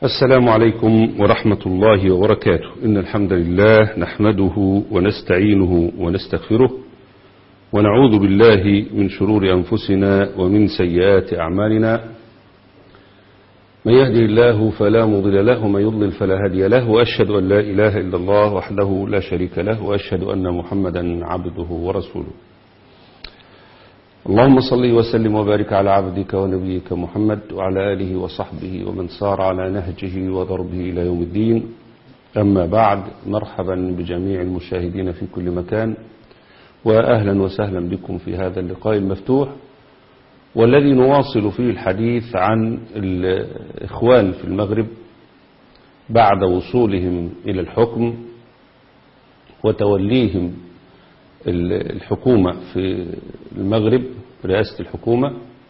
السلام عليكم ورحمة الله وبركاته إن الحمد لله نحمده ونستعينه ونستغفره ونعوذ بالله من شرور أنفسنا ومن سيئات أعمالنا من يهدي الله فلا مضل له ومن يضلل فلا هادي له وأشهد أن لا إله إلا الله وحده لا شريك له وأشهد أن محمدا عبده ورسوله اللهم صل وسلم وبارك على عبدك ونبيك محمد وعلى آله وصحبه ومن سار على نهجه وضربه إلى يوم الدين أما بعد مرحبا بجميع المشاهدين في كل مكان وأهلا وسهلا بكم في هذا اللقاء المفتوح والذي نواصل فيه الحديث عن الإخوان في المغرب بعد وصولهم إلى الحكم وتوليهم الحكومة في المغرب رئاسة الحكومة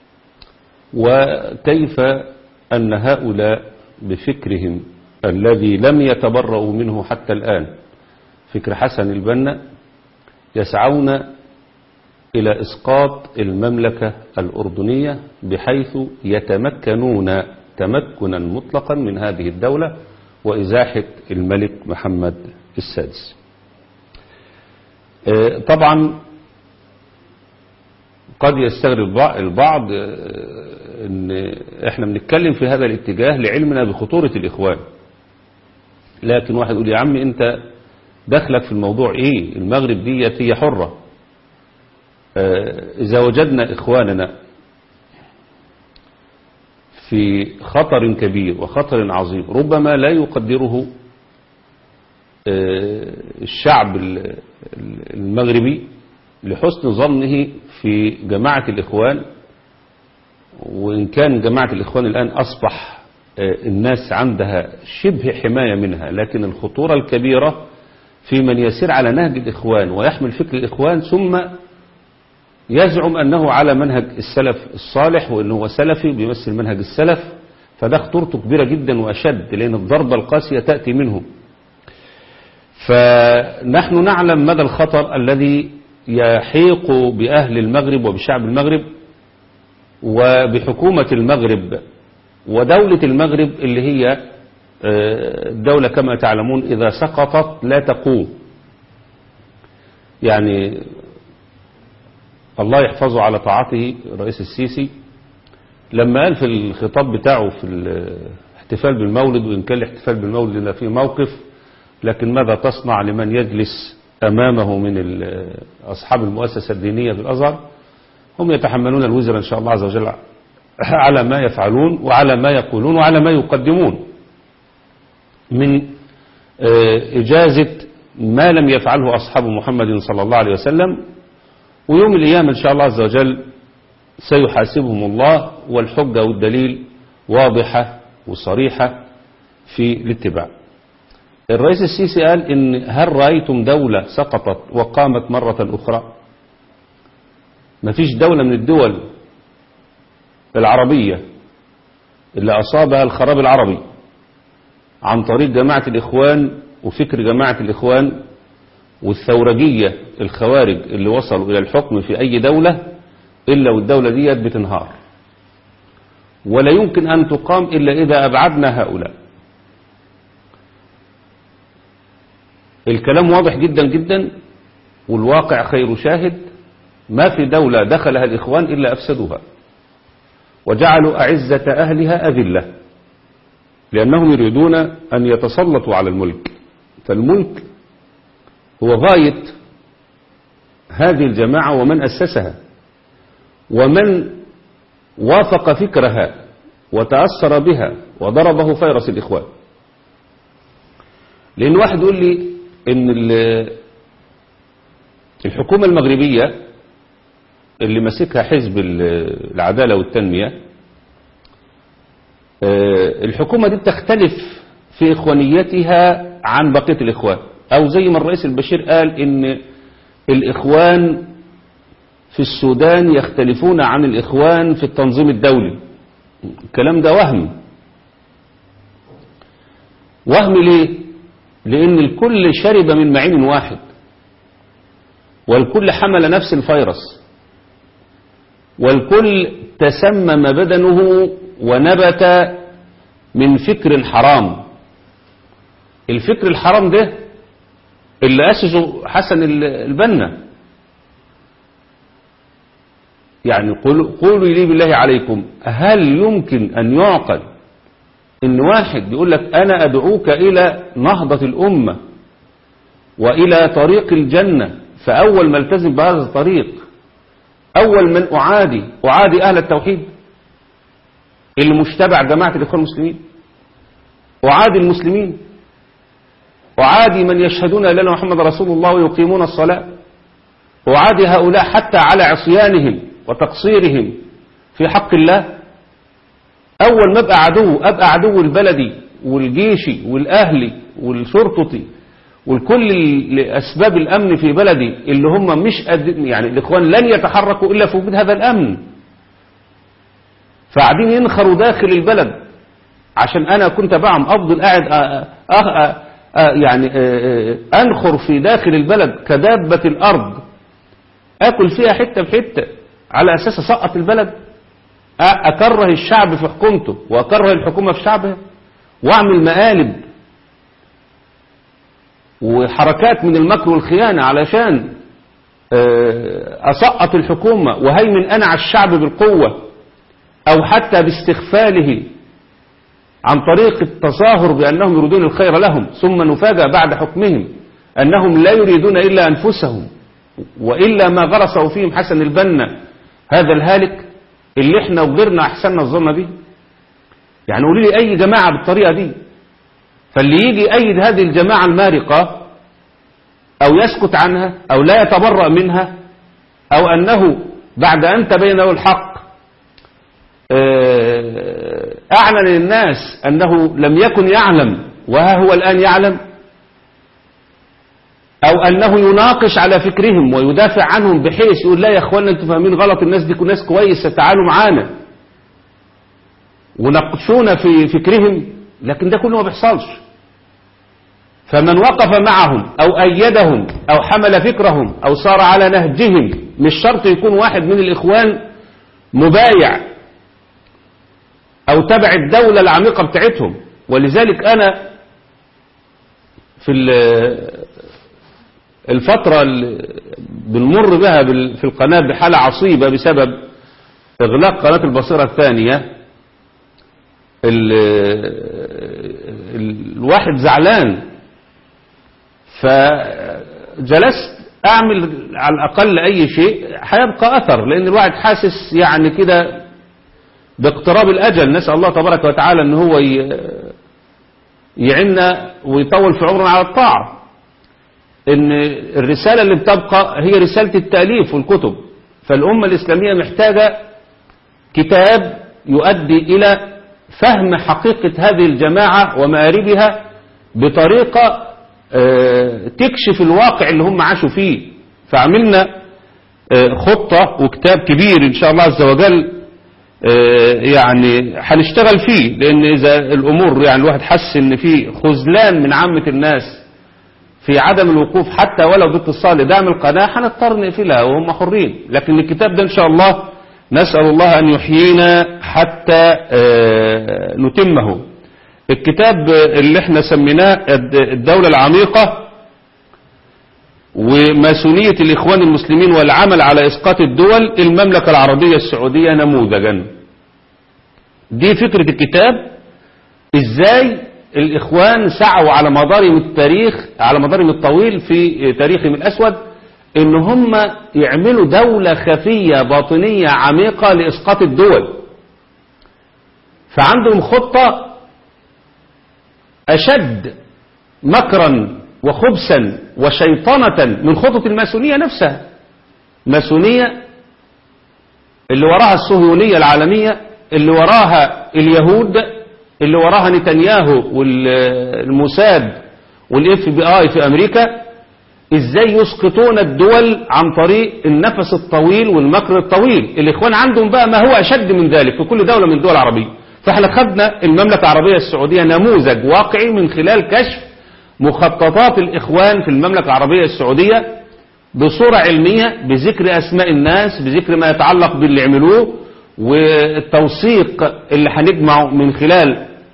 وكيف أن هؤلاء بفكرهم الذي لم يتبرؤوا منه حتى الآن فكر حسن البنا يسعون إلى إسقاط المملكة الأردنية بحيث يتمكنون تمكنا مطلقا من هذه الدولة وإزاحة الملك محمد السادس طبعا قد يستغرب البعض ان احنا بنتكلم في هذا الاتجاه لعلمنا بخطورة الاخوان لكن واحد يقول يا عم انت دخلك في الموضوع ايه المغرب ديت هي حرة اذا وجدنا اخواننا في خطر كبير وخطر عظيم ربما لا يقدره الشعب المغربي لحسن ظنه في جماعة الإخوان وإن كان جماعة الإخوان الآن أصبح الناس عندها شبه حماية منها لكن الخطورة الكبيرة في من يسير على نهج الإخوان ويحمل فكر الإخوان ثم يزعم أنه على منهج السلف الصالح وأنه هو سلفي بيمثل منهج السلف فده خطورته كبيرة جدا وأشد لأن الضربة القاسية تأتي منه فنحن نعلم مدى الخطر الذي يحيق بأهل المغرب وبشعب المغرب وبحكومة المغرب ودولة المغرب اللي هي الدولة كما تعلمون إذا سقطت لا تقوم يعني الله يحفظه على طاعته الرئيس السيسي لما قال في الخطاب بتاعه في الاحتفال بالمولد وإن كان الاحتفال بالمولد لنا فيه موقف لكن ماذا تصنع لمن يجلس أمامه من أصحاب المؤسسة الدينية في الأزهر هم يتحملون الوزر إن شاء الله عز وجل على ما يفعلون وعلى ما يقولون وعلى ما يقدمون من إجازة ما لم يفعله أصحاب محمد صلى الله عليه وسلم ويوم الأيام إن شاء الله عز وجل سيحاسبهم الله والحجة والدليل واضحة وصريحة في الاتباع الرئيس السيسي قال إن هل رأيتم دولة سقطت وقامت مرة أخرى ما فيش دولة من الدول العربية اللي أصابها الخراب العربي عن طريق جماعة الإخوان وفكر جماعة الإخوان والثورجية الخوارج اللي وصلوا إلى الحكم في أي دولة إلا والدولة ديت بتنهار ولا يمكن أن تقام إلا إذا أبعدنا هؤلاء الكلام واضح جدا جدا والواقع خير شاهد ما في دولة دخلها الإخوان إلا أفسدوها وجعلوا أعزة أهلها أذلة لأنهم يريدون أن يتسلطوا على الملك فالملك هو غاية هذه الجماعة ومن أسسها ومن وافق فكرها وتأثر بها وضربه فيروس الإخوان لأن واحد يقول لي ان الحكومة المغربية اللي ماسكها حزب العدالة والتنمية الحكومة دي بتختلف في إخوانيتها عن بقية الإخوان أو زي ما الرئيس البشير قال إن الإخوان في السودان يختلفون عن الإخوان في التنظيم الدولي الكلام ده وهم وهم ليه لأن الكل شرب من معين واحد والكل حمل نفس الفيروس والكل تسمم بدنه ونبت من فكر حرام الفكر الحرام ده اللي أسسه حسن البنا يعني قولوا, قولوا لي بالله عليكم هل يمكن أن يعقل ان واحد يقول لك أنا أدعوك إلى نهضة الأمة وإلى طريق الجنة فأول ما التزم بهذا الطريق أول من أعادي أعادي أهل التوحيد اللي مشتبع جماعة الإخوان المسلمين أعادي المسلمين أعادي من يشهدون أن محمد رسول الله ويقيمون الصلاة أعادي هؤلاء حتى على عصيانهم وتقصيرهم في حق الله أول ما أبقى عدو أبقى عدو البلدي والجيشي والأهلي والشرطتي والكل أسباب الأمن في بلدي اللي هم مش قد يعني الإخوان لن يتحركوا إلا في وجود هذا الأمن فقاعدين ينخروا داخل البلد عشان أنا كنت بعم أفضل قاعد أ أ أ يعني أنخر في داخل البلد كدابة الأرض أكل فيها حتة بحتة على أساس أسقط البلد أكره الشعب في حكومته وأكره الحكومة في شعبها وأعمل مقالب وحركات من المكر والخيانة علشان أسقط الحكومة وهيمن أنا على الشعب بالقوة أو حتى باستغفاله عن طريق التظاهر بأنهم يريدون الخير لهم ثم نفاجأ بعد حكمهم أنهم لا يريدون إلا أنفسهم وإلا ما غرسه فيهم حسن البنا هذا الهالك اللي احنا وغيرنا أحسننا الظن به يعني قولي لي أي جماعة بالطريقة دي فاللي يجي يأيد هذه الجماعة المارقة أو يسكت عنها أو لا يتبرأ منها أو أنه بعد أن تبين له الحق أعلن للناس أنه لم يكن يعلم وها هو الآن يعلم أو أنه يناقش على فكرهم ويدافع عنهم بحيث يقول لا يا أخوانا أنتم فاهمين غلط الناس دي ناس كويسة تعالوا معانا وناقشونا في فكرهم لكن ده كله ما بيحصلش فمن وقف معهم أو أيدهم أو حمل فكرهم أو صار على نهجهم مش شرط يكون واحد من الإخوان مبايع أو تبع الدولة العميقة بتاعتهم ولذلك أنا في الفترة اللي بنمر بها في القناة بحالة عصيبة بسبب إغلاق قناة البصيرة الثانية الواحد زعلان فجلست أعمل على الأقل أي شيء هيبقى أثر لأن الواحد حاسس يعني كده باقتراب الأجل نسأل الله تبارك وتعالى أن هو يعنا ويطول في عمرنا على الطاعة ان الرسالة اللي بتبقى هي رسالة التأليف والكتب فالأمة الإسلامية محتاجة كتاب يؤدي إلى فهم حقيقة هذه الجماعة ومآربها بطريقة تكشف الواقع اللي هم عاشوا فيه فعملنا خطة وكتاب كبير إن شاء الله عز وجل يعني هنشتغل فيه لأن إذا الأمور يعني الواحد حس إن في خذلان من عامة الناس في عدم الوقوف حتى ولو باتصال لدعم القناة هنضطر نقفلها وهم حرين لكن الكتاب ده إن شاء الله نسأل الله أن يحيينا حتى نتمه الكتاب اللي احنا سميناه الدولة العميقة وماسونية الإخوان المسلمين والعمل على إسقاط الدول المملكة العربية السعودية نموذجا دي فكرة الكتاب ازاي الإخوان سعوا على مدار التاريخ على مدار الطويل في تاريخهم الأسود إن هم يعملوا دولة خفية باطنية عميقة لإسقاط الدول فعندهم خطة أشد مكرا وخبثا وشيطنة من خطط الماسونية نفسها الماسونية اللي وراها الصهيونية العالمية اللي وراها اليهود اللي وراها نتنياهو والموساد والاف بي اي في امريكا ازاي يسقطون الدول عن طريق النفس الطويل والمكر الطويل الاخوان عندهم بقى ما هو اشد من ذلك في كل دولة من الدول العربية فاحنا خدنا المملكة العربية السعودية نموذج واقعي من خلال كشف مخططات الاخوان في المملكة العربية السعودية بصورة علمية بذكر اسماء الناس بذكر ما يتعلق باللي عملوه والتوثيق اللي هنجمعه من خلال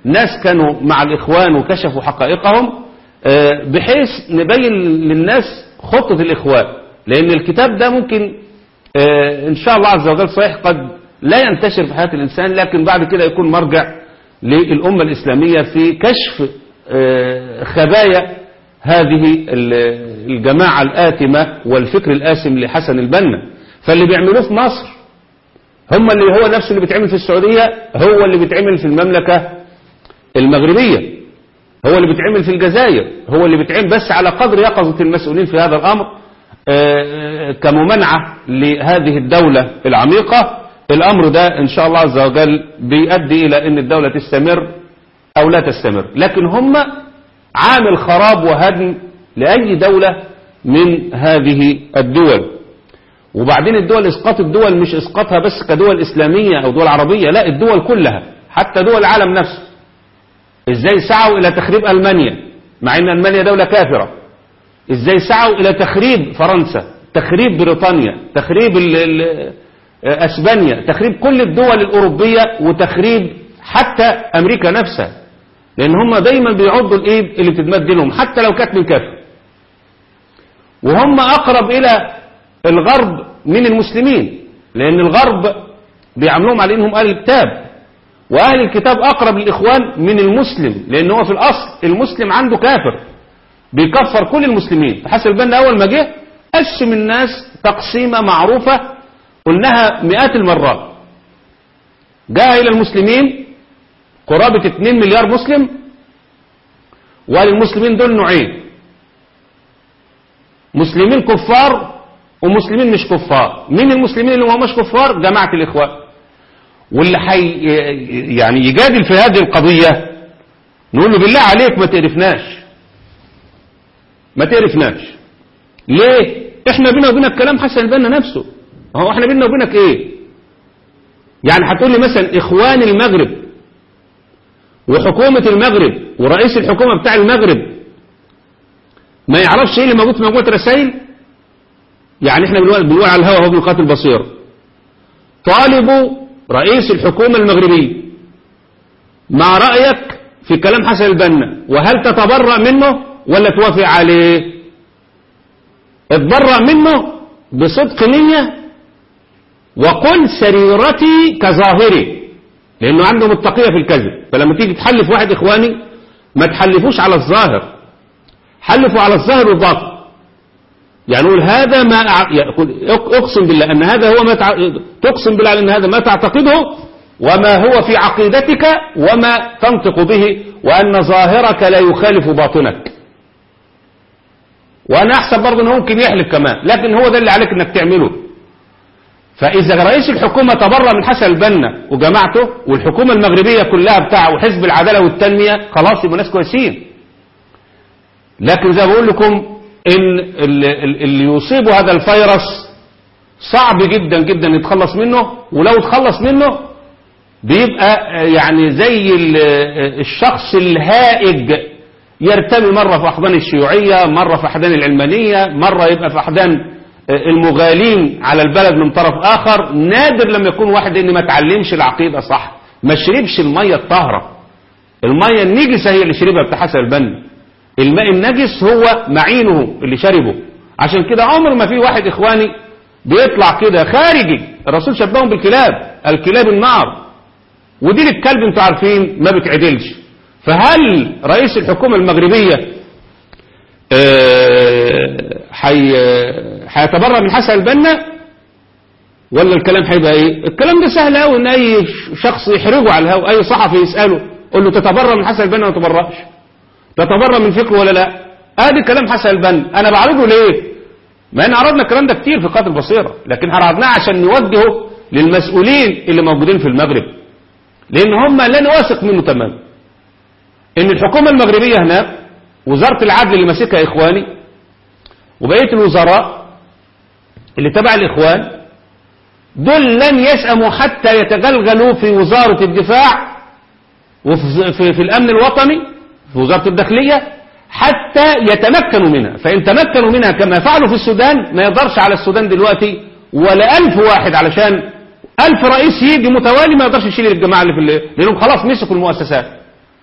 ناس كانوا مع الإخوان وكشفوا حقائقهم آه، بحيث نبين للناس خطة الإخوان لأن الكتاب ده ممكن آه، إن شاء الله عز وجل صحيح قد لا ينتشر في حياة الإنسان لكن بعد كده يكون مرجع للأمة الإسلامية في كشف آه، خبايا هذه ال- الجماعة الآثمة والفكر الآثم لحسن البنا فاللي بيعملوه في مصر هم اللي هو نفسه اللي بيتعمل في السعودية هو اللي بيتعمل في المملكة المغربية هو اللي بيتعمل في الجزائر هو اللي بيتعمل بس على قدر يقظة المسؤولين في هذا الأمر آه، كممانعة لهذه الدولة العميقة الأمر ده إن شاء الله عز وجل بيؤدي إلى أن الدولة تستمر أو لا تستمر لكن هم عامل خراب وهدم لأي دولة من هذه الدول وبعدين الدول اسقاط الدول مش اسقاطها بس كدول اسلاميه او دول عربيه لا الدول كلها حتى دول العالم نفسه ازاي سعوا الى تخريب المانيا مع ان المانيا دوله كافره ازاي سعوا الى تخريب فرنسا تخريب بريطانيا تخريب ال ال اسبانيا تخريب كل الدول الاوروبيه وتخريب حتى امريكا نفسها لان هم دايما بيعضوا الايد اللي بتتمد لهم حتى لو كانت من كافر وهم أقرب إلى الغرب من المسلمين لأن الغرب بيعاملوهم على إنهم أهل الكتاب وأهل الكتاب أقرب للإخوان من المسلم لأن هو في الأصل المسلم عنده كافر بيكفر كل المسلمين فحسن البنا أول ما جه قسم الناس تقسيمة معروفة قلناها مئات المرات جاء إلى المسلمين قرابة 2 مليار مسلم وللمسلمين دول نوعين مسلمين كفار ومسلمين مش كفار مين المسلمين اللي هم مش كفار جماعة الإخوان واللي حي يعني يجادل في هذه القضية نقول له بالله عليك ما تعرفناش ما تعرفناش ليه احنا بينا وبينك كلام حسن البنا نفسه هو احنا بينا وبينك ايه يعني هتقول لي مثلا اخوان المغرب وحكومة المغرب ورئيس الحكومة بتاع المغرب ما يعرفش ايه اللي موجود في مجموعة رسائل يعني احنا بنقول بنقول على الهوا هو بنقاتل بصير طالبوا رئيس الحكومة المغربية مع رأيك في كلام حسن البنا وهل تتبرأ منه ولا توافق عليه اتبرأ منه بصدق نية وقل سريرتي كظاهري لانه عنده متقية في الكذب فلما تيجي تحلف واحد اخواني ما تحلفوش على الظاهر حلفوا على الظاهر والباطن يعني نقول هذا ما أع- يقول اقسم بالله ان هذا هو ما تع... تقسم بالله ان هذا ما تعتقده وما هو في عقيدتك وما تنطق به وان ظاهرك لا يخالف باطنك وانا احسب برضه انه ممكن يحلف كمان لكن هو ده اللي عليك انك تعمله فاذا رئيس الحكومه تبرأ من حسن البنا وجماعته والحكومه المغربيه كلها بتاعه وحزب العداله والتنميه خلاص يبقوا ناس كويسين لكن زي ما بقول لكم ان اللي, اللي يصيب هذا الفيروس صعب جدا جدا يتخلص منه ولو اتخلص منه بيبقى يعني زي ال- الشخص الهائج يرتمي مرة في أحضان الشيوعية مرة في أحضان العلمانية مرة يبقى في أحضان المغالين على البلد من طرف آخر نادر لما يكون واحد إن ما تعلمش العقيدة صح ما شربش المية الطاهرة المية النجسة هي اللي شربها بتاع حسن البنا الماء النجس هو معينه اللي شربه عشان كده عمر ما في واحد إخواني بيطلع كده خارجي الرسول شبههم بالكلاب الكلاب النار ودي الكلب انتوا عارفين ما بتعدلش فهل رئيس الحكومة المغربية آه، حي هيتبرأ من حسن البنا ولا الكلام هيبقى ايه الكلام ده سهل قوي ان اي شخص يحرجه على الهوا اي صحفي يساله قول له تتبرأ من حسن البنا ولا ما تتبرأش تتبرأ من فكره ولا لا ادي كلام حسن البنا انا بعرضه ليه ما ان عرضنا الكلام ده كتير في قاتل بصيرة لكن عرضناه عشان نوجهه للمسؤولين اللي موجودين في المغرب لان هم لا نواثق منه تماما ان الحكومة المغربية هناك وزارة العدل اللي ماسكها اخواني وبقية الوزراء اللي تبع الاخوان دول لن يسأموا حتى يتغلغلوا في وزارة الدفاع وفي في, في الامن الوطني في وزارة الداخلية حتى يتمكنوا منها فإن تمكنوا منها كما فعلوا في السودان ما يقدرش على السودان دلوقتي ولا ألف واحد علشان ألف رئيس يجي متوالي ما يقدرش يشيل الجماعة اللي في اللي لأنهم خلاص مسكوا المؤسسات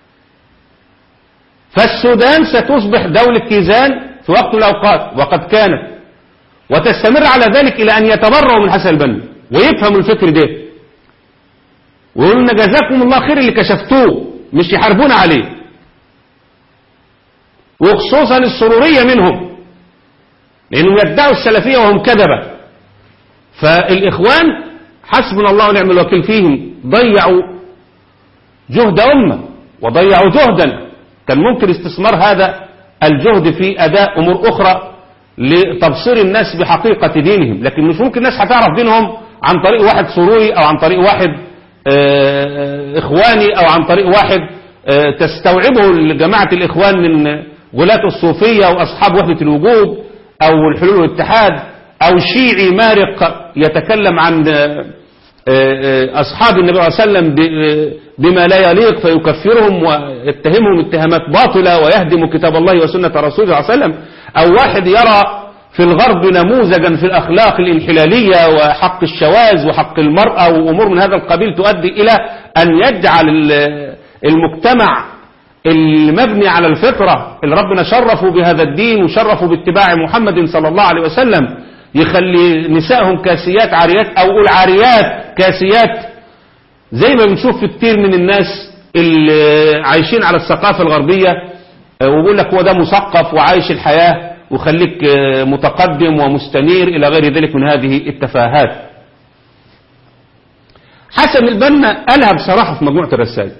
فالسودان ستصبح دولة كيزان في وقت من الأوقات وقد كانت وتستمر على ذلك إلى أن يتبرأوا من حسن البنا ويفهموا الفكر ده ويقولوا لنا جزاكم الله خير اللي كشفتوه مش يحاربون عليه وخصوصا السرورية منهم لأنهم يدعوا السلفية وهم كذبة فالإخوان حسبنا الله ونعم الوكيل فيهم ضيعوا جهد أمة وضيعوا جهدا كان ممكن استثمار هذا الجهد في أداء أمور أخرى لتبصير الناس بحقيقة دينهم لكن مش ممكن الناس هتعرف دينهم عن طريق واحد سوري أو عن طريق واحد إخواني أو عن طريق واحد تستوعبه جماعة الإخوان من غلاة الصوفية وأصحاب وحدة الوجود أو الحلول والاتحاد أو شيعي مارق يتكلم عن أصحاب النبي صلى الله عليه وسلم بما لا يليق فيكفرهم ويتهمهم اتهامات باطلة ويهدم كتاب الله وسنة رسوله صلى الله عليه وسلم أو واحد يرى في الغرب نموذجا في الأخلاق الانحلالية وحق الشواذ وحق المرأة وأمور من هذا القبيل تؤدي إلى أن يجعل المجتمع المبني على الفطرة اللي ربنا شرفوا بهذا الدين وشرفوا باتباع محمد صلى الله عليه وسلم يخلي نسائهم كاسيات عاريات أو أقول عاريات كاسيات زي ما بنشوف في كتير من الناس اللي عايشين على الثقافة الغربية وبيقول لك هو ده مثقف وعايش الحياة وخليك متقدم ومستنير إلى غير ذلك من هذه التفاهات حسن البنا قالها بصراحة في مجموعة الرسائل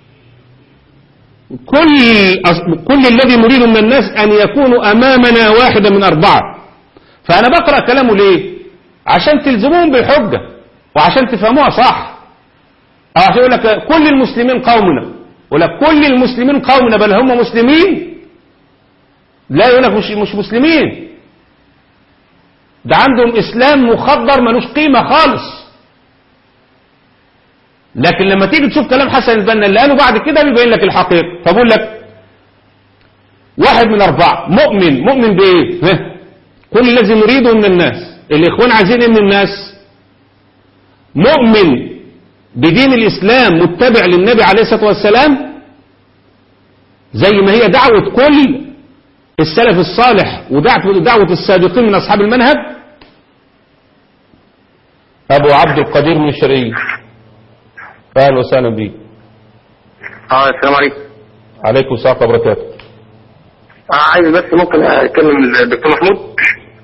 كل, كل الذي نريد من الناس أن يكونوا أمامنا واحدا من أربعة فأنا بقرأ كلامه ليه عشان تلزموهم بالحجة وعشان تفهموها صح أو عشان يقول لك كل المسلمين قومنا ولا كل المسلمين قومنا بل هم مسلمين لا يقول لك مش, مش مسلمين ده عندهم إسلام مخدر ملوش قيمة خالص لكن لما تيجي تشوف كلام حسن البنا اللي قاله بعد كده بيبين لك الحقيقة فبقول لك واحد من أربعة مؤمن مؤمن بإيه كل الذي نريده من الناس الإخوان عايزين إيه من الناس مؤمن بدين الإسلام متبع للنبي عليه الصلاة والسلام زي ما هي دعوة كل السلف الصالح ودعوة السابقين من أصحاب المنهج أبو عبد القدير من الشرقية أهلا وسهلا بيك اه السلام عليكم عليكم السلام ورحمة الله وبركاته اه عايز بس ممكن اكلم الدكتور محمود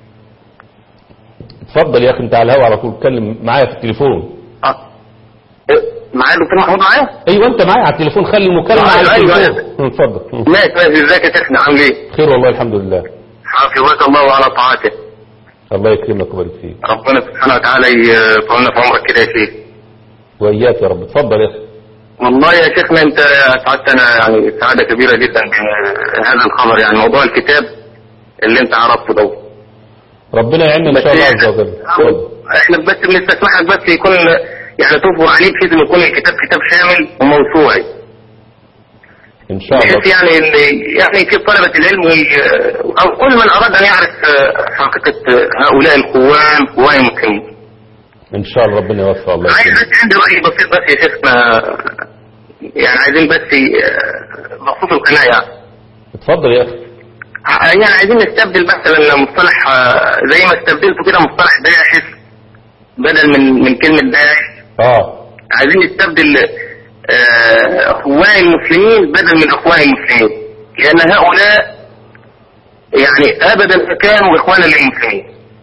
اتفضل يا اخي انت على الهوا على طول اتكلم معايا في التليفون اه إيه، معايا الدكتور محمود معايا ايوه انت معايا على التليفون خلي المكالمة أيوة، على أيوة، التليفون اتفضل ماشي ماشي ازيك يا شيخنا عامل ايه؟ خير والله الحمد لله حفظك الله على طاعته الله يكرمك ويبارك فيك ربنا سبحانه وتعالى يطولنا في عمرك كده يا شيخ وإياك يا رب اتفضل يا اخي والله يا شيخنا انت اسعدتنا يعني سعاده كبيره جدا بهذا الخبر يعني موضوع الكتاب اللي انت عرفته ده ربنا يعيننا ان شاء الله عز وجل اتفضل. احنا بس بنستسمحك بس يكون يعني تصبر عليه بحيث ان يكون الكتاب كتاب شامل وموسوعي ان شاء الله بحيث يعني ان يعني في طلبة العلم وال- او كل من اراد ان يعرف آه، حقيقة هؤلاء القوام قوام المسلمين. ان شاء الله ربنا يوفق الله عايز يكرمك بس عندي رأي بسيط بس يا شيخنا يعني عايزين بس آه، بخصوص القناة يعني. اتفضل يا اخي يعني عايزين نستبدل مثلا مصطلح آه، زي ما استبدلتوا كده مصطلح باحث بدل من من كلمة باحث اه عايزين نستبدل آه، اخوان المسلمين بدل من اخوان المسلمين لان هؤلاء يعني ابدا ما كانوا اخوانا للمسلمين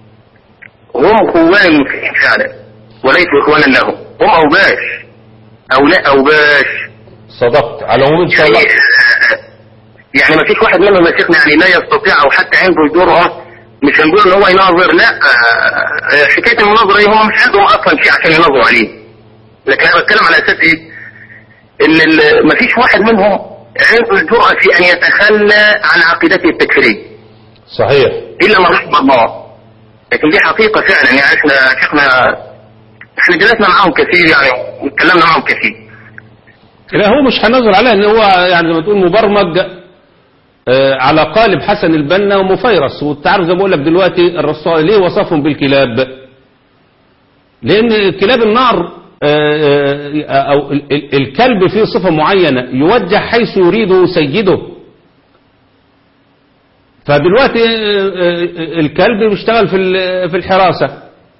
هم اخوان المسلمين فعلا وليسوا اخوانا لهم هم اوباش او لا اوباش صدقت على العموم ان شاء يعني الله آه، يعني ما فيش واحد منهم يا شيخنا يعني لا يستطيع او حتى عنده الجرأة مش هنقول ان هو يناظر لا آه، آه، حكايه المناظره دي هم مش عندهم اصلا شيء عشان يناظروا عليه لكن انا بتكلم على اساس ايه؟ ان ال- مفيش واحد منهم عنده الجرأة في ان يتخلى عن عقيدته التكفيرية صحيح الا من رحم الله لكن دي حقيقة فعلا يعني احنا شيخنا احنا جلسنا معاهم كثير يعني واتكلمنا معاهم كثير لا هو مش هنظر عليه ان هو يعني زي ما تقول مبرمج آه، على قالب حسن البنا ومفيرس وانت عارف زي ما بقول لك دلوقتي الرسول ليه وصفهم بالكلاب لان كلاب النار آه، آه، او ال- ال- الكلب فيه صفة معينة يوجه حيث يريده سيده فدلوقتي آه، آه، الكلب بيشتغل في ال- في الحراسة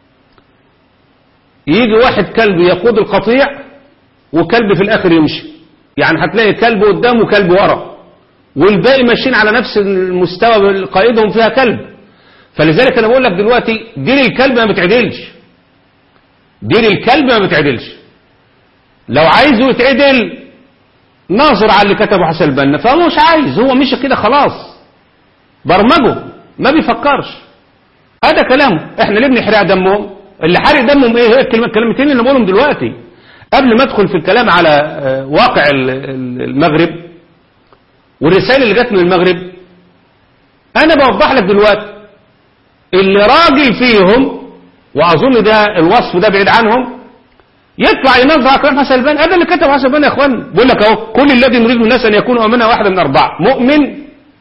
يجي واحد كلب يقود القطيع وكلب في الآخر يمشي يعني هتلاقي كلب قدام وكلب ورا والباقي ماشيين على نفس المستوى قائدهم فيها كلب فلذلك انا بقول لك دلوقتي دين الكلب ما بتعدلش دين الكلب ما بتعدلش لو عايزه يتعدل ناظر على اللي كتبه حسن البنا فهو مش عايز هو مشي كده خلاص برمجه ما بيفكرش هذا كلامه احنا ليه بنحرق دمهم اللي حرق دمهم ايه هي الكلمة الكلمتين اللي بقولهم دلوقتي قبل ما ادخل في الكلام على آه، واقع ال- ال- المغرب والرسائل اللي جت من المغرب انا بوضح لك دلوقتي اللي راجل فيهم واظن ده الوصف ده بعيد عنهم يطلع ينظر على كلام حسن البنا هذا اللي كتب حسن البنا يا اخوان بيقول لك اهو كل الذي نريد من الناس ان يكونوا امنا واحدا من اربعه مؤمن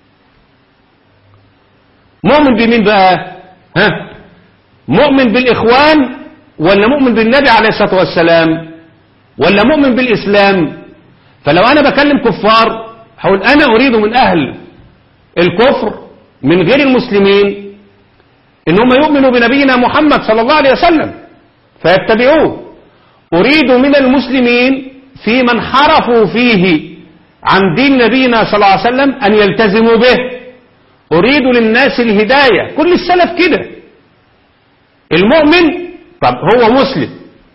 مؤمن بمين بقى ها مؤمن بالاخوان ولا مؤمن بالنبي عليه الصلاه والسلام ولا مؤمن بالاسلام فلو انا بكلم كفار هقول انا اريد من اهل الكفر من غير المسلمين ان هم يؤمنوا بنبينا محمد صلى الله عليه وسلم فيتبعوه اريد من المسلمين في من حرفوا فيه عن دين نبينا صلى الله عليه وسلم ان يلتزموا به اريد للناس الهدايه كل السلف كده المؤمن طب هو مسلم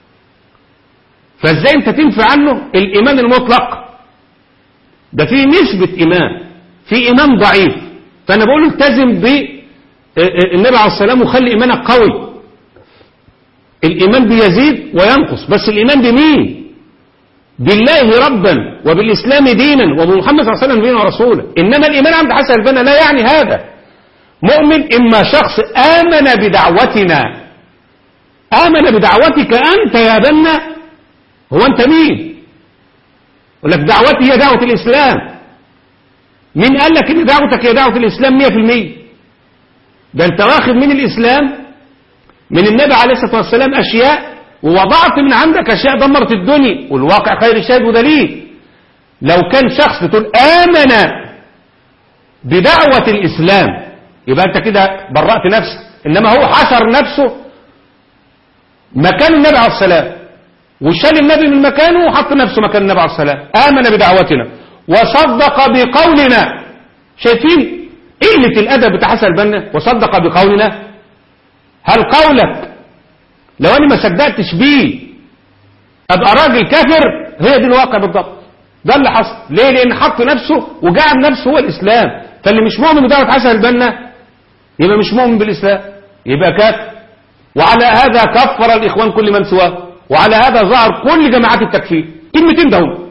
فازاي انت تنفي عنه الايمان المطلق ده في نسبة ايمان في ايمان ضعيف فانا بقول التزم بالنبي عليه السلام وخلي ايمانك قوي الايمان بيزيد وينقص بس الايمان بمين بالله ربا وبالاسلام دينا وبمحمد صلى الله عليه وسلم دينا ورسولا انما الايمان عند حسن البنا لا يعني هذا مؤمن اما شخص امن بدعوتنا امن بدعوتك انت يا بنا هو انت مين يقول لك دعوتي هي دعوة الاسلام مين قال لك ان دعوتك هي دعوة الاسلام مية في المية ده انت واخد من الاسلام من النبي عليه الصلاة والسلام اشياء ووضعت من عندك اشياء دمرت الدنيا والواقع خير شاهد ودليل لو كان شخص بتقول امن بدعوة الاسلام يبقى انت كده برأت نفسك انما هو حشر نفسه مكان النبي عليه السلام وشال النبي من مكانه وحط نفسه مكان النبي عليه السلام آمن بدعوتنا وصدق بقولنا شايفين قلة الأدب بتاع حسن البنا وصدق بقولنا هل قولك لو أنا ما صدقتش بيه أبقى راجل كافر هي دي الواقع بالضبط ده اللي حصل ليه لأن حط نفسه وجعل نفسه هو الإسلام فاللي مش مؤمن بدعوة حسن البنا يبقى مش مؤمن بالإسلام يبقى كافر وعلى هذا كفر الإخوان كل من سواه وعلى هذا ظهر كل جماعات التكفير كلمتين دهم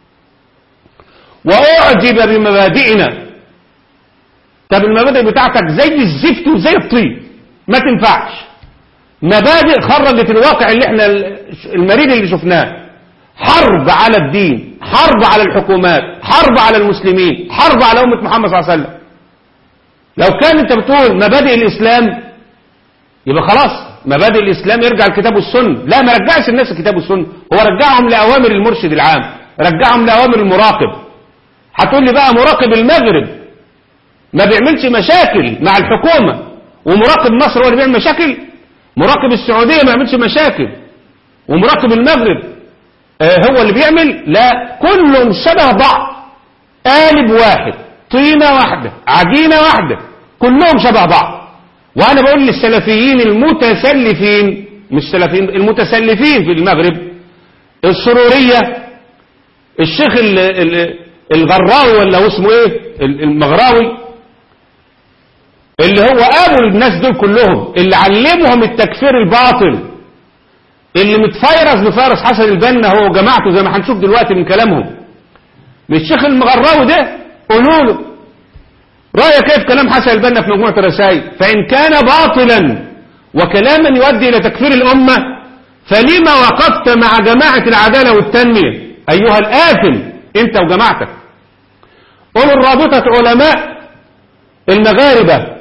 وأعجب بمبادئنا طب المبادئ بتاعتك زي الزفت وزي الطين ما تنفعش مبادئ خرجت الواقع اللي احنا المريض اللي شفناه حرب على الدين حرب على الحكومات حرب على المسلمين حرب على أمة محمد صلى الله عليه وسلم لو كان انت بتقول مبادئ الإسلام يبقى خلاص مبادئ الإسلام يرجع الكتاب والسنة لا ما رجعش الناس الكتاب والسنة هو رجعهم لأوامر المرشد العام رجعهم لأوامر المراقب هتقول لي بقى مراقب المغرب ما بيعملش مشاكل مع الحكومة ومراقب مصر هو اللي بيعمل مشاكل مراقب السعودية ما يعملش مشاكل ومراقب المغرب آه هو اللي بيعمل لا كلهم شبه بعض قالب واحد طينة واحدة عجينة واحدة كلهم شبه بعض وانا بقول للسلفيين المتسلفين مش سلفيين المتسلفين في المغرب السرورية الشيخ ال ال الغراوي ولا اسمه ايه المغراوي اللي هو ابو الناس دول كلهم اللي علمهم التكفير الباطل اللي متفيرس بفارس حسن البنا هو وجماعته زي ما هنشوف دلوقتي من كلامهم الشيخ المغراوي ده قولوا له رأيك كيف كلام حسن البنا في مجموعة الرسائل فإن كان باطلا وكلاما يؤدي إلى تكفير الأمة فلما وقفت مع جماعة العدالة والتنمية أيها الآثم أنت وجماعتك قولوا الرابطة علماء المغاربة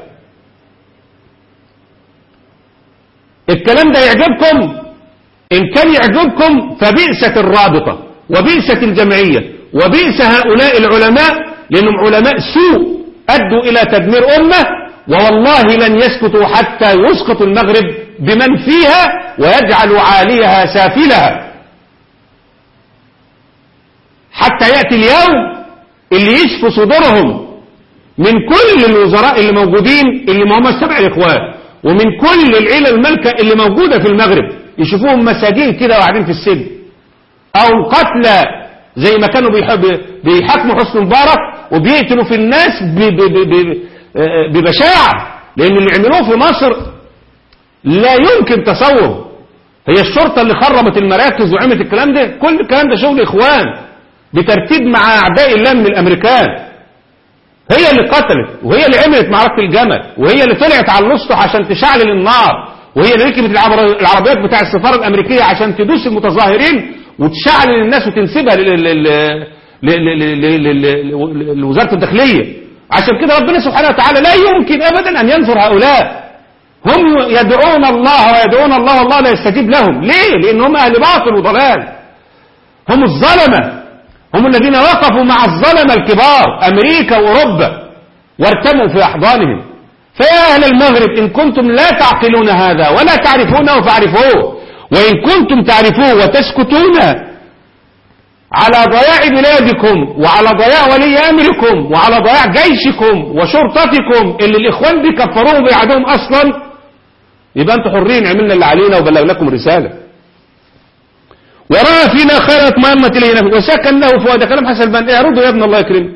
الكلام ده يعجبكم إن كان يعجبكم فبئست الرابطة وبئست الجمعية وبئس هؤلاء العلماء لأنهم علماء سوء أدوا إلى تدمير أمة ووالله لن يسكتوا حتى يسقطوا المغرب بمن فيها ويجعلوا عاليها سافلها حتى يأتي اليوم اللي يشفوا صدورهم من كل الوزراء اللي موجودين اللي ما هم تبع الإخوان ومن كل العيلة الملكة اللي موجودة في المغرب يشوفوهم مساجين كده وقاعدين في السجن أو قتلى زي ما كانوا بيحب بيحاكموا حسن مبارك وبيقتلوا في الناس ب ب ب ب ببشاعة لأن اللي عملوه في مصر لا يمكن تصور هي الشرطة اللي خرمت المراكز وعملت الكلام ده كل الكلام ده شغل إخوان بترتيب مع أعداء الله من الأمريكان هي اللي قتلت وهي اللي عملت معركة الجمل وهي اللي طلعت على الاسطح عشان تشعلل النار وهي اللي ركبت العبر- العربيات بتاع السفارة الأمريكية عشان تدوس المتظاهرين وتشعلل الناس وتنسبها لل- لل- لل- لل- لل- لل- لوزارة الداخلية عشان كده ربنا سبحانه وتعالى لا يمكن أبدا أن ينصر هؤلاء هم يدعون الله ويدعون الله والله لا يستجيب لهم ليه؟ لأن هم أهل باطل وضلال هم الظلمة هم الذين وقفوا مع الظلمة الكبار أمريكا وأوروبا وارتموا في أحضانهم فيا أهل المغرب إن كنتم لا تعقلون هذا ولا تعرفونه فاعرفوه وإن كنتم تعرفوه وتسكتون على ضياع بلادكم وعلى ضياع ولي أمركم وعلى ضياع جيشكم وشرطتكم اللي الإخوان دي كفروهم ويعدوهم أصلا يبقى أنتم حرين عملنا اللي علينا وبلغناكم الرسالة ورأى فينا خير اطمأنت إلينا وسكن له فؤاد كلام حسن البن إيه ردوا يا ابن الله يكرمك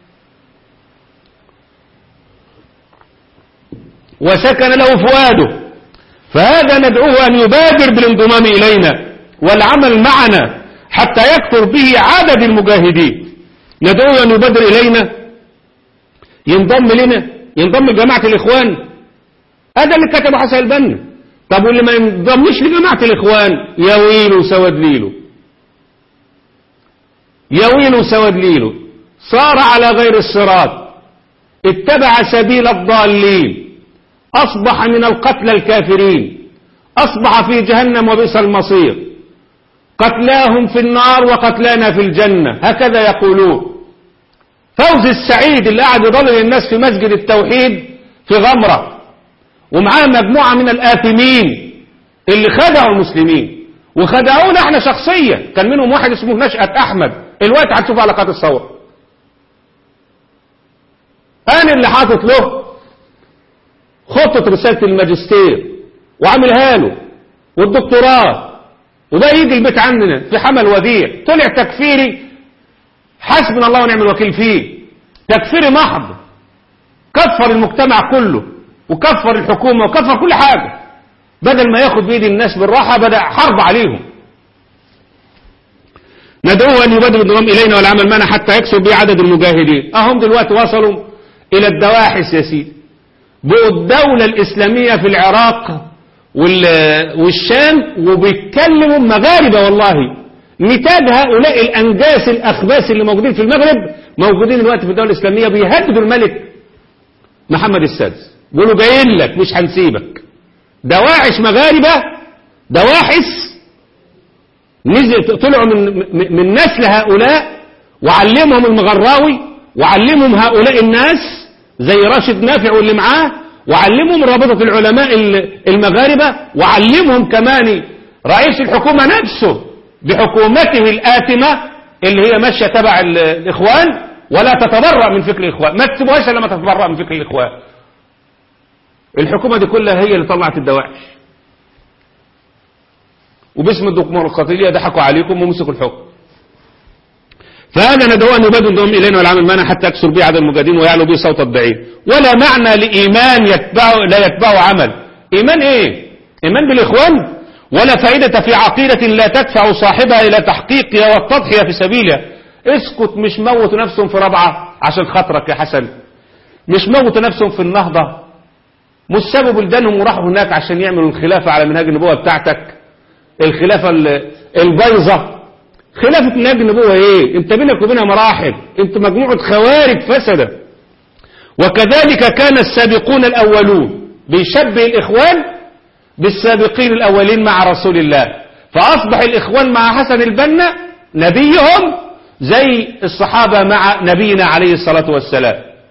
وسكن له فؤاده فهذا ندعوه أن يبادر بالانضمام إلينا والعمل معنا حتى يكثر به عدد المجاهدين ندعوه أن يبادر إلينا ينضم لنا ينضم لجماعة الإخوان هذا اللي كتبه حسن البنا طب واللي ما ينضمش لجماعة الإخوان يا ويله سود ليله يا ويله سود ليله صار على غير الصراط اتبع سبيل الضالين أصبح من القتلى الكافرين أصبح في جهنم وبئس المصير قتلاهم في النار وقتلانا في الجنة هكذا يقولون فوز السعيد اللي قاعد يضلل الناس في مسجد التوحيد في غمرة ومعاه مجموعة من الآثمين اللي خدعوا المسلمين وخدعونا احنا شخصيا كان منهم واحد اسمه نشأة أحمد الوقت هتشوف على قناة الصور أنا اللي حاطط له خطة رسالة الماجستير وعاملها له والدكتوراه وده يجي البيت عندنا في حمل وديع طلع تكفيري حسبنا الله ونعم الوكيل فيه تكفيري محض كفر المجتمع كله وكفر الحكومة وكفر كل حاجة بدل ما ياخد بيد الناس بالراحة بدأ حرب عليهم ندعوه أن يبادر النظام إلينا والعمل معنا حتى يكسر به عدد المجاهدين أهم دلوقتي وصلوا إلى الدواحس يا سيدي بقوا الدولة الإسلامية في العراق وال- والشام وبيتكلموا مغاربة والله نتاج هؤلاء الأنجاس الأخباس اللي موجودين في المغرب موجودين دلوقتي في الدولة الإسلامية بيهددوا الملك محمد السادس بيقولوا جايين لك مش هنسيبك دواعش مغاربة دواحس نزل طلعوا من من- من نسل هؤلاء وعلمهم المغراوي وعلمهم هؤلاء الناس زي راشد نافع واللي معاه وعلمهم رابطة العلماء ال- المغاربة وعلمهم كمان رئيس الحكومة نفسه بحكومته الآثمة اللي هي ماشية تبع ال- الإخوان ولا تتبرأ من فكر الإخوان ما تسيبوهاش لما تتبرأ من فكر الإخوان الحكومة دي كلها هي اللي طلعت الدواعش وباسم الديمقراطية ضحكوا عليكم ومسكوا الحكم فهذا ندعو أن يبادر انضمام إلينا والعمل معنا حتى يكسر به عدد المجاهدين ويعلو به صوت الضعيف ولا معنى لإيمان يتبعه لا يتبعه عمل إيمان إيه إيمان بالإخوان ولا فائدة في عقيدة لا تدفع صاحبها إلى تحقيقها والتضحية في سبيلها اسكت مش موت نفسهم في ربعة عشان خاطرك يا حسن مش موت نفسهم في النهضة مش سابوا بلدانهم وراحوا هناك عشان يعملوا الخلافة على منهاج النبوة بتاعتك الخلافة ال- البيضة خلافة منهاج النبوة ايه انت بينك وبينها مراحل انت مجموعة خوارج فسدة وكذلك كان السابقون الأولون بيشبه الإخوان بالسابقين الأولين مع رسول الله فأصبح الإخوان مع حسن البنا نبيهم زي الصحابة مع نبينا عليه الصلاة والسلام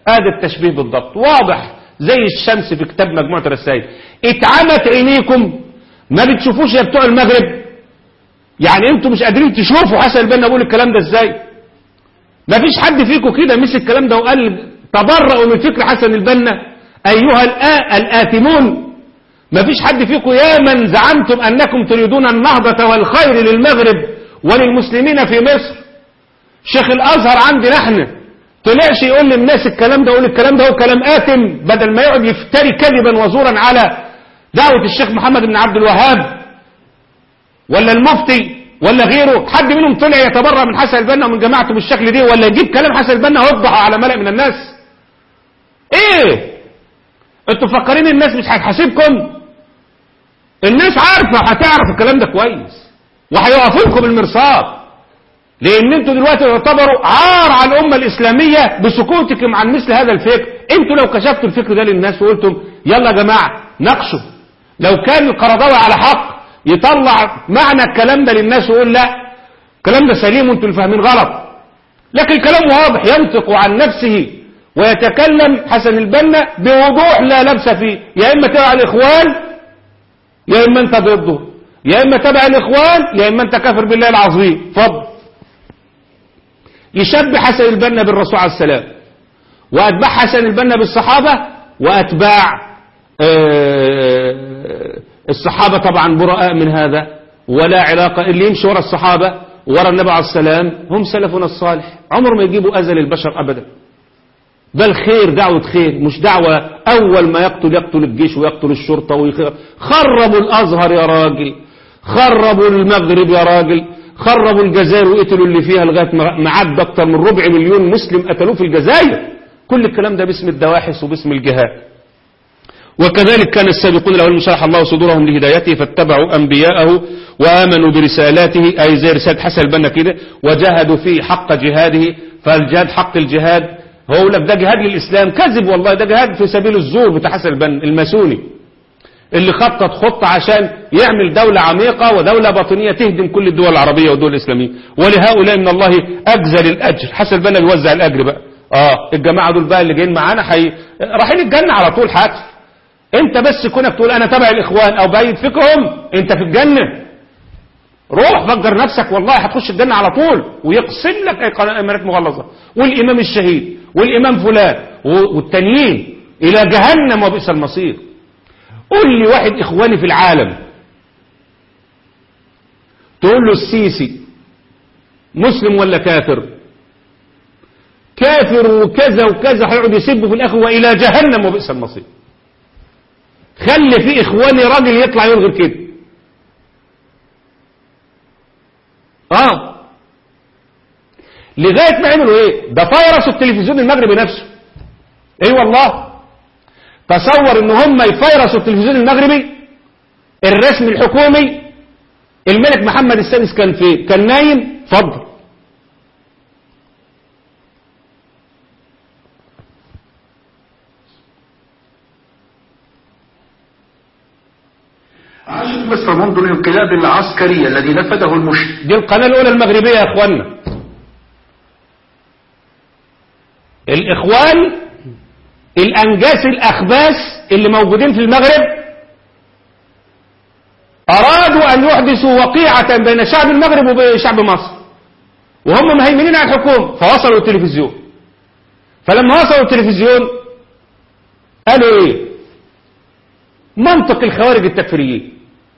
ادي التشبيه بالضبط واضح زي الشمس في كتاب مجموعة الرسائل اتعمت عينيكم ما بتشوفوش يا بتوع المغرب يعني انتوا مش قادرين تشوفوا حسن البنا بيقول الكلام ده ازاي ما فيش حد فيكم كده مسك الكلام ده وقال تبرأوا من فكر حسن البنا ايها الآ الآثمون ما فيش حد فيكم يا من زعمتم انكم تريدون النهضة والخير للمغرب وللمسلمين في مصر شيخ الازهر عندنا احنا طلعش يقول للناس الكلام ده يقول الكلام ده هو كلام آثم بدل ما يقعد يفتري كذبا وزورا على دعوة الشيخ محمد بن عبد الوهاب ولا المفتي ولا غيره حد منهم طلع يتبرأ من حسن البنا ومن جماعته بالشكل دي ولا يجيب كلام حسن البنا ويوضحه على ملأ من الناس ايه انتوا مفكرين الناس مش هتحاسبكم الناس عارفة هتعرف الكلام ده كويس وهيقفوا لكم المرصاد لان انتوا دلوقتي تعتبروا عار على الامة الاسلامية بسكوتكم عن مثل هذا الفكر انتوا لو كشفتوا الفكر ده للناس وقلتم يلا يا جماعة ناقشوا لو كان القرضاوي على حق يطلع معنى الكلام ده للناس ويقول لا الكلام ده سليم وانتوا اللي فاهمين غلط لكن الكلام واضح ينطق عن نفسه ويتكلم حسن البنا بوضوح لا لبس فيه يا اما تبع الاخوان يا اما انت ضده يا اما تبع الاخوان يا اما انت كافر بالله العظيم فضل يشبه حسن البنا بالرسول عليه السلام واتباع حسن البنا بالصحابة واتباع الصحابة طبعا براء من هذا ولا علاقة اللي يمشي ورا الصحابة ورا النبي عليه السلام هم سلفنا الصالح عمر ما يجيبوا أذى للبشر أبدا بل خير دعوة خير مش دعوة أول ما يقتل يقتل الجيش ويقتل الشرطة ويخير خربوا الأزهر يا راجل خربوا المغرب يا راجل خربوا الجزائر وقتلوا اللي فيها لغاية ما عد أكتر من ربع مليون مسلم قتلوه في الجزائر كل الكلام ده باسم الدواحس وباسم الجهاد وكذلك كان السابقون الأولين شرح الله صدورهم لهدايته فاتبعوا أنبياءه وآمنوا برسالاته أي زي رسالة حسن البنا كده وجاهدوا فيه حق جهاده فالجهاد حق الجهاد هو لك ده جهاد للإسلام كذب والله ده جهاد في سبيل الزور بتاع حسن البنا الماسوني اللي خطط خطة عشان يعمل دولة عميقة ودولة باطنية تهدم كل الدول العربية والدول الإسلامية ولهؤلاء من الله أجزل الأجر حسن البنا بيوزع الأجر بقى اه الجماعة دول بقى اللي جايين معانا حي... رايحين الجنة على طول حتف انت بس كونك تقول انا تبع الاخوان او بايد فكرهم انت في الجنة روح فجر نفسك والله هتخش الجنة على طول ويقسم لك اي امارات مغلظة والامام الشهيد والامام فلان والتانيين الى جهنم وبئس المصير قول لي واحد اخواني في العالم تقول له السيسي مسلم ولا كافر كافر وكذا وكذا هيقعد يسب في الاخر والى جهنم وبئس المصير خلي في اخواني راجل يطلع يقول غير كده اه لغايه ما عملوا ايه ده فيرسوا التلفزيون المغربي نفسه اي أيوة والله تصور ان هم يفيرسوا التلفزيون المغربي الرسم الحكومي الملك محمد السادس كان فين كان نايم فضل عاشت مصر منذ الانقلاب العسكري الذي نفذه المشرك دي القناة الأولى المغربية يا إخواننا الإخوان الأنجاس الأخباس اللي موجودين في المغرب أرادوا أن يحدثوا وقيعة بين شعب المغرب وشعب مصر وهم مهيمنين على الحكومة فوصلوا التلفزيون فلما وصلوا التلفزيون قالوا ايه منطق الخوارج التكفيريين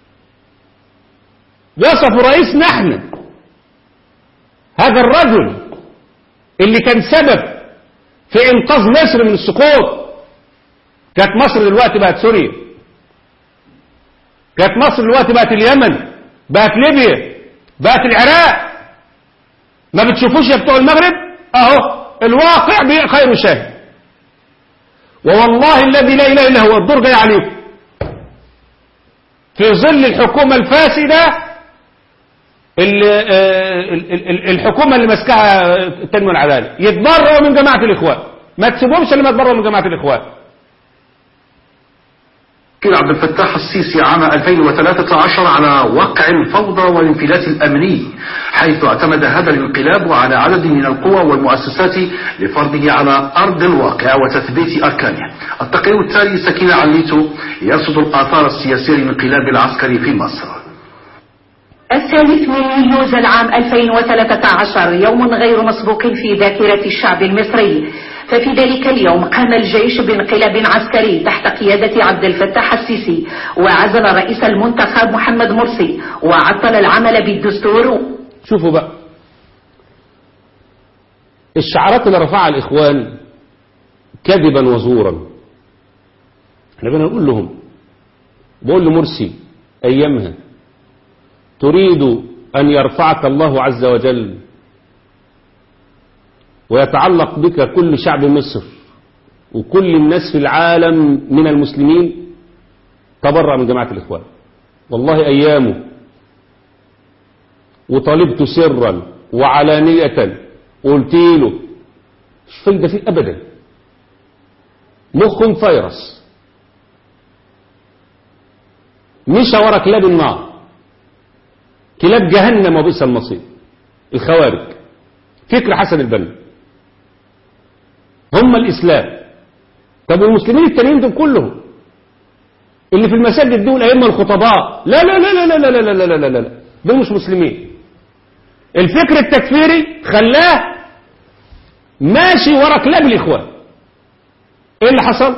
وصفوا رئيسنا احنا هذا الرجل اللي كان سبب في انقاذ مصر من السقوط كانت مصر دلوقتي بقت سوريا كانت مصر دلوقتي بقت اليمن بقت ليبيا بقت العراق ما بتشوفوش يا بتوع المغرب اهو الواقع خير شاهد ووالله الذي لا اله الا هو الدور جاي عليكم في ظل الحكومة الفاسدة الحكومة اللي ماسكها التنمية والعدالة يتبرعوا من جماعة الإخوان ما تسيبهمش لما يتبرعوا من جماعة الإخوان كيل عبد الفتاح السيسي عام 2013 على وقع الفوضى والانفلات الأمني حيث اعتمد هذا الانقلاب على عدد من القوى والمؤسسات لفرضه على أرض الواقع وتثبيت أركانه التقرير التالي سكينة عليتو يرصد الآثار السياسية للانقلاب العسكري في مصر الثالث من يوليوز العام 2013 يوم غير مسبوق في ذاكرة الشعب المصري ففي ذلك اليوم قام الجيش بانقلاب عسكري تحت قيادة عبد الفتاح السيسي وعزل رئيس المنتخب محمد مرسي وعطل العمل بالدستور شوفوا بقى الشعارات اللي رفعها الإخوان كذبا وزورا احنا بدنا نقول لهم بقول لمرسي أيامها تريد أن يرفعك الله عز وجل ويتعلق بك كل شعب مصر وكل الناس في العالم من المسلمين تبرع من جماعة الإخوان والله أيامه وطالبت سرا وعلانية قلت له مش فايدة فيه أبدا مخ فيروس مشى ورا كلاب النار كلاب جهنم وبئس المصير الخوارج فكر حسن البنا هم الإسلام طب والمسلمين التانيين دول كلهم اللي في المساجد دول أئمة الخطباء لا لا لا لا لا لا لا لا لا لا لا لا دول مش مسلمين الفكر التكفيري خلاه ماشي ورا كلاب الإخوان ايه اللي حصل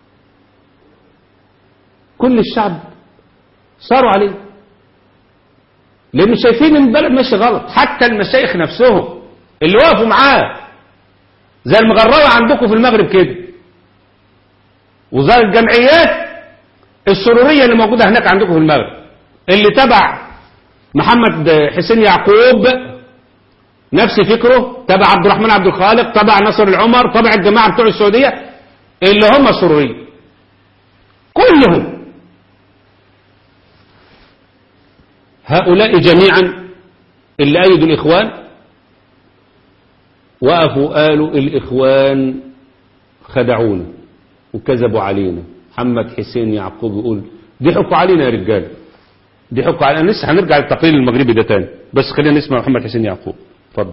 كل الشعب صاروا عليه لأن شايفين ان البلد ماشي غلط حتى المشايخ نفسهم اللي وقفوا معاه زي المغراوي عندكم في المغرب كده وزي الجمعيات السرورية اللي موجودة هناك عندكم في المغرب اللي تبع محمد حسين يعقوب نفس فكره تبع عبد الرحمن عبد الخالق تبع نصر العمر تبع الجماعة بتوع السعودية اللي هم السرورية كلهم هؤلاء جميعا اللي أيدوا الإخوان وقفوا قالوا الإخوان خدعونا وكذبوا علينا محمد حسين يعقوب يقول ضحكوا علينا يا رجال ضحكوا علينا لسه هنرجع للتقرير المغربي ده تاني بس خلينا نسمع محمد حسين يعقوب اتفضل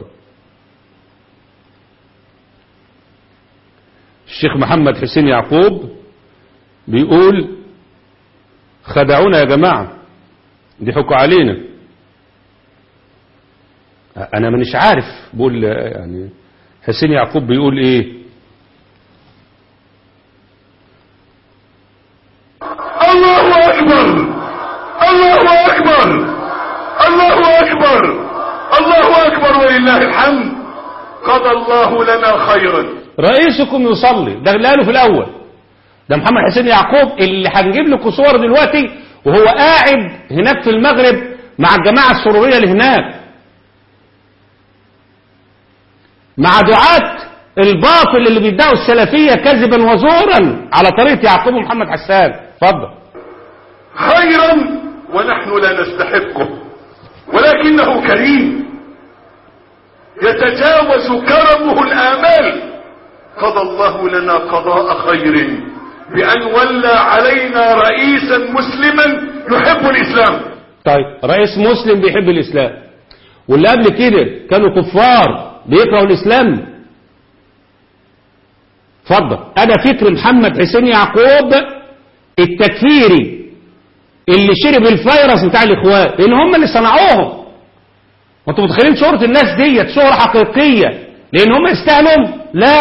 الشيخ محمد حسين يعقوب بيقول خدعونا يا جماعة ضحكوا علينا انا مانيش عارف بقول يعني حسين يعقوب بيقول ايه الله أكبر الله أكبر الله أكبر الله أكبر ولله الحمد قضى الله لنا خيرا رئيسكم يصلي ده اللي قاله في الاول ده محمد حسين يعقوب اللي هنجيب لكم صور دلوقتي وهو قاعد هناك في المغرب مع الجماعة السرورية اللي هناك مع دعاة الباطل اللي بيدعوا السلفية كذبا وزورا على طريقة يعقوب محمد حسان اتفضل خيرا ونحن لا نستحقه ولكنه كريم يتجاوز كرمه الآمال قضى الله لنا قضاء خير بأن ولى علينا رئيسا مسلما يحب الإسلام طيب رئيس مسلم بيحب الإسلام واللي قبل كده كانوا كفار بيكرهوا الإسلام اتفضل أنا فكر محمد حسين يعقوب التكفيري اللي شرب الفيروس بتاع الإخوان لأن هم اللي صنعوهم وانتوا متخيلين شهرة الناس ديت شهرة حقيقية لأن هم يستاهلوا لا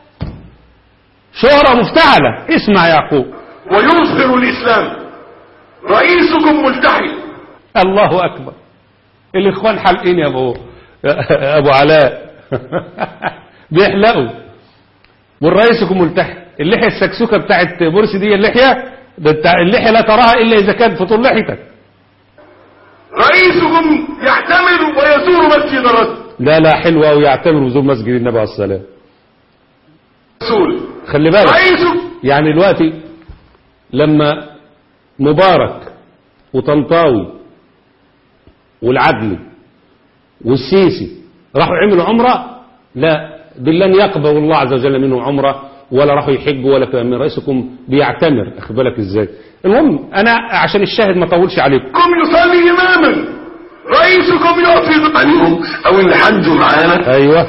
شهرة مفتعلة اسمع يعقوب ويظهر الإسلام رئيسكم ملتحي الله أكبر الإخوان حلقين يا أبو يا أبو علاء بيحلقوا والرئيسكم ملتحي اللحية السكسوكة بتاعت مرسي دي اللحية ده بتاع اللحية لا تراها إلا إذا كان في طول لحيتك رئيسكم يعتمر ويزور مسجد الرسول لا لا حلوة أو يعتبروا زور مسجد النبي عليه السلام خلي بالك رئيسكم يعني دلوقتي لما مبارك وطنطاوي والعدلي والسيسي راحوا عملوا عمرة لا دول لن يقبل الله عز وجل منهم عمرة ولا راحوا يحجوا ولا كلام من رئيسكم بيعتمر اخد بالك ازاي المهم انا عشان الشاهد ما اطولش عليكم كم يصلي إماما رئيسكم يحفظ عليهم أو اللي حجوا معانا ايوه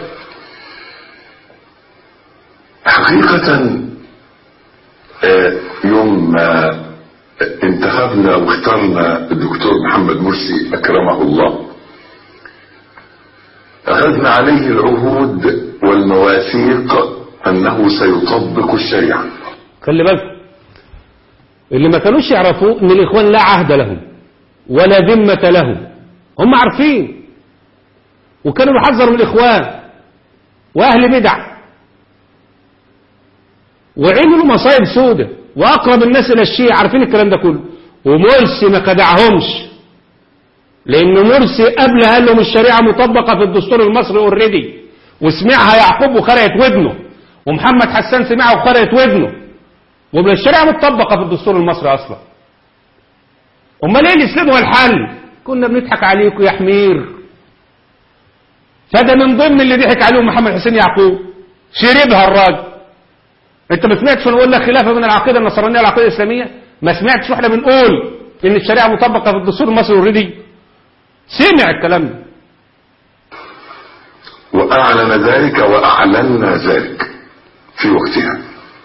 حقيقة آه، يوم ما انتخبنا واخترنا الدكتور محمد مرسي أكرمه الله أخذنا عليه العهود والمواثيق أنه سيطبق الشريعة خلي بالكم اللي ما كانوش يعرفوا ان الاخوان لا عهد لهم ولا ذمة لهم هم عارفين وكانوا بيحذروا من الاخوان واهل بدع وعملوا مصايب سودة واقرب الناس الى الشيعة عارفين الكلام ده كله ومرسي ما خدعهمش لان مرسي قبل قال لهم الشريعة مطبقة في الدستور المصري اوريدي وسمعها يعقوب وخرقت ودنه ومحمد حسان سمعها وخرقت ودنه ومن الشريعة مطبقة في الدستور المصري اصلا امال ايه الاسلام هو الحل كنا بنضحك عليكم يا حمير فده من ضمن اللي ضحك عليهم محمد حسين يعقوب شربها الراجل انت ما سمعتش نقول لك خلافه من العقيده النصرانيه والعقيده الاسلاميه ما سمعتش واحنا بنقول ان الشريعه مطبقه في الدستور المصري اوريدي سمع الكلام ده وأعلن ذلك وأعلنا ذلك في وقتها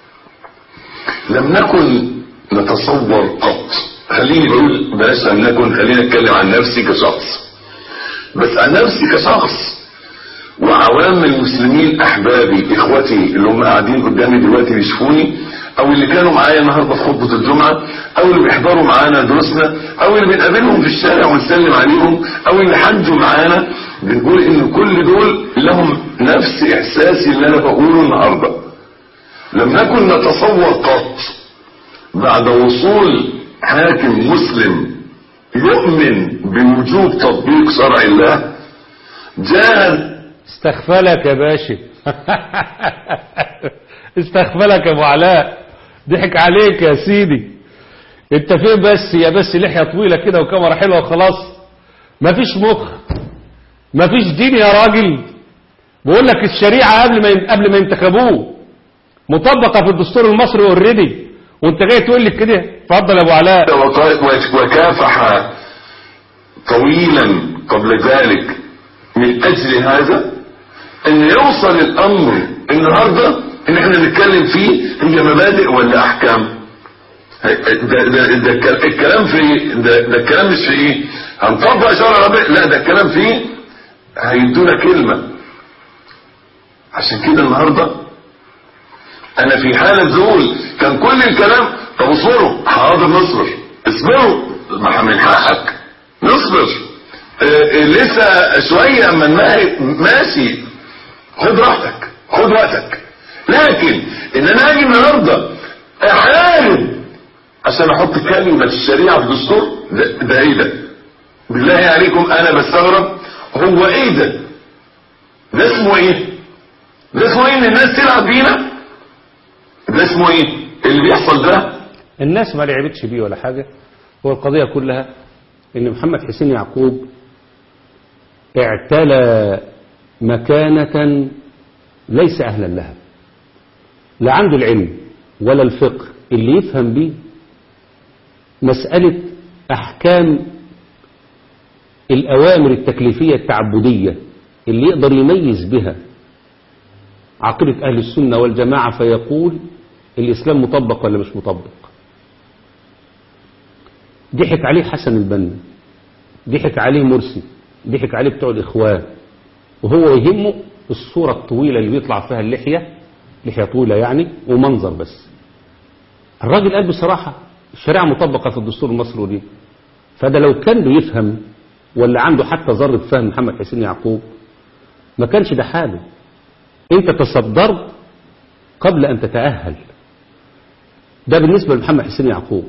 لم نكن نتصور قط خليني بقول بلاش لم نكن خليني اتكلم عن نفسي كشخص بس عن نفسي كشخص وعوام المسلمين احبابي اخوتي اللي هم قاعدين قدامي دلوقتي بيشوفوني او اللي كانوا معايا النهارده في خطبه الجمعه او اللي بيحضروا معانا دروسنا او اللي بنقابلهم في الشارع ونسلم عليهم او اللي حجوا معانا بنقول ان كل دول لهم نفس احساسي اللي انا بقوله النهارده لم نكن نتصور قط بعد وصول حاكم مسلم يؤمن بوجوب تطبيق شرع الله جاء استغفلك يا باشا استغفلك يا ابو علاء ضحك عليك يا سيدي انت فين بس يا بس لحيه طويله كده وكاميرا حلوه وخلاص مفيش مخ مفيش دين يا راجل بقول لك الشريعه قبل ما قبل ما ينتخبوه مطبقه في الدستور المصري اوريدي وانت جاي تقول لي كده اتفضل يا ابو علاء وق- وكافح طويلا قبل ذلك من اجل هذا ان يوصل الامر النهارده ان احنا نتكلم فيه هي مبادئ ولا احكام ده, ده, ده الك- الكلام في إيه؟ ده, ده الكلام مش في ايه هنطبق شرع ربنا لا ده الكلام في ايه هيدونا كلمه عشان كده النهارده انا في حالة ذهول كان كل الكلام طب اصبروا حاضر نصبر اصبروا ما من حقك نصبر آه، آه، لسه شوية اما النهي ماشي خد راحتك خد وقتك لكن ان انا اجي النهارده احارب عشان احط كلمة الشريعة في الدستور ده, ده ايه ده بالله عليكم انا بستغرب هو ايه ده ده اسمه ايه ده اسمه ايه ان الناس تلعب بينا ده اسمه ايه اللي بيحصل ده الناس ما لعبتش بيه ولا حاجة هو القضية كلها ان محمد حسين يعقوب اعتلى مكانة ليس اهلا لها لا عنده العلم ولا الفقه اللي يفهم بيه مسألة احكام الاوامر التكليفية التعبدية اللي يقدر يميز بها عقيدة اهل السنة والجماعة فيقول الإسلام مطبق ولا مش مطبق ضحك عليه حسن البنا ضحك عليه مرسي ضحك عليه بتوع الإخوان وهو يهمه الصورة الطويلة اللي بيطلع فيها اللحية لحية طويلة يعني ومنظر بس الراجل قال بصراحة الشريعة مطبقة في الدستور المصري دي فده لو كان بيفهم ولا عنده حتى ذرة فهم محمد حسين يعقوب ما كانش ده حاله انت تصدرت قبل أن تتأهل ده بالنسبة لمحمد حسين يعقوب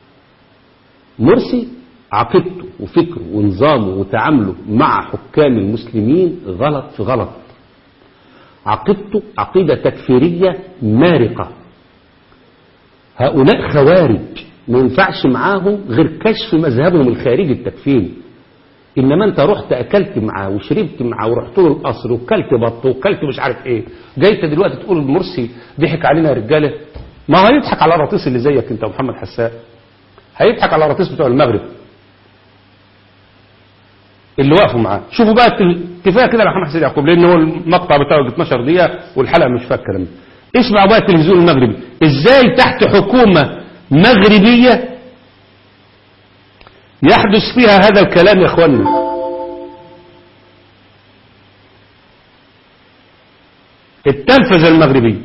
مرسي عقيدته وفكره ونظامه وتعامله مع حكام المسلمين غلط في غلط عقيدته عقيدة تكفيرية مارقة هؤلاء خوارج ما ينفعش معاهم غير كشف مذهبهم الخارجي التكفيري انما انت رحت اكلت معاه وشربت معاه ورحت له القصر وكلت بط وكلت مش عارف ايه جاي انت دلوقتي تقول مرسي ضحك علينا يا رجاله ما هو هيضحك على الرطيس اللي زيك انت ومحمد حسان هيضحك على الرطيس بتوع المغرب اللي وقفوا معاه شوفوا بقى التل- كفايه كده لمحمد حسين يعقوب لان هو المقطع بتاعه 12 دقيقه والحلقه مش فاكر اسمعوا بقى التلفزيون المغربي ازاي تحت حكومه مغربيه يحدث فيها هذا الكلام يا اخوانا التلفزه المغربيه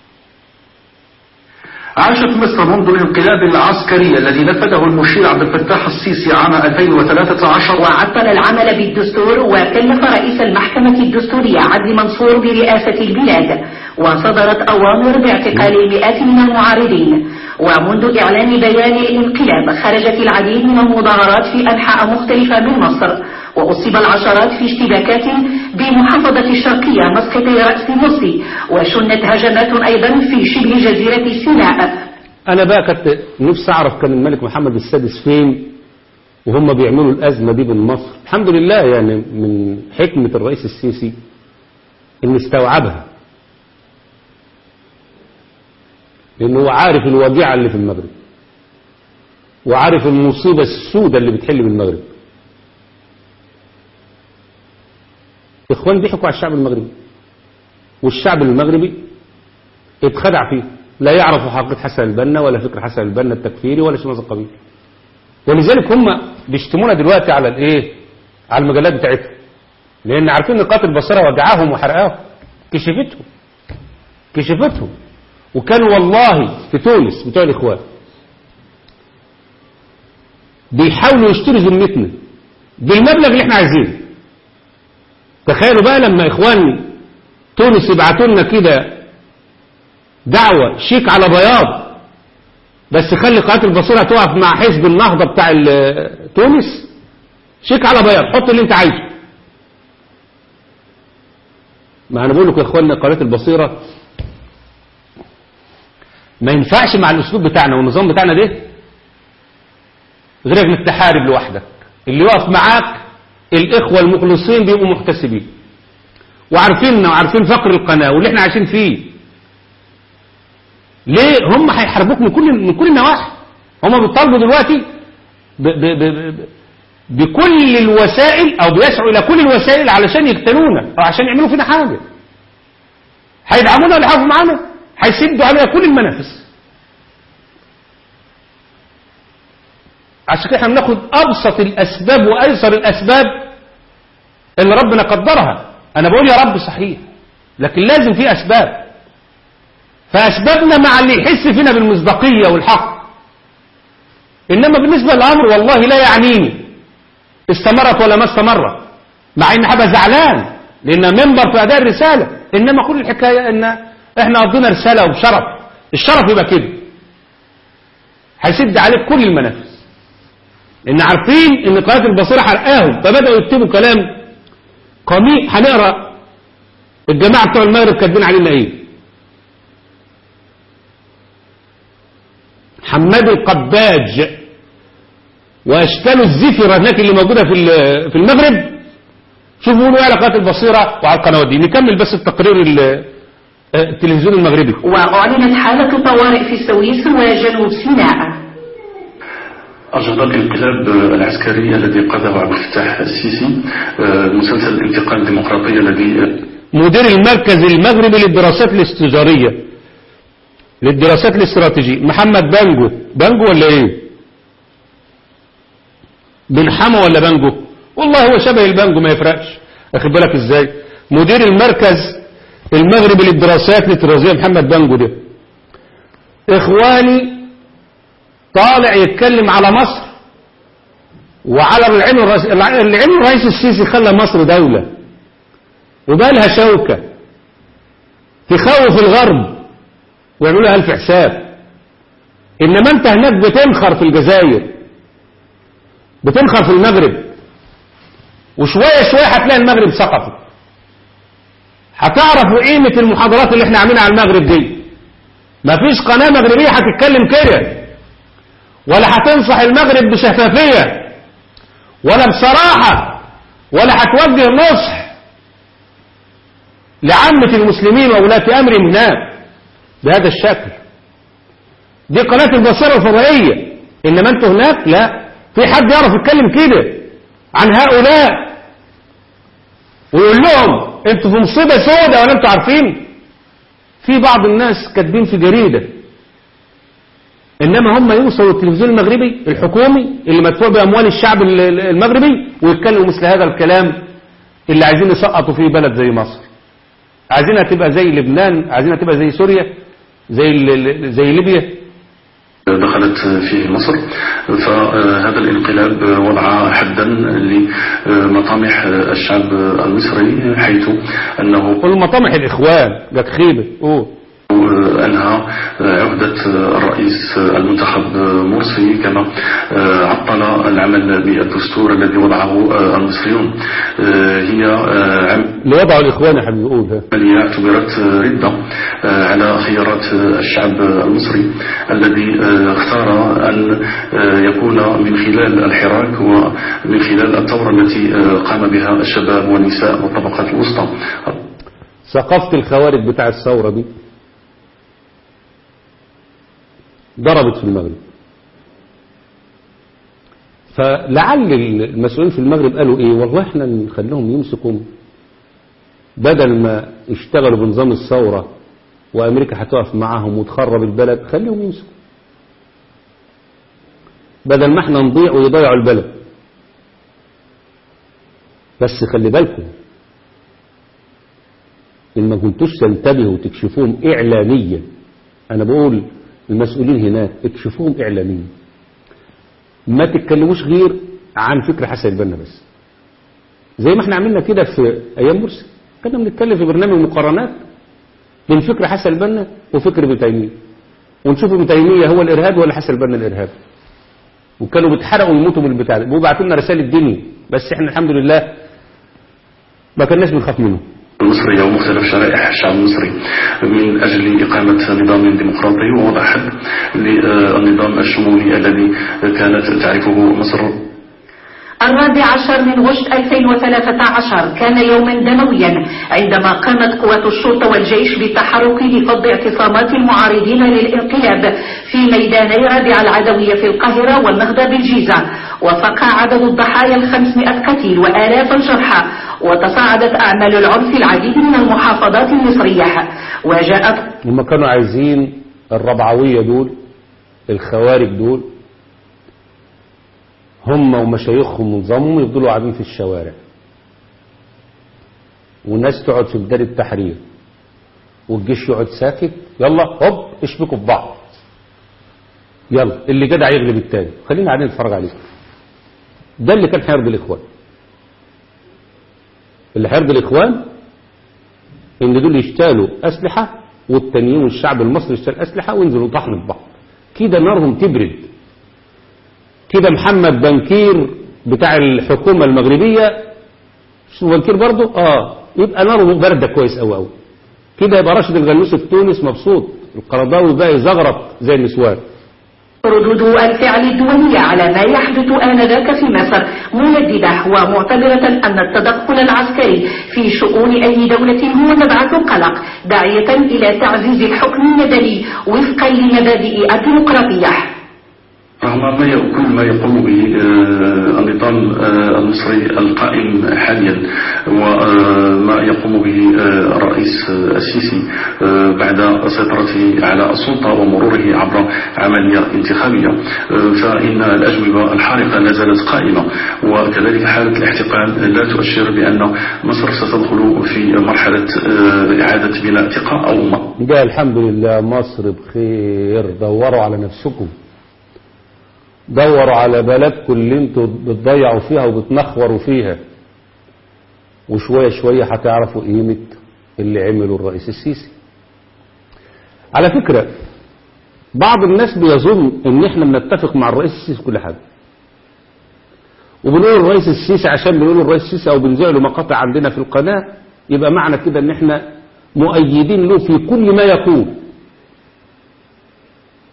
عاشت مصر منذ الانقلاب العسكري الذي نفذه المشير عبد الفتاح السيسي عام 2013 وعطل العمل بالدستور وكلف رئيس المحكمة الدستورية عدلي منصور برئاسة البلاد وصدرت أوامر باعتقال المئات من المعارضين ومنذ إعلان بيان الانقلاب خرجت العديد من المظاهرات في أنحاء مختلفة من مصر وأصيب العشرات في اشتباكات بمحافظة الشرقية مسقط رأس مرسي وشنت هجمات أيضا في شبه جزيرة سيناء انا بقى كنت نفسي اعرف كان الملك محمد السادس فين وهم بيعملوا الازمه دي بين مصر الحمد لله يعني من حكمه الرئيس السيسي ان استوعبها لانه هو عارف الوجيعه اللي في المغرب وعارف المصيبه السوداء اللي بتحل بالمغرب اخوان بيحكوا على الشعب المغربي والشعب المغربي اتخدع فيه لا يعرف حقيقة حسن البنا ولا فكر حسن البنا التكفيري ولا شيء من هذا القبيل ولذلك هم بيشتمونا دلوقتي على الايه على المجلات بتاعتهم لان عارفين نقاط البصيره وجعهم وحرقاهم كشفتهم كشفتهم وكانوا والله في تونس بتوع الاخوان بيحاولوا يشتروا ذمتنا بالمبلغ اللي احنا عايزينه تخيلوا بقى لما اخوان تونس يبعتوا لنا كده دعوة شيك على بياض بس خلي قناة البصيرة تقف مع حزب النهضة بتاع ال- تونس شيك على بياض حط اللي انت عايزه ما انا بقول لكم يا اخوانا قناة البصيرة ما ينفعش مع الاسلوب بتاعنا والنظام بتاعنا ده غير انك تحارب لوحدك اللي يقف معاك الاخوة المخلصين بيبقوا محتسبين وعارفيننا وعارفين فقر القناة واللي احنا عايشين فيه ليه هم هيحاربوك من كل من كل النواحي هم بيطالبوا دلوقتي ب ب ب ب بكل الوسائل او بيسعوا الى كل الوسائل علشان يقتلونا او عشان يعملوا فينا حاجه هيدعمونا ولا هيقفوا معانا هيسدوا علينا كل المنافس عشان كده احنا بناخد ابسط الاسباب وايسر الاسباب اللي ربنا قدرها انا بقول يا رب صحيح لكن لازم في اسباب فأسبابنا مع اللي يحس فينا بالمصداقية والحق إنما بالنسبة للأمر والله لا يعنيني استمرت ولا ما استمرت مع إن هبقى زعلان لأن منبر في أداء الرسالة إنما كل الحكاية إن إحنا قضينا رسالة وبشرف الشرف يبقى كده هيسد عليك كل المنافس لأن عارفين إن قناة البصيرة حرقاهم فبدأوا يكتبوا كلام قميء هنقرأ الجماعة بتوع المغرب كاتبين علينا إيه حماد القباج واشكاله الزفرة هناك اللي موجودة في ال- في المغرب شوفوا بيقولوا ايه على قناة البصيرة وعلى القنوات دي نكمل بس التقرير ال- التلفزيون المغربي وأعلنت حالة طوارئ في السويس وجنوب سيناء أجراء الانقلاب العسكري الذي قاده عبد الفتاح السيسي آه، مسلسل الانتقال الديمقراطي الذي مدير المركز المغربي للدراسات الاستشارية للدراسات الاستراتيجية محمد بانجو بانجو ولا ايه بن حمى ولا بانجو والله هو شبه البانجو ما يفرقش اخد بالك ازاي مدير المركز المغربي للدراسات الاستراتيجية محمد بانجو ده اخواني طالع يتكلم على مصر وعلى العين الرئيس العين الرئيس السيسي خلى مصر دولة وبالها شوكة تخوف الغرب ويعملوا لها ألف حساب إنما أنت هناك بتنخر في الجزائر بتنخر في المغرب وشوية شوية هتلاقي المغرب سقطت هتعرفوا قيمة المحاضرات اللي احنا عاملينها على المغرب دي مفيش قناة مغربية هتتكلم كده ولا هتنصح المغرب بشفافية ولا بصراحة ولا هتوجه نصح لعامة المسلمين وولاة أمرهم هناك بهذا الشكل دي قناة البصيرة الفضائية إنما أنتوا هناك لا في حد يعرف يتكلم كده عن هؤلاء ويقول لهم انتوا في مصيبة سوداء ولا انتوا عارفين في بعض الناس كاتبين في جريدة انما هم يوصلوا التلفزيون المغربي الحكومي اللي مدفوع باموال الشعب ال- ال- المغربي ويتكلموا مثل هذا الكلام اللي عايزين يسقطوا فيه بلد زي مصر عايزينها تبقى زي لبنان عايزينها تبقى زي سوريا زي ال- ال- زي ليبيا دخلت فيه مصر فهذا الانقلاب وضع حدا لمطامح الشعب المصري حيث أنه قل مطامح الاخوان جاك خيبه قول أنهى عهدة الرئيس المنتخب مرسي كما عطل العمل بالدستور الذي وضعه المصريون هي اللي وضعوا الاخوان يا حبيبي قول ها عملية اعتبرت ردة على خيارات الشعب المصري الذي اختار أن يكون من خلال الحراك ومن خلال الثورة التي قام بها الشباب والنساء والطبقات الوسطى ثقافة الخوارج بتاع الثورة دي ضربت في المغرب فلعل المسؤولين في المغرب قالوا ايه والله احنا نخليهم يمسكوا بدل ما يشتغلوا بنظام الثورة وامريكا هتقف معاهم وتخرب البلد خليهم يمسكوا بدل ما احنا نضيع ويضيعوا البلد بس خلي بالكم إن ما كنتوش تنتبهوا وتكشفوهم إعلاميا أنا بقول المسؤولين هناك اكشفوهم إعلاميا ما تتكلموش غير عن فكر حسن البنا بس زي ما احنا عملنا كده في أيام مرسي كنا بنتكلم في برنامج مقارنات بين فكر حسن البنا وفكر ابن تيمية ونشوف ابن تيمية هو الإرهاب ولا حسن البنا الإرهاب وكانوا بيتحرقوا ويموتوا من البتاع ده وبعتوا لنا رسائل الدنيا بس احنا الحمد لله ما كناش بنخاف منهم المصرية ومختلف شرائح الشعب المصري من أجل إقامة نظام ديمقراطي ووضع حد للنظام الشمولي الذي كانت تعرفه مصر الرابع عشر من غشت 2013 كان يوما دمويا عندما قامت قوات الشرطة والجيش بالتحرك لفض اعتصامات المعارضين للانقلاب في ميداني رابع العدوية في القاهرة والنهضة بالجيزة وفقع عدد الضحايا الخمسمائة قتيل وآلاف جرحى وتصاعدت أعمال العنف في العديد من المحافظات المصرية وجاءت هم كانوا عايزين الربعوية دول الخوارج دول هم ومشايخهم ونظامهم يفضلوا قاعدين في الشوارع والناس تقعد في بدار التحرير والجيش يقعد ساكت يلا هوب اشبكوا في بعض يلا اللي جدع يغلب التاني خلينا قاعدين نتفرج عليكم ده اللي كان هيرضي الاخوان اللي هيرضي الاخوان ان دول يشتالوا اسلحه والتانيين والشعب المصري يشتال اسلحه وينزلوا طحن في بعض كده نارهم تبرد كده محمد بنكير بتاع الحكومة المغربية شو بنكير برضه اه يبقى ناره باردة كويس قوي قوي كده يبقى راشد الغنوسي في تونس مبسوط القرضاوي بقى يزغرط زي النسوان ردود الفعل الدولية على ما يحدث آنذاك في مصر منددة ومعتبرة أن التدخل العسكري في شؤون أي دولة هو مبعث قلق داعية إلى تعزيز الحكم المدني وفقا لمبادئ الديمقراطية رغم ما ي- كل ما يقوم به آه، النظام آه، المصري القائم حاليا وما يقوم به آه، الرئيس آه، السيسي آه، بعد سيطرته على السلطة ومروره عبر عملية انتخابية آه، فإن الأجوبة الحارقة لا زالت قائمة وكذلك حالة الاحتقان لا تؤشر بأن مصر ستدخل في مرحلة آه، إعادة بناء ثقة أو ما ده الحمد لله مصر بخير دوروا على نفسكم دوروا على بلدكم اللي انتوا بتضيعوا فيها وبتنخوروا فيها وشوية شوية هتعرفوا قيمة اللي عمله الرئيس السيسي على فكرة بعض الناس بيظن ان احنا بنتفق مع الرئيس السيسي في كل حاجة وبنقول الرئيس السيسي عشان بنقول الرئيس السيسي او بنذيع له مقاطع عندنا في القناة يبقى معنى كده ان احنا مؤيدين له في كل ما يقول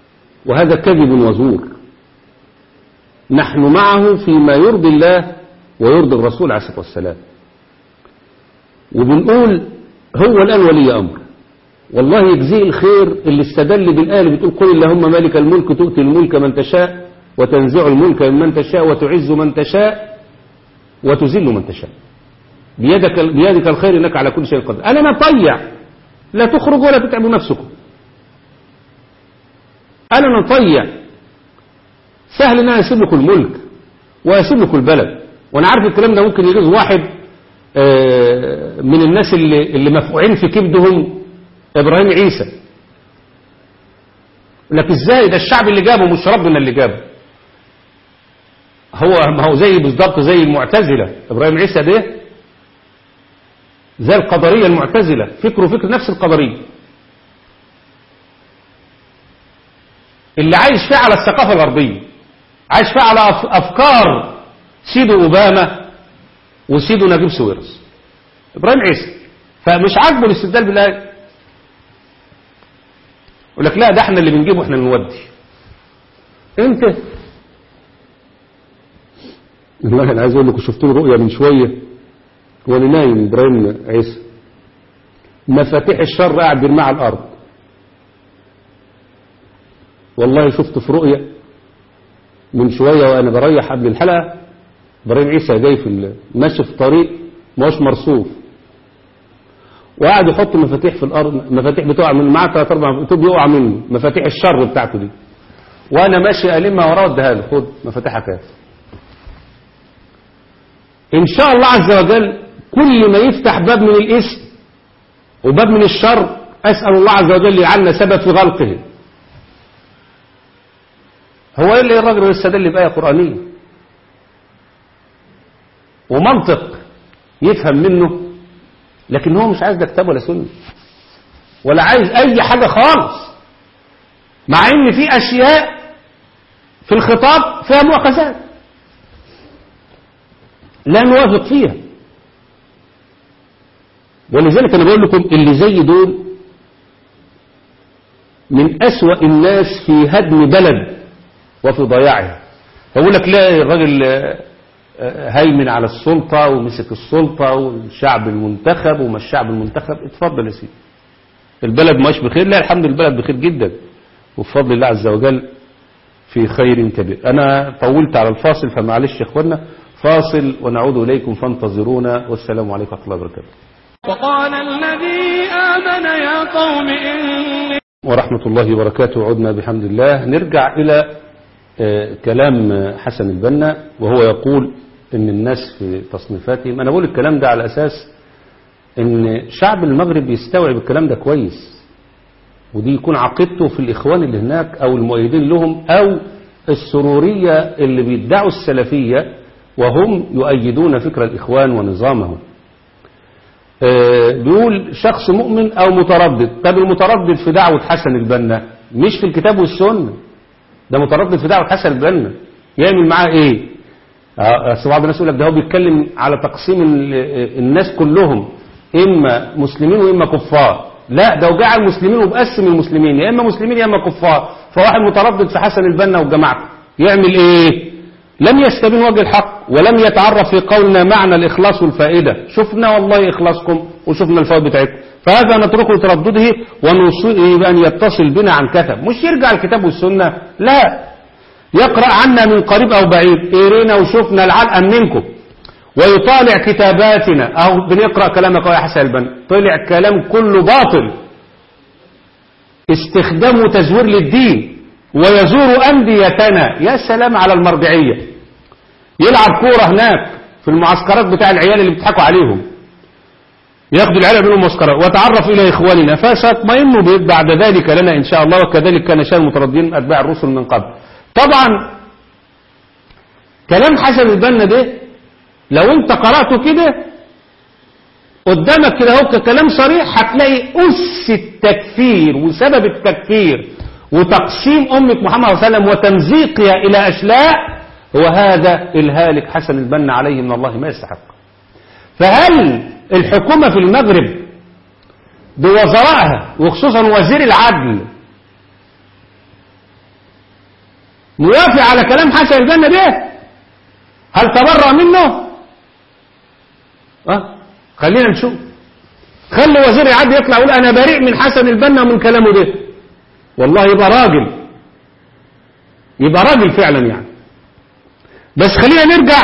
وهذا كذب وزور نحن معه فيما يرضي الله ويرضي الرسول عليه الصلاة والسلام وبنقول هو الآن ولي أمر والله يجزيه الخير اللي استدل بالآية اللي بتقول قل اللهم مالك الملك تؤتي الملك من تشاء وتنزع الملك ممن تشاء وتعز من تشاء وتذل من تشاء بيدك بيدك الخير انك على كل شيء قدير انا نطيع لا تخرج ولا تتعبوا نفسكم انا نطيع سهل ان انا اسيب لكم الملك واسيب لكم البلد وانا عارف الكلام ده ممكن يغيظ واحد آه، من الناس اللي اللي مفقوعين في كبدهم ابراهيم عيسى لك ازاي ده الشعب اللي جابه مش ربنا اللي جابه هو ما هو زي بالضبط زي المعتزله ابراهيم عيسى ده زي القدريه المعتزله فكره فكر نفس القدريه اللي عايش فيه على الثقافه الغربيه عايش فيه على أف- افكار سيدو اوباما وسيدو نجيب سويرس ابراهيم عيسى فمش عاجبه الاستدلال بالايه يقول لك لا ده احنا اللي بنجيبه احنا اللي نودي انت والله انا عايز اقول لكم شفت له رؤيه من شويه وانا نايم ابراهيم عيسى مفاتيح الشر قاعد بيرميها على الارض والله شفت في رؤيه من شويه وانا بريح قبل الحلقه ابراهيم عيسى جاي في ال- ماشي في طريق ما هوش مرصوف وقاعد يحط مفاتيح في الارض مفاتيح بتقع من معاه ثلاث اربع مفاتيح بيقع منه مفاتيح الشر بتاعته دي وانا ماشي المها وراه اديها له خد مفاتيحك اهي ان شاء الله عز وجل كل ما يفتح باب من الاسم وباب من الشر اسال الله عز وجل يجعلنا سبب في غلقه هو ايه اللي الراجل يستدل بايه قرانيه ومنطق يفهم منه لكن هو مش عايز ده كتاب ولا سنه ولا عايز اي حاجه خالص مع ان في اشياء في الخطاب فيها مؤاخذات لا نوافق فيها ولذلك انا بقول لكم اللي زي دول من اسوأ الناس في هدم بلد وفي ضياعها يقول لك لا الراجل آه، آه، هيمن على السلطة ومسك السلطة والشعب المنتخب وما الشعب المنتخب اتفضل يا سيدي البلد ماش بخير لا الحمد لله البلد بخير جدا وبفضل الله عز وجل في خير كبير أنا طولت على الفاصل فمعلش يا إخوانا فاصل ونعود إليكم فانتظرونا والسلام عليكم ورحمة الله وبركاته وقال الذي آمن يا قوم إني ورحمة الله وبركاته عدنا بحمد الله نرجع إلى آه، كلام آه، حسن البنا وهو يقول إن الناس في تصنيفاتهم أنا بقول الكلام ده على أساس إن شعب المغرب يستوعب الكلام ده كويس ودي يكون عقيدته في الإخوان اللي هناك أو المؤيدين لهم أو السرورية اللي بيدعوا السلفية وهم يؤيدون فكر الإخوان ونظامهم آه، بيقول شخص مؤمن أو متردد طب المتردد في دعوة حسن البنا مش في الكتاب والسنة ده متردد في دعوة حسن البنا يعمل معاه ايه آه، أصل بعض الناس يقول لك ده هو بيتكلم على تقسيم ال- آه، الناس كلهم إما مسلمين وإما كفار لا ده وجع المسلمين وبقسم المسلمين يا إما مسلمين يا إما كفار فواحد متردد في حسن البنا وجماعته يعمل ايه لم يستبين وجه الحق ولم يتعرف في قولنا معنى الإخلاص والفائدة شفنا والله إخلاصكم وشفنا الفوائد بتاعتكم فهذا نتركه لتردده ونوصيه بأن يتصل بنا عن كتب مش يرجع الكتاب والسنة لا يقرأ عنا من قريب أو بعيد قرينا وشفنا العلقا منكم ويطالع كتاباتنا أو بنقرأ كلامك يا حسن البنا طلع كلام كله باطل استخدام وتزوير للدين ويزور أنديتنا يا سلام على المرجعية يلعب كورة هناك في المعسكرات بتاع العيال اللي بيضحكوا عليهم ياخدوا العيال منهم معسكرات وتعرف إلى إخواننا فسيطمئنوا به بعد ذلك لنا إن شاء الله وكذلك كان شان المترددين أتباع الرسل من قبل طبعا كلام حسن البنا ده لو انت قرأته كده قدامك كده اهو كلام صريح هتلاقي أس التكفير وسبب التكفير وتقسيم أمة محمد صلى الله عليه وسلم وتمزيقها إلى أشلاء هو هذا الهالك حسن البنا عليه من الله ما يستحق فهل الحكومة في المغرب بوزرائها وخصوصا وزير العدل موافق على كلام حسن البنا ده هل تبرأ منه اه خلينا نشوف خلي وزير يعدي يطلع يقول انا بريء من حسن البنا ومن كلامه ده والله يبقى راجل يبقى راجل فعلا يعني بس خلينا نرجع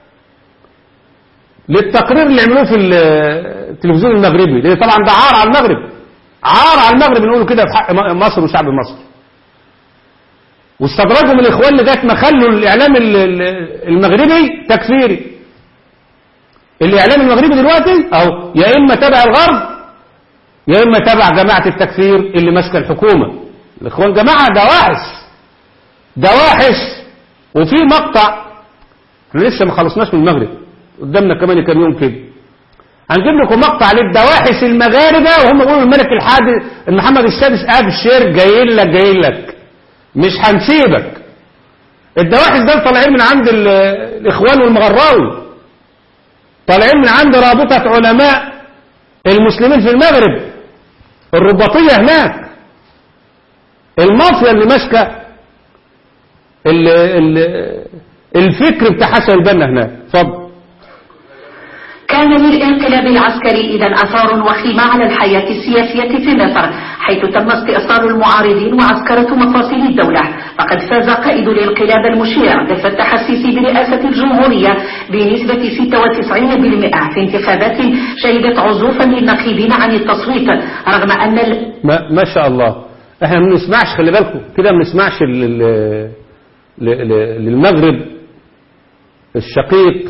للتقرير اللي عملوه في التلفزيون المغربي لان طبعا ده عار على المغرب عار على المغرب نقوله كده في حق م- مصر وشعب مصر واستدرجوا من الاخوان لغايه ما خلوا الاعلام ال- ال- المغربي تكفيري الاعلام المغربي دلوقتي اهو يا اما تبع الغرب يا اما تبع جماعه التكفير اللي ماسكه الحكومه الاخوان جماعه دواعش دواحش وفي مقطع احنا لسه ما خلصناش من المغرب قدامنا كمان كام يوم كده هنجيب لكم مقطع للدواحس المغاربه وهم بيقولوا الملك الحادث محمد السادس ابشر جاي لك جاي لك مش هنسيبك الدواحس دول طالعين من عند ال- الاخوان والمغراوي طالعين من عند رابطه علماء المسلمين في المغرب الرباطيه هناك المافيا اللي ماسكه ال- ال- الفكر بتاع حسن البنا هناك اتفضل كان للانقلاب العسكري إذا أثار وخيمة على الحياة السياسية في مصر حيث تم استئصال المعارضين وعسكرة مفاصل الدولة فقد فاز قائد الانقلاب المشير عبد الفتاح السيسي برئاسة الجمهورية بنسبة 96% في انتخابات شهدت عزوفا للناخبين عن التصويت رغم أن ال... ما, ما شاء الله احنا ما بنسمعش خلي بالكم كده ما بنسمعش لل- لل- لل- للمغرب الشقيق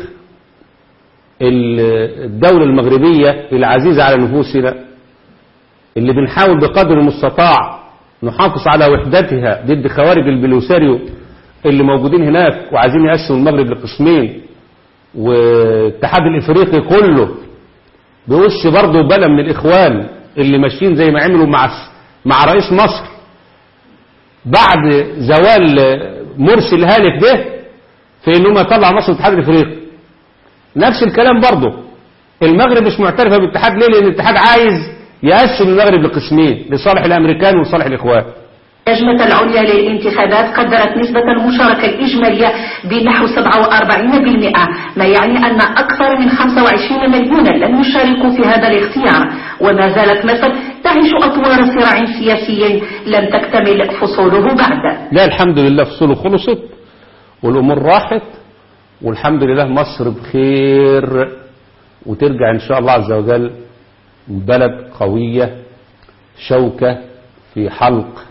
ال- الدولة المغربية العزيزة على نفوسنا اللي بنحاول بقدر المستطاع نحافظ على وحدتها ضد خوارج البلوساريو اللي موجودين هناك وعايزين يقسموا المغرب لقسمين والاتحاد الافريقي كله بوش برضه بلا من الاخوان اللي ماشيين زي ما عملوا مع مع رئيس مصر بعد زوال مرسي الهالك ده في ان هم يطلع مصر من الاتحاد الافريقي نفس الكلام برضه المغرب مش معترفه بالاتحاد ليه لان الاتحاد عايز يقسم المغرب لقسمين لصالح الامريكان ولصالح الاخوان اللجنة العليا للانتخابات قدرت نسبة المشاركة الإجمالية بنحو 47% ما يعني أن أكثر من 25 مليونا لم يشاركوا في هذا الاختيار وما زالت مصر تعيش أطوار صراع سياسي لم تكتمل فصوله بعد لا الحمد لله فصوله خلصت والامور راحت والحمد لله مصر بخير وترجع ان شاء الله عز وجل بلد قوية شوكة في حلق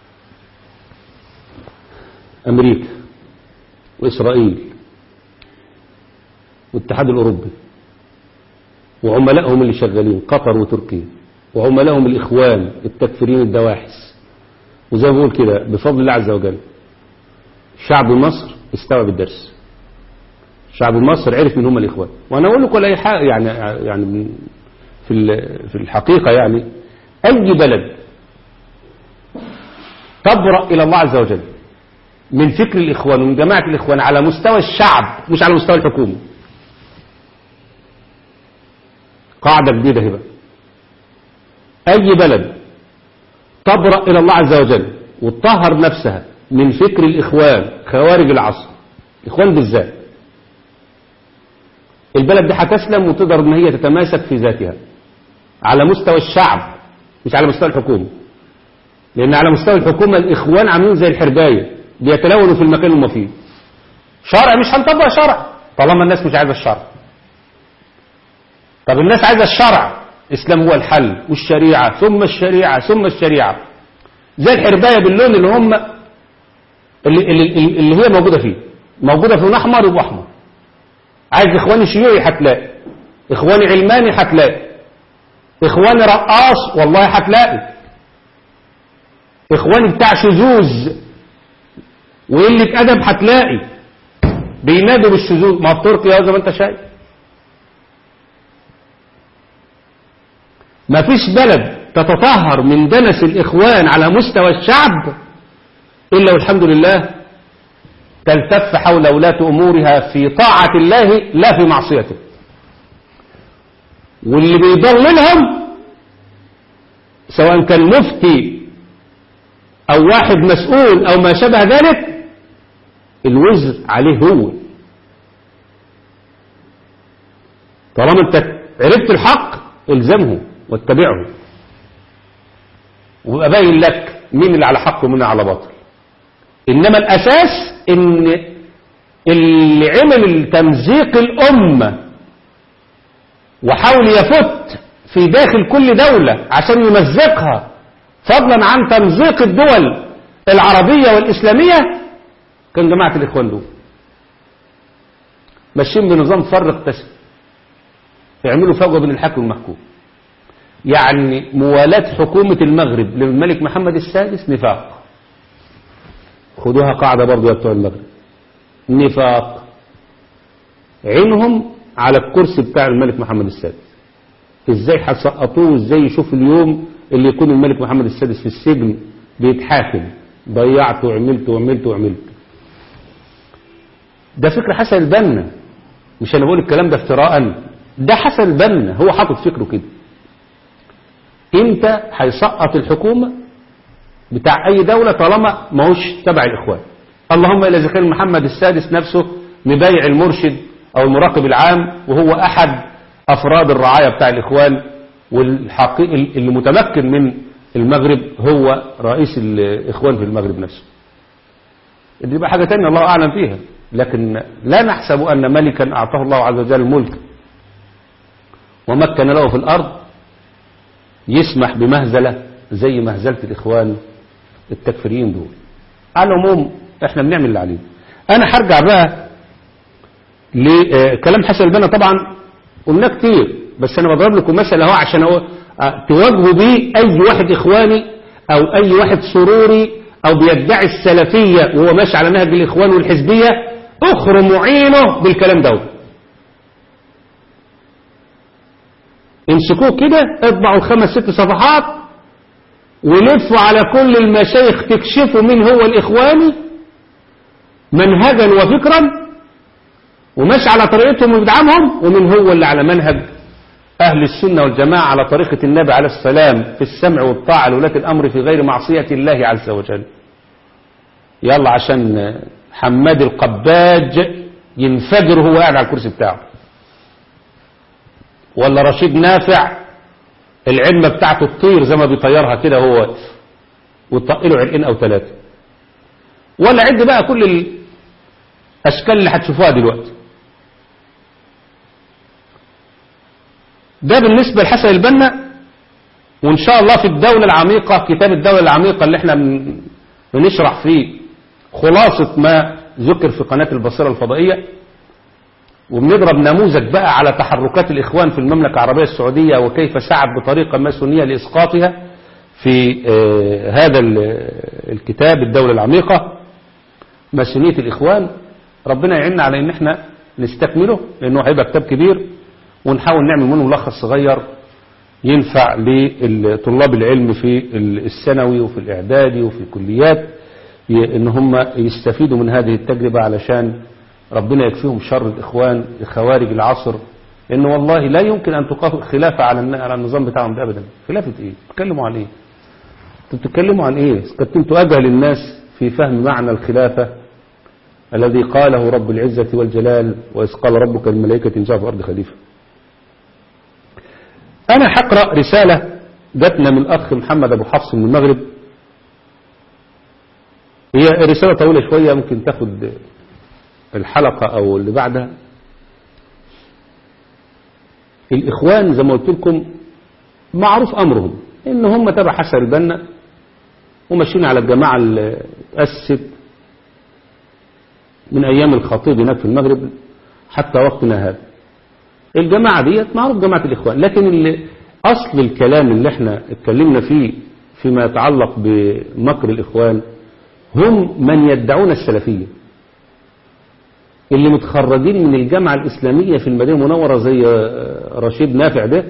امريكا واسرائيل والاتحاد الاوروبي وعملائهم اللي شغالين قطر وتركيا وعملائهم الاخوان التكفيرين الدواحس وزي ما بقول كده بفضل الله عز وجل شعب مصر استوعب الدرس شعب مصر عرف من هم الاخوان وانا اقول لكم اي حاجه يعني يعني من- في ال- في الحقيقه يعني اي بلد تبرأ الى الله عز وجل من فكر الاخوان ومن جماعه الاخوان على مستوى الشعب مش على مستوى الحكومه قاعده جديده هبه اي بلد تبرأ إلى الله عز وجل وتطهر نفسها من فكر الإخوان خوارج العصر الإخوان بالذات البلد دي هتسلم وتقدر إن هي تتماسك في ذاتها على مستوى الشعب مش على مستوى الحكومة لأن على مستوى الحكومة الإخوان عاملين زي الحرباية بيتلونوا في المكان اللي هم فيه شرع مش هنطبق شرع طالما الناس مش عايزة الشرع طب الناس عايزة الشرع الإسلام هو الحل والشريعة ثم الشريعة ثم الشريعة زي الحرباية باللون اللي هم اللي, اللي, اللي هي موجودة فيه موجودة في لون أحمر يبقى أحمر عايز إخواني شيوعي هتلاقي إخواني علماني هتلاقي إخواني رقاص والله هتلاقي إخواني بتاع شذوذ وقلة أدب هتلاقي بينادوا بالشذوذ ما في تركيا زي ما أنت شايف ما فيش بلد تتطهر من دنس الإخوان على مستوى الشعب إلا والحمد لله تلتف حول ولاة أمورها في طاعة الله لا في معصيته واللي بيضللهم سواء كان مفتي أو واحد مسؤول أو ما شابه ذلك الوزر عليه هو طالما انت عرفت الحق الزمه واتبعه ويبقى باين لك مين اللي على حق ومين اللي على باطل انما الاساس ان اللي عمل تمزيق الامه وحاول يفت في داخل كل دولة عشان يمزقها فضلا عن تمزيق الدول العربية والإسلامية كان جماعة الإخوان دول ماشيين بنظام فرق تسم يعملوا فجوة بين الحاكم والمحكوم يعني موالاة حكومة المغرب للملك محمد السادس نفاق خدوها قاعدة برضو يا بتوع المغرب نفاق عينهم على الكرسي بتاع الملك محمد السادس ازاي هتسقطوه وازاي يشوف اليوم اللي يكون الملك محمد السادس في السجن بيتحاكم ضيعت وعملت وعملت وعملت ده فكر حسن البنا مش انا بقول الكلام ده افتراء ده حسن البنا هو حاطط فكره كده امتى هيسقط الحكومة بتاع اي دولة طالما ماهوش تبع الاخوان اللهم الا اذا كان محمد السادس نفسه مبايع المرشد او المراقب العام وهو احد افراد الرعاية بتاع الاخوان والحقيقي اللي متمكن من المغرب هو رئيس الاخوان في المغرب نفسه دي بقى حاجة تانية الله اعلم فيها لكن لا نحسب ان ملكا اعطاه الله عز وجل الملك ومكن له في الارض يسمح بمهزلة زي مهزلة الاخوان التكفيريين دول على العموم احنا بنعمل اللي علينا انا هرجع بقى لكلام حسن البنا طبعا قلناه كتير بس انا بضرب لكم مثل اهو عشان أهو تواجهوا بيه اي واحد اخواني او اي واحد سروري او بيدعي السلفية وهو ماشي على نهج الاخوان والحزبية اخرموا عينه بالكلام ده امسكوه كده اطبعوا خمس ست صفحات ولفوا على كل المشايخ تكشفوا مين هو الاخواني منهجا وفكرا وماشي على طريقتهم وبدعمهم ومن هو اللي على منهج أهل السنة والجماعة على طريقة النبي عليه السلام في السمع والطاعة لولاة الأمر في غير معصية الله عز وجل يلا عشان حماد القباج ينفجر وهو قاعد على الكرسي بتاعه ولا رشيد نافع العلمة بتاعته تطير زي ما بيطيرها كده وهو واقف وتطقله عرقين أو ثلاثة ولا عد بقى كل الأشكال اللي هتشوفوها دلوقتي ده بالنسبة لحسن البنا وإن شاء الله في الدولة العميقة كتاب الدولة العميقة اللي احنا بنشرح فيه خلاصة ما ذكر في قناة البصيرة الفضائية وبنضرب نموذج بقى على تحركات الإخوان في المملكة العربية السعودية وكيف سعت بطريقة ماسونية لإسقاطها في آه هذا الكتاب الدولة العميقة ماسونية الإخوان ربنا يعيننا على ان احنا نستكمله لانه هيبقى كتاب كبير ونحاول نعمل منه ملخص صغير ينفع لطلاب العلم في الثانوي وفي الاعدادي وفي الكليات ان هم يستفيدوا من هذه التجربة علشان ربنا يكفيهم شر الاخوان خوارج العصر لان والله لا يمكن ان تقاف خلافة على على النظام بتاعهم ده ابدا خلافة ايه بتتكلموا عن ايه انتوا بتتكلموا عن ايه كنتوا اجهل الناس في فهم معنى الخلافة الذي قاله رب العزة والجلال وإذ قال ربك الملائكة إن جاء في الأرض خليفة أنا حقرأ رسالة جاتنا من الأخ محمد أبو حفص من المغرب هي رسالة طويلة شوية ممكن تاخد الحلقة أو اللي بعدها الإخوان زي ما قلت لكم معروف أمرهم إن هم تبع حسن البنا وماشيين على الجماعة اللي أسست من أيام الخطيب هناك في المغرب حتى وقتنا هذا الجماعة ديت معروف جماعة الإخوان لكن اللي أصل الكلام اللي احنا اتكلمنا فيه فيما يتعلق بمكر الإخوان هم من يدعون السلفية اللي متخرجين من الجامعة الإسلامية في المدينة المنورة زي رشيد نافع ده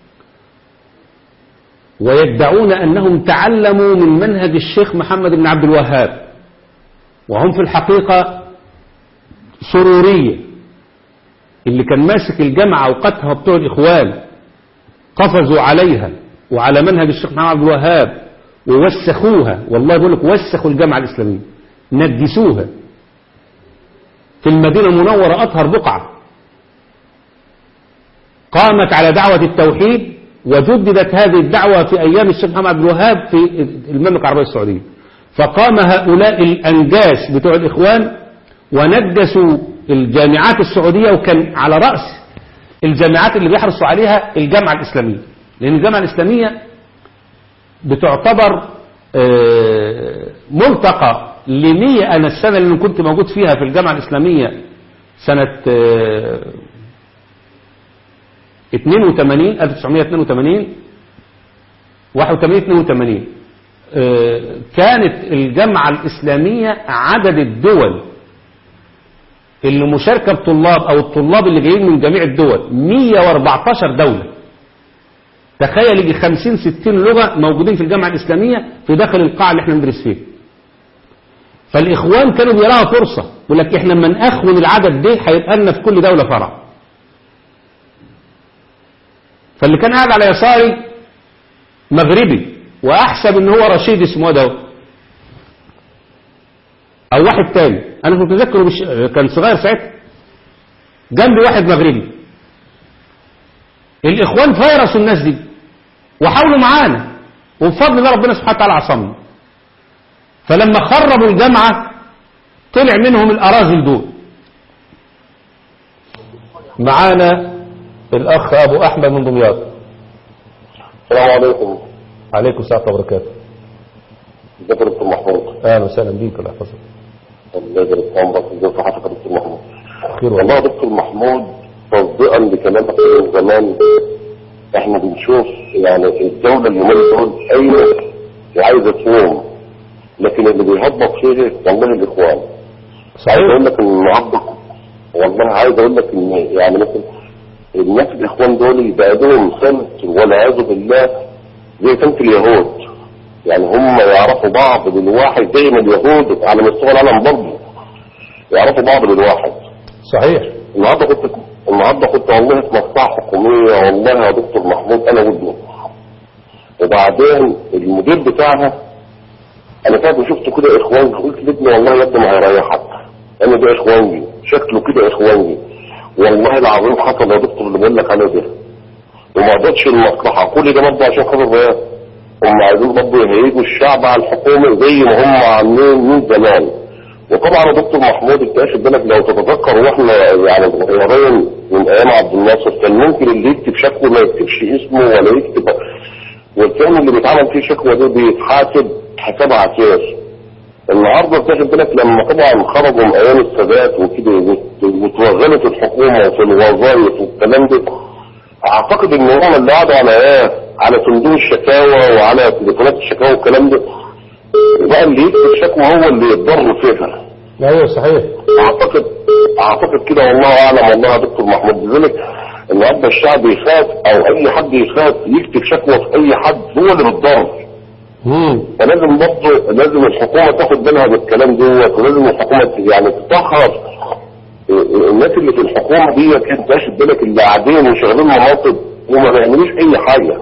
ويدعون أنهم تعلموا من منهج الشيخ محمد بن عبد الوهاب وهم في الحقيقة سرورية اللي كان ماسك الجامعة وقتها بتوع الإخوان قفزوا عليها وعلى منهج الشيخ محمد عبد الوهاب ووسخوها والله بقول لك وسخوا الجامعة الإسلامية نجسوها في المدينة المنورة أطهر بقعة قامت على دعوة التوحيد وجددت هذه الدعوة في أيام الشيخ محمد عبد الوهاب في المملكة العربية السعودية فقام هؤلاء الأنجاس بتوع الإخوان ونجسوا الجامعات السعودية وكان على رأس الجامعات اللي بيحرصوا عليها الجامعة الإسلامية لأن الجامعة الإسلامية بتعتبر آه، ملتقى لنية أنا السنة اللي كنت موجود فيها في الجامعة الإسلامية سنة آه، 82 1982 81 82 آه، كانت الجامعة الإسلامية عدد الدول اللي مشاركة بطلاب أو الطلاب اللي جايين من جميع الدول 114 دولة تخيل يجي 50 60 لغة موجودين في الجامعة الإسلامية في داخل القاعة اللي احنا ندرس فيها فالإخوان كانوا بيراها فرصة يقول لك احنا لما نأخون العدد ده هيبقى لنا في كل دولة فرع فاللي كان قاعد على يساري مغربي وأحسب ان هو رشيد اسمه ده أو واحد تاني أنا كنت متذكره بش... كان صغير ساعتها جنبي واحد مغربي الإخوان فيرسوا الناس دي وحاولوا معانا وبفضل الله ربنا سبحانه وتعالى عصمنا فلما خربوا الجامعة طلع منهم الأراذل دول معانا الأخ أبو أحمد من دمياط السلام عليكم عليكم السلام وبركاته ازيك يا دكتور محمود أهلا وسهلا بيك الله يحفظك الله يبارك في عمرك ازيك في حضرتك يا دكتور محمود خير والله والله يا دكتور محمود تصديقا لكلامك من زمان احنا بنشوف يعني الدولة اليومين دول ايوه عايزة تقوم لكن اللي بيهبط فيه والله الاخوان عايز اقول صحيح لك ان النهارده والله عايز اقول لك ان يعني مثلا الناس الاخوان دول بقى لهم سمت والعياذ بالله زي سمت اليهود يعني هم يعرفوا بعض بالواحد زي ما اليهود على مستوى العالم برضه يعرفوا بعض بالواحد صحيح النهارده كنت النهارده كنت والله في مصلحه حكوميه والله يا دكتور محمود انا وابني وبعدين المدير بتاعها انا فاكر شفته كده اخواني قلت لابني والله يا ابني ما هيريحك انا ده اخواني شكله كده اخواني والله العظيم حصل يا دكتور اللي بقول لك عليه ده وما قضتش المصلحه كل ده برضه عشان خاطر ايه هم عايزين برضه يهيجوا الشعب على الحكومه زي ما هم عاملين من زمان وطبعا يا دكتور محمود انت واخد بالك لو تتذكر واحنا يعني صغيرين من ايام عبد الناصر كان ممكن اللي يكتب شكوى ما يكتبش اسمه ولا يكتب والكلام اللي بيتعمل فيه شكوى ده بيتحاسب حساب عسير النهارده تاخد بالك لما طبعا خرجوا من ايام السادات وكده وت- وتوغلت الحكومه وفي الوظائف والكلام ده اعتقد ان هم اللي قعدوا على ايه؟ على صندوق الشكاوى وعلى تليفونات الشكاوى والكلام ده بقى اللي يكتب شكوى هو اللي يتضر فيها ايوه صحيح اعتقد اعتقد كده والله اعلم والله يا دكتور محمود لذلك النهارده الشعب يخاف او اي حد يخاف يكتب شكوى في اي حد هو اللي بيتضر مم. فلازم برضه لازم الحكومه تاخد بالها بالكلام دوت ولازم الحكومه يعني تطهر الناس اللي في الحكومه ديت انت واخد بالك اللي قاعدين وشغالين مناصب وما بيعملوش اي حاجه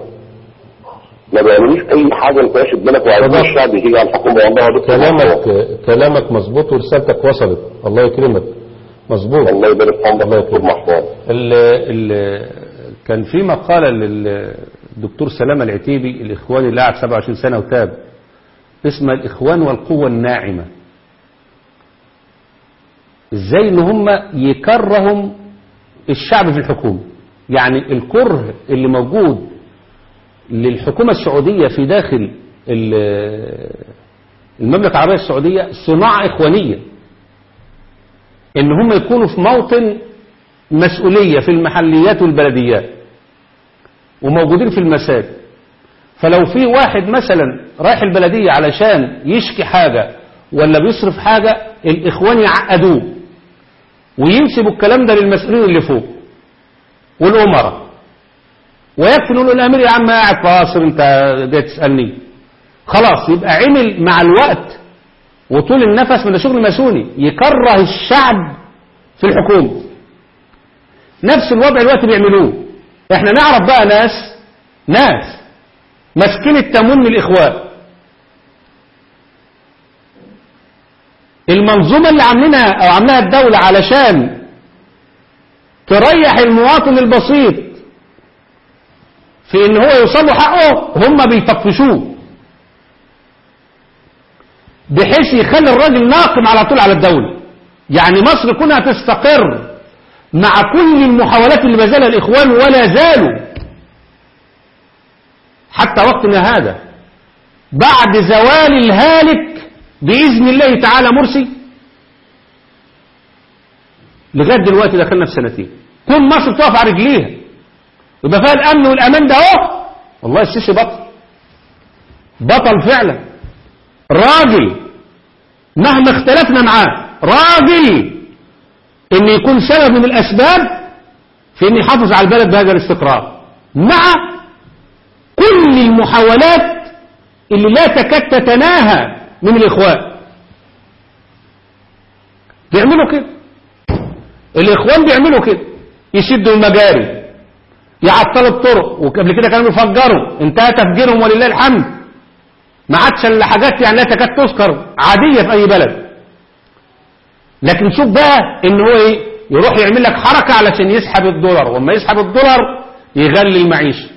ما بيعملوش اي حاجه انت واخد بالك وعايزين طبعا. الشعب يجي على الحكومه والله يا دكتور محمود. كلامك كلامك مظبوط ورسالتك وصلت الله يكرمك مظبوط الله يبارك في عمرك الله يا دكتور يكرمك. محمود ال ال كان في مقالة للدكتور سلامة العتيبي الإخوان اللي قعد 27 سنة وتاب اسمها الإخوان والقوة الناعمة ازاي ان هم يكرهوا الشعب في الحكومة يعني الكره اللي موجود للحكومة السعودية في داخل ال- المملكة العربية السعودية صناعة إخوانية ان هم يكونوا في موطن مسؤولية في المحليات والبلديات وموجودين في المساجد فلو في واحد مثلا رايح البلدية علشان يشكي حاجة ولا بيصرف حاجة الإخوان يعقدوه وينسبوا الكلام ده للمسؤولين اللي فوق والأمراء ويكفي نقول له الأمير يا عم قاعد فاصل أنت جاي تسألني خلاص يبقى عمل مع الوقت وطول النفس من شغل ماسوني يكره الشعب في الحكومة نفس الوضع الوقت بيعملوه احنا نعرف بقى ناس ناس ماسكين التموين من الاخوان المنظومة اللي عاملينها او عاملاها الدولة علشان تريح المواطن البسيط في ان هو يوصل له حقه هم بيطفشوه بحيث يخلي الراجل ناقم على طول على الدولة يعني مصر كونها تستقر مع كل المحاولات اللي بذلها الإخوان ولا زالوا حتى وقتنا هذا بعد زوال الهالك بإذن الله تعالى مرسي لغاية دلوقتي دخلنا في سنتين كل مصر تقف على رجليها ويبقى فيها الأمن والأمان ده اهو والله السيسي بطل بطل فعلا راجل مهما اختلفنا معاه راجل ان يكون سبب من الاسباب في ان يحافظ على البلد بهذا الاستقرار مع كل المحاولات اللي لا تكاد تتناهى من الاخوان بيعملوا كده الاخوان بيعملوا كده يشدوا المجاري يعطلوا الطرق وقبل كده كانوا يفجروا انتهى تفجيرهم ولله الحمد ما عادش الا حاجات يعني لا تكاد تذكر عاديه في اي بلد لكن شوف بقى ان هو ايه يروح يعمل لك حركه علشان يسحب الدولار واما يسحب الدولار يغلي المعيشه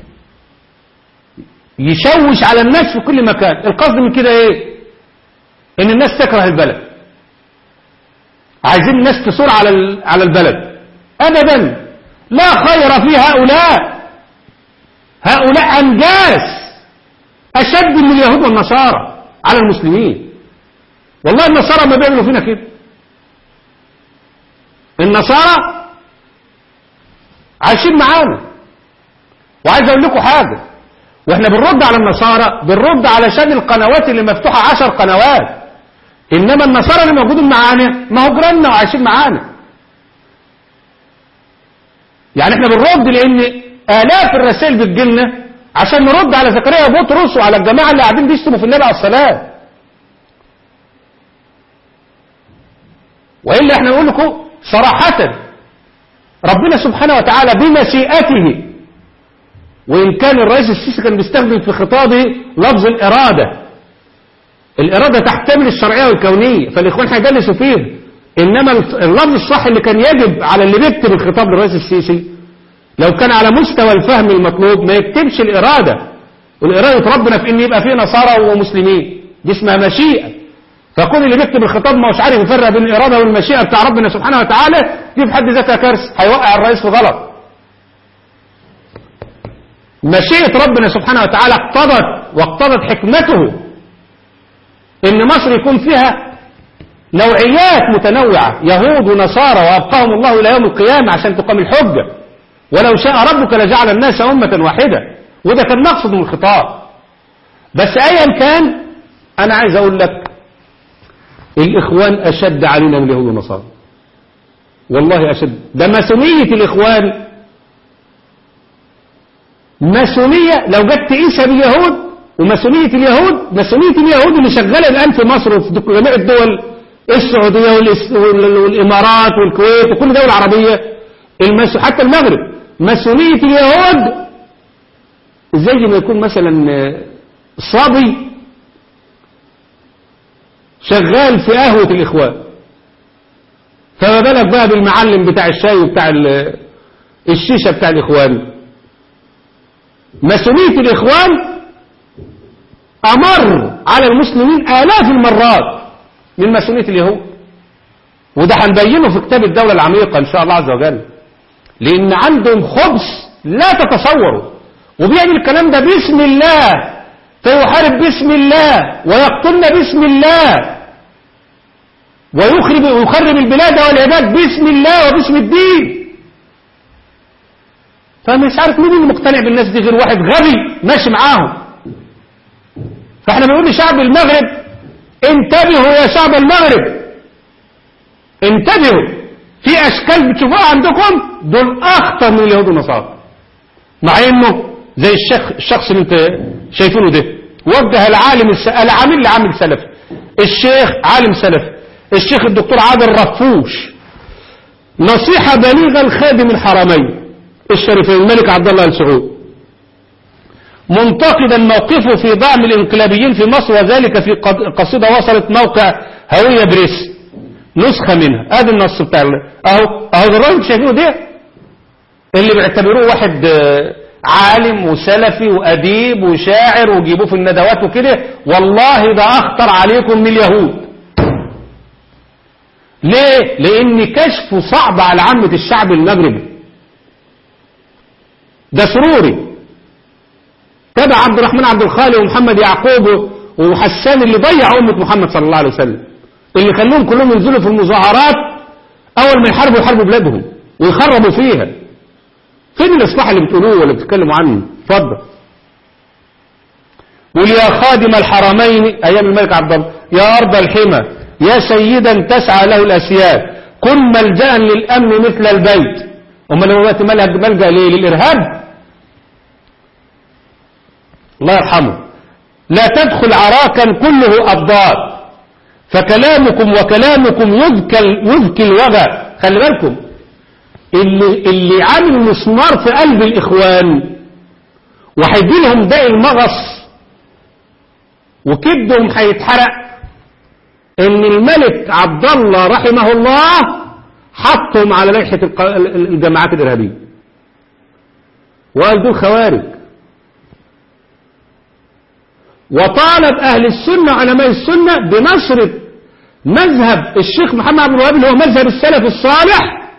يشوش على الناس في كل مكان القصد من كده ايه ان الناس تكره البلد عايزين الناس تصور على ال- على البلد ابدا لا خير في هؤلاء هؤلاء انجاس اشد من اليهود والنصارى على المسلمين والله النصارى ما بيعملوا فينا كده النصارى عايشين معانا وعايز اقول لكم حاجه واحنا بنرد على النصارى بنرد علشان القنوات اللي مفتوحه عشر قنوات انما النصارى اللي موجودين معانا ما هو جيراننا وعايشين معانا يعني احنا بنرد لان الاف الرسائل بتجيلنا عشان نرد على زكريا وبطرس وعلى الجماعه اللي قاعدين بيشتموا في النبي عليه الصلاه والا احنا نقول لكم صراحه ربنا سبحانه وتعالى بمشيئته وإن كان الرئيس السيسي كان بيستخدم في خطابه لفظ الإرادة الإرادة تحتمل الشرعية والكونية فالإخوان هيدلسوا فيه إنما اللفظ الصح اللي كان يجب على اللي بيكتب الخطاب للرئيس السيسي لو كان على مستوى الفهم المطلوب ما يكتبش الإرادة والإرادة ربنا في إن يبقى فيه نصارى ومسلمين دي اسمها مشيئة فكون اللي بيكتب الخطاب ما هوش عارف يفرق بين الإرادة والمشيئة بتاع ربنا سبحانه وتعالى دي في حد ذاتها كارثة هيوقع الرئيس في غلط مشيئة ربنا سبحانه وتعالى اقتضت واقتضت حكمته ان مصر يكون فيها نوعيات متنوعة يهود ونصارى وابقاهم الله الى يوم القيامة عشان تقام الحجة ولو شاء ربك لجعل الناس أمة واحدة وده كان مقصد من الخطاب بس ايا كان انا عايز اقول لك الاخوان اشد علينا من اليهود والنصارى والله اشد ده ماسونية الاخوان ماسونية لو جت تقيسها باليهود وماسونية اليهود ماسونية اليهود اللي شغالة الآن في مصر وفي جميع الدول السعودية والإس- وال- والإمارات والكويت وكل دولة عربية المس... حتى المغرب ماسونية اليهود زي ما يكون مثلا آه، صبي شغال في قهوة الإخوان فما بالك بقى بالمعلم بتاع الشاي وبتاع ال- الشيشة بتاع الإخوان ماسونية الإخوان أمر على المسلمين آلاف المرات من ماسونية اليهود وده هنبينه في كتاب الدولة العميقة إن شاء الله عز وجل لأن عندهم خبث لا تتصوروا وبيعمل الكلام ده باسم الله فيحارب باسم الله ويقتلنا باسم الله ويخرب ويخرب البلاد والعباد باسم الله وباسم الدين فمش عارف مين اللي مقتنع بالناس دي غير واحد غبي ماشي معاهم فاحنا بنقول لشعب المغرب انتبهوا يا شعب المغرب انتبهوا في اشكال بتشوفوها عندكم دول اخطر من اليهود والنصارى مع انه زي الشيخ الشخص اللي انت شايفينه ده وجه العالم الس... العامل لعامل سلفي الشيخ عالم سلفي الشيخ الدكتور عادل رفوش نصيحة بليغة لخادم الحرمين الشريفين الملك عبد الله ال سعود منتقدا موقفه في دعم الانقلابيين في مصر وذلك في قد- قصيدة وصلت موقع هوية بريس نسخة منها ادي النص بتاع ال- اهو اهو الراجل شايفينه ده اللي بيعتبروه واحد آه، عالم وسلفي وأديب وشاعر وجيبوه في الندوات وكده والله ده أخطر عليكم من اليهود ليه؟ لأن كشفه صعب على عامة الشعب المغربي ده سروري تبع عبد الرحمن عبد الخالق ومحمد يعقوب وحسان اللي ضيع أمة محمد صلى الله عليه وسلم اللي خلوهم كلهم ينزلوا في المظاهرات أول ما يحاربوا يحاربوا بلادهم ويخربوا فيها فين الإصلاح اللي بتقولوه ولا بتتكلموا عنه اتفضل قل يا خادم الحرمين أيام الملك عبد الله يا أرض الحمى يا سيدا تسعى له الأسياد كن ملجأ للأمن مثل البيت أمال هو دلوقتي ملجأ ملجأ ليه للإرهاب الله يرحمه لا تدخل عراكا كله أبضاد فكلامكم وكلامكم يذكى يذكي الوغى خلي بالكم اللي, اللي عامل مسمار في قلب الإخوان وهيجي لهم داء المغص وكبدهم هيتحرق ان الملك عبد الله رحمه الله حطهم على لائحة الق- الجماعات الإرهابية وقال دول خوارج وطالب أهل السنة وعلماء السنة بنشر مذهب الشيخ محمد عبد الوهاب اللي هو مذهب السلف الصالح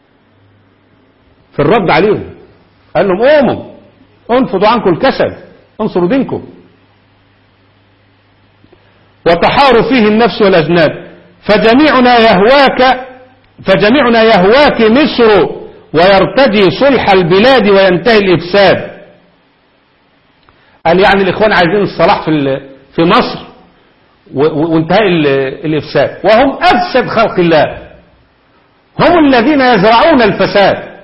في الرد عليهم قال لهم قوموا انفضوا عنكم الكسل انصروا دينكم وتحار فيه النفس والأذناب فجميعنا يهواك فجميعنا يهواك مصر ويرتجي صلح البلاد وينتهي الإفساد قال يعني الإخوان عايزين الصلاح في ال- في مصر و- و- وانتهاء ال- الإفساد وهم أفسد خلق الله هم الذين يزرعون الفساد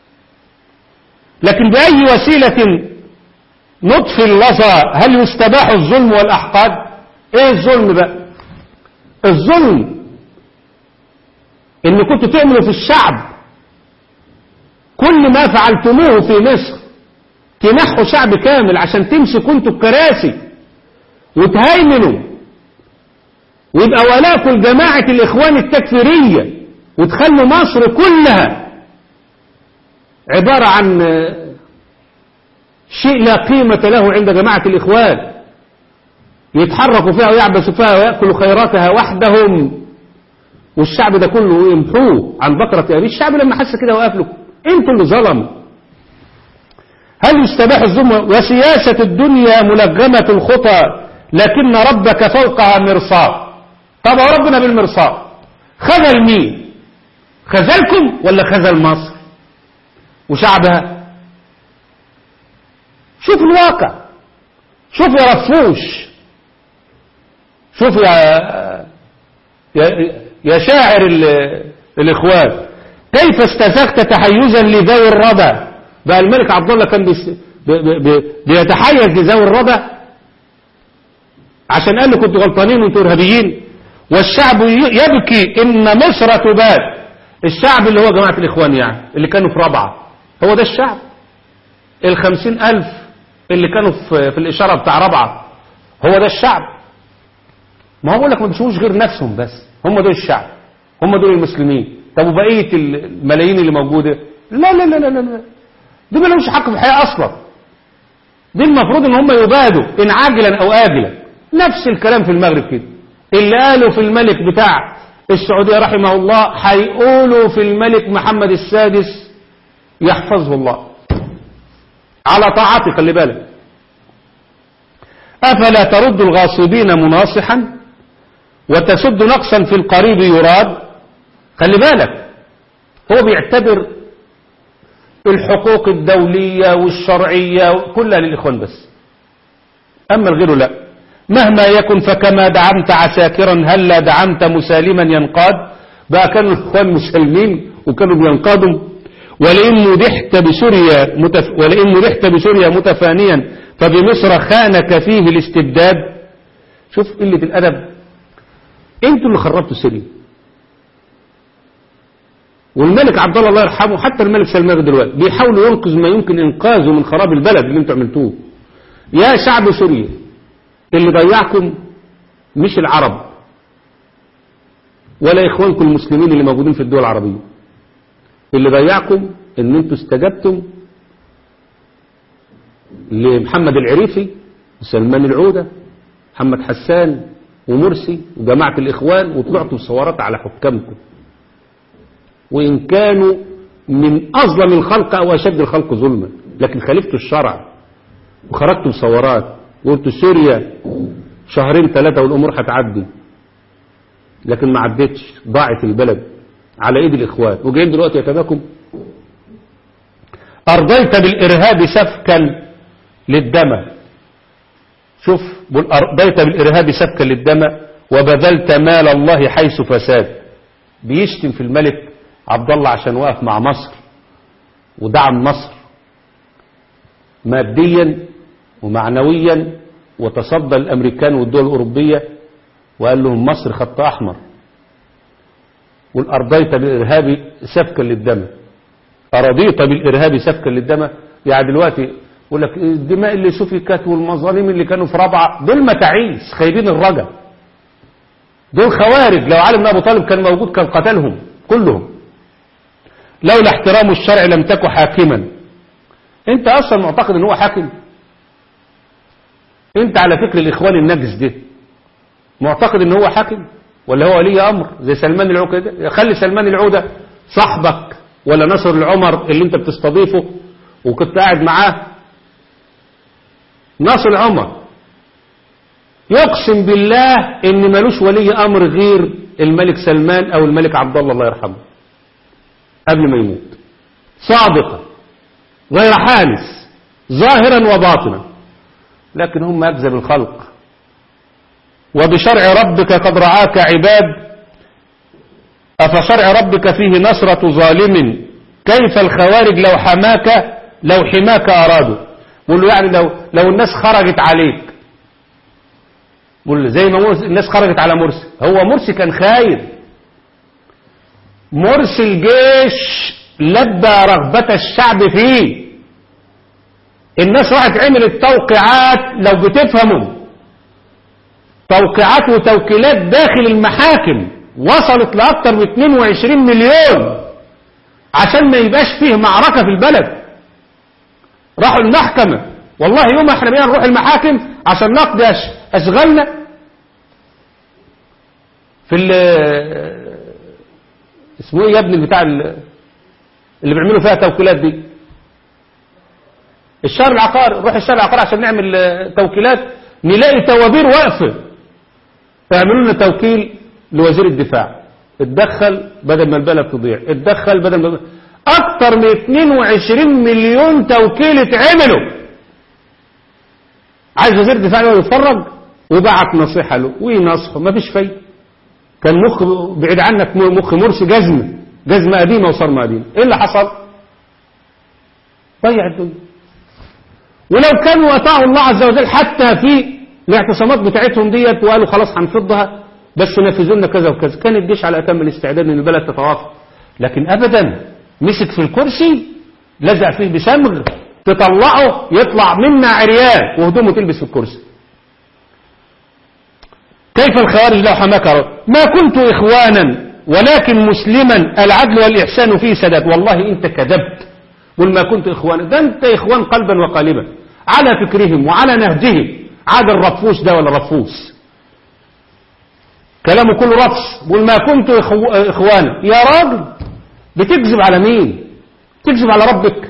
لكن بأي وسيلة نطفي اللظى هل يستباح الظلم والأحقاد ايه الظلم بقى الظلم ان كنتوا تعملوا في الشعب كل ما فعلتموه في مصر تنحوا شعب كامل عشان تمسكوا انتوا الكراسي وتهيمنوا ويبقى ولاكم جماعة الإخوان التكفيرية وتخلوا مصر كلها عبارة عن آه، شيء لا قيمة له عند جماعة الإخوان يتحركوا فيها ويعبسوا فيها ويأكلوا خيراتها وحدهم والشعب ده كله يمحوه عن بقرة أبيه الشعب لما حس كده وقف له انتوا اللي ظلموا هل يستباح الظلم وسياسة الدنيا ملغمة الخطى لكن ربك فوقها مرصاد طب هو ربنا بالمرصاد خذل مين خذلكم ولا خذل مصر وشعبها شوف الواقع شوف يا رفوش شوف يا يا, يا شاعر ال- الإخوان كيف استزغت تحيزا لذوي الردى بقى الملك عبد الله كان بيس- بي- بي- بي- بيتحيز لذوي الردى عشان قال له كنتوا غلطانين وانتوا ارهابيين والشعب ي- يبكي ان مصر تباد الشعب اللي هو جماعة الإخوان يعني اللي كانوا في رابعة هو ده الشعب الخمسين ألف اللي كانوا في, في الإشارة بتاع رابعة هو ده الشعب ما هو بقول لك ما بيشوفوش غير نفسهم بس هم دول الشعب هم دول المسلمين طب وبقية الملايين اللي موجودة لا لا لا لا لا لا دي ما لهمش حق في الحياة أصلا دي المفروض ان هم يبادوا إن عاجلا أو آجلا نفس الكلام في المغرب كده اللي قالوا في الملك بتاع السعودية رحمه الله هيقولوا في الملك محمد السادس يحفظه الله على طاعته خلي بالك أفلا ترد الغاصبين مناصحا وتسد نقصا في القريب يراد خلي بالك هو بيعتبر الحقوق الدولية والشرعية كلها للإخوان بس أما الغير لا مهما يكن فكما دعمت عساكرا هلا دعمت مسالما ينقاد بقى كانوا الإخوان مسلمين وكانوا بينقادوا ولئن مدحت بسوريا متف... ولئن مدحت بسوريا متفانيا فبمصر خانك فيه الاستبداد شوف قلة الأدب انتوا اللي خربتوا سوريا والملك عبد الله الله يرحمه حتى الملك سلمان دلوقتي بيحاولوا ينقذ ما يمكن انقاذه من خراب البلد اللي انتوا عملتوه يا شعب سوريا اللي ضيعكم مش العرب ولا اخوانكم المسلمين اللي موجودين في الدول العربيه. 'اللي ضيعكم ان انتوا استجبتم لمحمد العريفي وسلمان العودة محمد حسان ومرسي وجماعة الإخوان وطلعتوا بصورات على حكامكم وإن كانوا من أظلم الخلق أو أشد الخلق ظلما لكن خالفتوا الشرع وخرجتوا بصورات وقلتوا سوريا شهرين ثلاثة والأمور هتعدي لكن ما عدتش ضاعت البلد على ايد الاخوان وجايين دلوقتي يتباكم ارضيت بالارهاب سفكا للدم شوف بقول ارضيت بالارهاب سفكا للدم وبذلت مال الله حيث فساد بيشتم في الملك عبد الله عشان وقف مع مصر ودعم مصر ماديا ومعنويا وتصدى الامريكان والدول الاوروبيه وقال لهم مصر خط احمر قل أرضيت بالإرهاب سفكا للدم أرضيت بالإرهاب سفكا للدم يعني دلوقتي يقول لك الدماء اللي سفكت والمظالم اللي كانوا في رابعة دول متاعيس خايبين الرجا دول خوارج لو علم أبو طالب كان موجود كان قتلهم كلهم لولا احترام الشرع لم تكن حاكما انت اصلا معتقد ان هو حاكم انت على فكر الاخوان النجس ده معتقد ان هو حاكم ولا هو ولي امر زي سلمان العودة خلي سلمان العودة صاحبك ولا نصر العمر اللي انت بتستضيفه وكنت قاعد معاه نصر العمر يقسم بالله ان ملوش ولي امر غير الملك سلمان او الملك عبد الله الله يرحمه قبل ما يموت صادقا غير حانس ظاهرا وباطنا لكن هم اكذب الخلق وبشرع ربك قد رعاك عباد أفشرع ربك فيه نصرة ظالم كيف الخوارج لو حماك لو حماك أرادوا بقول له يعني لو, لو الناس خرجت عليك بقول له زي ما مرسي الناس خرجت على مرسي هو مرسي كان خاير مرسي الجيش لبى رغبة الشعب فيه الناس راحت عملت توقيعات لو بتفهموا توقيعات وتوكيلات داخل المحاكم وصلت لأكثر من 22 مليون عشان ما يبقاش فيه معركة في البلد راحوا المحكمة والله يوم احنا بينا نروح المحاكم عشان نقضي أشغالنا في ال اسمه ايه يا ابني بتاع اللي بيعملوا فيها توكيلات دي الشهر العقاري نروح الشهر العقاري عشان نعمل توكيلات نلاقي توابير واقفه فيعملوا لنا توكيل لوزير الدفاع اتدخل بدل ما البلد تضيع اتدخل بدل ما اكتر من 22 مليون توكيل اتعملوا عايز وزير الدفاع يقعد يتفرج وبعت نصيحة له وينصحه ما فيش فايدة كان مخ بعيد عنك مخ مرسي جزمة جزمة قديمة وصرمة قديمة ايه اللي حصل ضيع الدنيا ولو كانوا اطاعوا الله عز وجل حتى في الاعتصامات بتاعتهم ديت وقالوا خلاص هنفضها بس نفذوا لنا كذا وكذا كان الجيش على اتم الاستعداد ان البلد تتوافق لكن ابدا مسك في الكرسي لزق فيه بسمغ تطلعه يطلع منا عريان وهدومه تلبس في الكرسي كيف الخوارج لو حماك ما كنت إخوانا ولكن مسلما العدل والإحسان فيه سداد والله أنت كذبت قل ما كنت إخوانا ده أنت إخوان قلبا وقالبا على فكرهم وعلى نهجهم عاد الرفوس ده ولا رفوس كلامه كله رفس قل ما كنت إخو... إخوانا يا راجل بتكذب على مين تكذب على ربك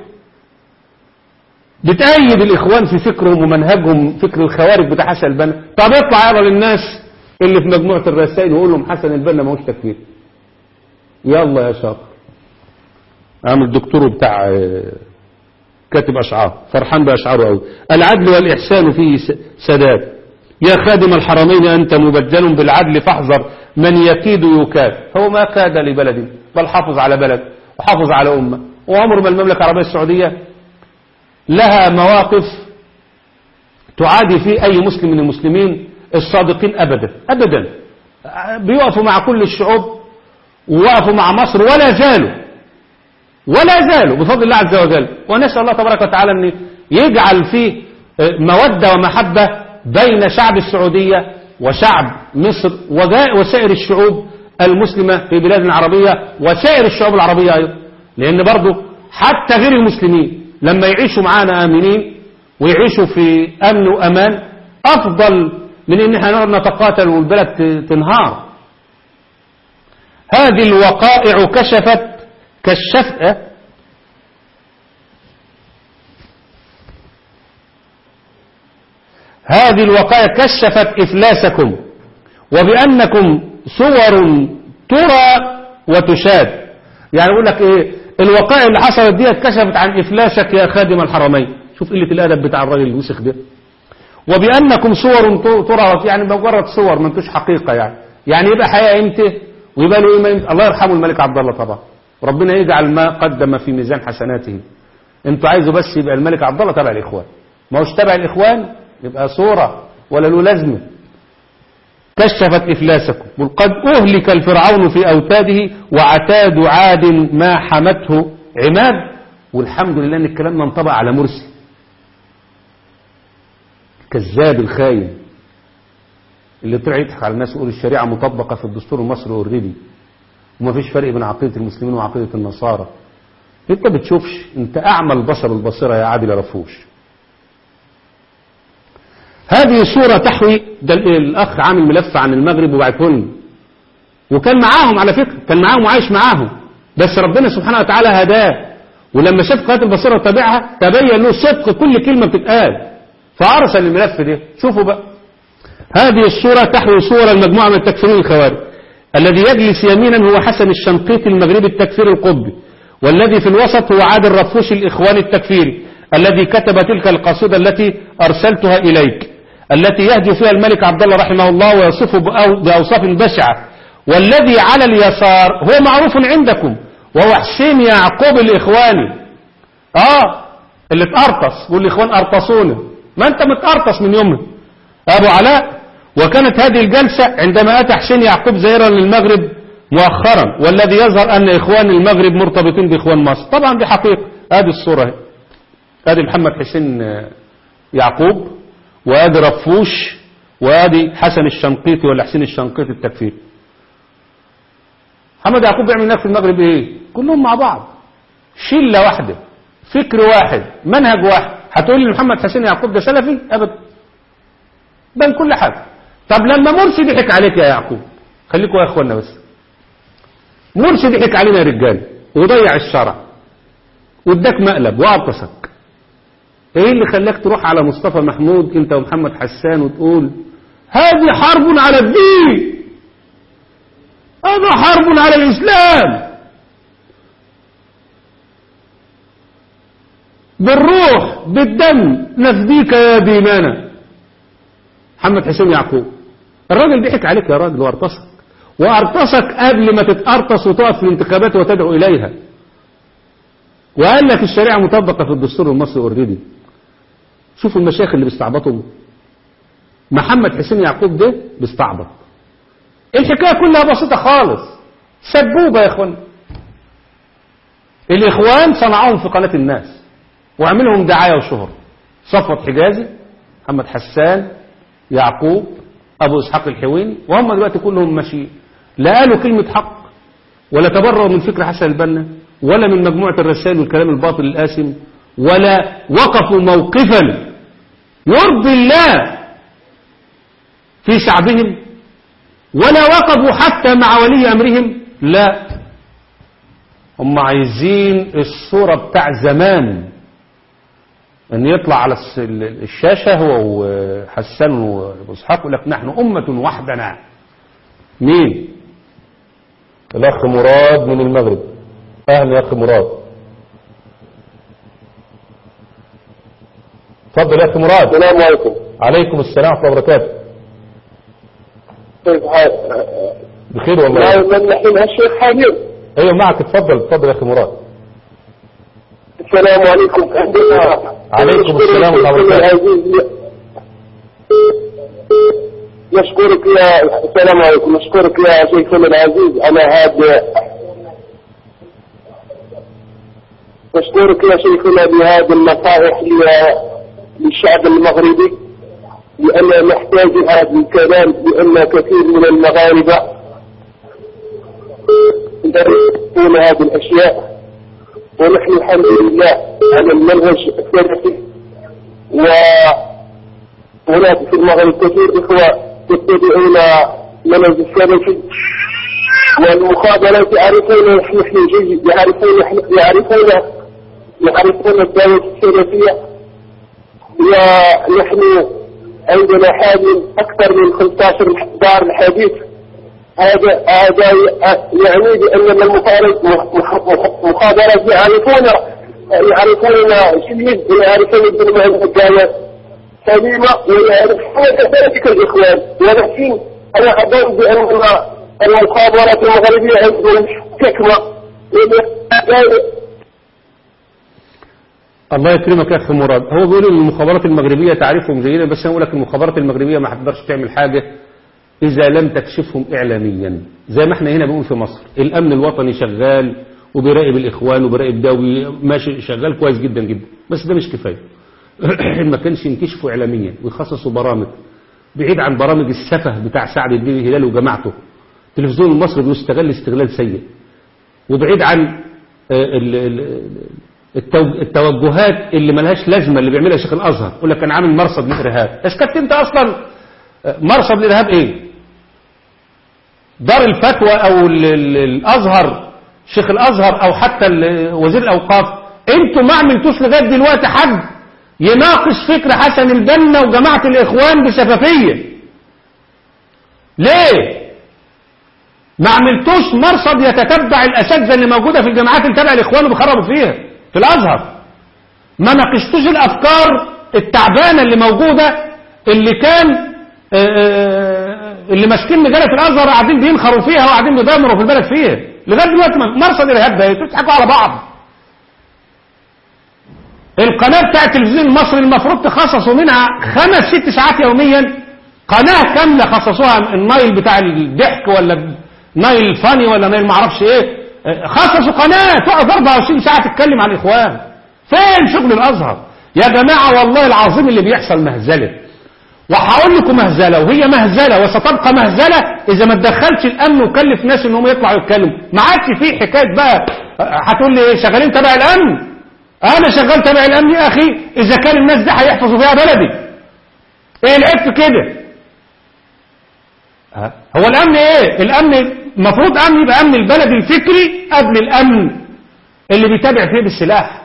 بتأيد الإخوان في فكرهم ومنهجهم فكر الخوارج بتاع حسن البنا طب اطلع يقرا للناس اللي في مجموعة الرسائل وقول لهم حسن البنا ما هوش تكفير يلا يا شاطر عامل الدكتور بتاع كاتب أشعار فرحان بأشعاره قوي العدل والإحسان فيه سداد يا خادم الحرمين أنت مبجل بالعدل فاحذر من يكيد يكاد هو ما كاد لبلد بل حافظ على بلد وحافظ على أمة وعمر ما المملكة العربية السعودية لها مواقف تعادي في أي مسلم من المسلمين الصادقين أبدا أبدا بيقفوا مع كل الشعوب ووقفوا مع مصر ولا زالوا ولا زالوا بفضل الله عز وجل ونسأل الله تبارك وتعالى أن يجعل فيه مودة ومحبة بين شعب السعودية وشعب مصر وسائر الشعوب المسلمة في بلاد العربية وسائر الشعوب العربية أيضا لأن برضو حتى غير المسلمين لما يعيشوا معانا آمنين ويعيشوا في أمن وأمان أفضل من إن احنا نقعد نتقاتل والبلد ت- تنهار هذه الوقائع كشفت كشفت أه؟ هذه الوقائع كشفت إفلاسكم وبأنكم صور ترى وتشاد يعني يقول لك إيه الوقائع اللي حصلت دي كشفت عن إفلاسك يا خادم الحرمين شوف قلة الأدب بتاع الراجل الوسخ ده وبأنكم صور ت- ترى يعني مجرد صور ما انتوش حقيقة يعني يعني يبقى حقيقة امتى ويبقى له قيمة امتى الله يرحمه الملك عبد الله طبعا ربنا يجعل ما قدم في ميزان حسناته انتوا عايزوا بس يبقى الملك عبد الله تبع الإخوان ما هوش تبع الإخوان يبقى صورة ولا له لازمة كشفت إفلاسكم قل قد أهلك الفرعون في أوتاده وعتاد عاد ما حمته عماد والحمد لله أن الكلام ده انطبق على مرسي الكذاب الخاين اللي طلع يضحك على الناس ويقول الشريعة مطبقة في الدستور المصري اوريدي وما فيش فرق بين عقيدة المسلمين وعقيدة النصارى انت بتشوفش انت اعمى البصر البصيرة يا عادل رفوش هذه الصورة تحوي ده الأخ عامل ملف عن المغرب وبعته لنا وكان معاهم على فكرة كان معاهم وعايش معاهم بس ربنا سبحانه وتعالى هداه ولما شاف قناة البصيرة وتابعها تبين له صدق كل كلمة بتتقال فأرسل الملف ده شوفوا بقى هذه الصورة تحوي صورة المجموعة من التكفيرين الخوارج الذي يجلس يمينا هو حسن الشنقيطي المغربي التكفير القطبي والذي في الوسط هو عادل رفوش الإخوان التكفيري الذي كتب تلك القصيدة التي أرسلتها إليك التي يهدي فيها الملك عبد الله رحمه الله ويصفه بأو- بأوصاف بشعة والذي على اليسار هو معروف عندكم وهو حسين يعقوب الإخواني آه اللي اتقرطس والإخوان أرطسونا ما أنت متقرطس من يومها أبو علاء وكانت هذه الجلسة عندما أتى حسين يعقوب زائرا للمغرب مؤخرا والذي يظهر أن إخوان المغرب مرتبطين بإخوان مصر طبعا دي حقيقة هذه الصورة هي. هذه محمد حسين آه، يعقوب وادي رفوش وادي حسن الشنقيطي ولا حسين الشنقيطي التكفير محمد يعقوب بيعمل هناك في المغرب ايه كلهم مع بعض شلة واحدة فكر واحد منهج واحد هتقول لي محمد حسين يعقوب ده سلفي ابدا بل كل حاجة طب لما مرسي ضحك عليك يا يعقوب خليكوا يا اخوانا بس مرسي ضحك علينا يا رجال وضيع الشرع واداك مقلب وعطسك ايه اللي خلاك تروح على مصطفى محمود انت ومحمد حسان وتقول هذه حرب على الدين هذا حرب على الاسلام بالروح بالدم نفديك يا ديننا محمد حسين يعقوب الراجل ضحك عليك يا راجل وارتصك وارتصك قبل ما تتقرطس وتقف في الانتخابات وتدعو اليها وقال لك الشريعه مطبقه في الدستور المصري اوريدي شوفوا المشايخ اللي بيستعبطوا محمد حسين يعقوب ده بيستعبط الحكايه كلها بسيطه خالص سبوبه يا اخوان الاخوان صنعوهم في قناه الناس وعملهم دعايه وشهره صفوت حجازي محمد حسان يعقوب ابو اسحاق الحويني وهم دلوقتي كلهم ماشيين لا قالوا كلمه حق ولا تبرؤوا من فكر حسن البنا ولا من مجموعه الرسائل والكلام الباطل الآثم ولا وقفوا موقفا يرضي الله في شعبهم ولا وقفوا حتى مع ولي أمرهم لا هم عايزين الصورة بتاع زمان ان يطلع على الس- ال- الشاشة هو وحسان وابو اسحاق يقول لك نحن أمة وحدنا مين الأخ مراد من المغرب أهلا يا أخ مراد اتفضل يا أخ مراد السلام عليكم عليكم السلام ورحمة الله وبركاته كيف حال؟ بخير والله معي من نحن الشيخ حميد ايوه معك اتفضل اتفضل يا اخي مراد السلام عليكم عندنا عليكم السلام ورحمة الله وبركاته. العزيز نشكرك يا السلام عليكم نشكرك يا شيخنا العزيز على هذا نشكرك يا شيخنا بهذه النصائح ل- للشعب المغربي لأن نحتاج هذا الكلام لأن كثير من المغاربة يدرسون هذه الأشياء ونحن الحمد لله على المنهج السلفي و هناك في المغرب كثير إخوة يتبعون منهج السلفي والمخابرات يعرفون نحن جيد يعرفون يعرفون يعرفون الدعوة السلفية ونحن عندنا حاليا أكثر من 15 دار الحديث هذا هذا يعني بأن المخابرات يعرفون يعرفون جيد ويعرفون بالمعنى الدعوة سليمة ويعرفون كذلك الإخوان ولكن أنا أظن بأن المخابرات المغربية عندهم حكمة الله يكرمك يا اخي مراد هو بيقول ان المخابرات المغربيه تعرفهم جيدا بس انا اقول لك المخابرات المغربيه ما هتقدرش تعمل حاجه اذا لم تكشفهم اعلاميا زي ما احنا هنا بنقول في مصر الامن الوطني شغال وبيراقب الاخوان وبيراقب ده ماشي شغال كويس جدا جدا بس ده مش كفايه ما كانش ينكشفوا اعلاميا ويخصصوا برامج بعيد عن برامج السفه بتاع سعد الدين الهلال وجماعته التلفزيون المصري بيستغل استغلال سيء وبعيد عن ال ال التوجهات اللي ملهاش لازمه اللي بيعملها شيخ الازهر يقول لك كان عامل مرصد للارهاب اسكت انت اصلا مرصد للارهاب ايه دار الفتوى او ال ال الازهر شيخ الازهر او حتى وزير الاوقاف انتوا ما عملتوش لغايه دلوقتي حد يناقش فكر حسن البنا وجماعه الاخوان بشفافيه ليه ما عملتوش مرصد يتتبع الاساتذه اللي موجوده في الجامعات اللي تبع الاخوان وبيخربوا فيها في الازهر ما ناقشتوش الافكار التعبانه اللي موجوده اللي كان اللي ماسكين مجله الازهر قاعدين بينخروا فيها وقاعدين بيدمروا في البلد فيها لغايه دلوقتي مرصد الارهاب ده تضحكوا على بعض القناه بتاع التلفزيون المصري المفروض تخصصوا منها خمس ست ساعات يوميا قناه كامله خصصوها النايل بتاع الضحك ولا نايل فاني ولا نايل معرفش ايه خصصوا قناة تقعد 24 ساعة تتكلم عن الإخوان فين شغل الأزهر يا جماعة والله العظيم اللي بيحصل مهزلة وهقول لكم مهزلة وهي مهزلة وستبقى مهزلة إذا ما تدخلش الأمن وكلف ناس إنهم يطلعوا يتكلموا ما عادش في حكاية بقى هتقول لي إيه شغالين تبع الأمن أنا شغال تبع الأمن يا أخي إذا كان الناس دي هيحفظوا فيها بلدي إيه العيب في كده هو الأمن إيه الأمن المفروض أمن يبقى أمن البلد الفكري قبل الأمن اللي بيتابع فيه بالسلاح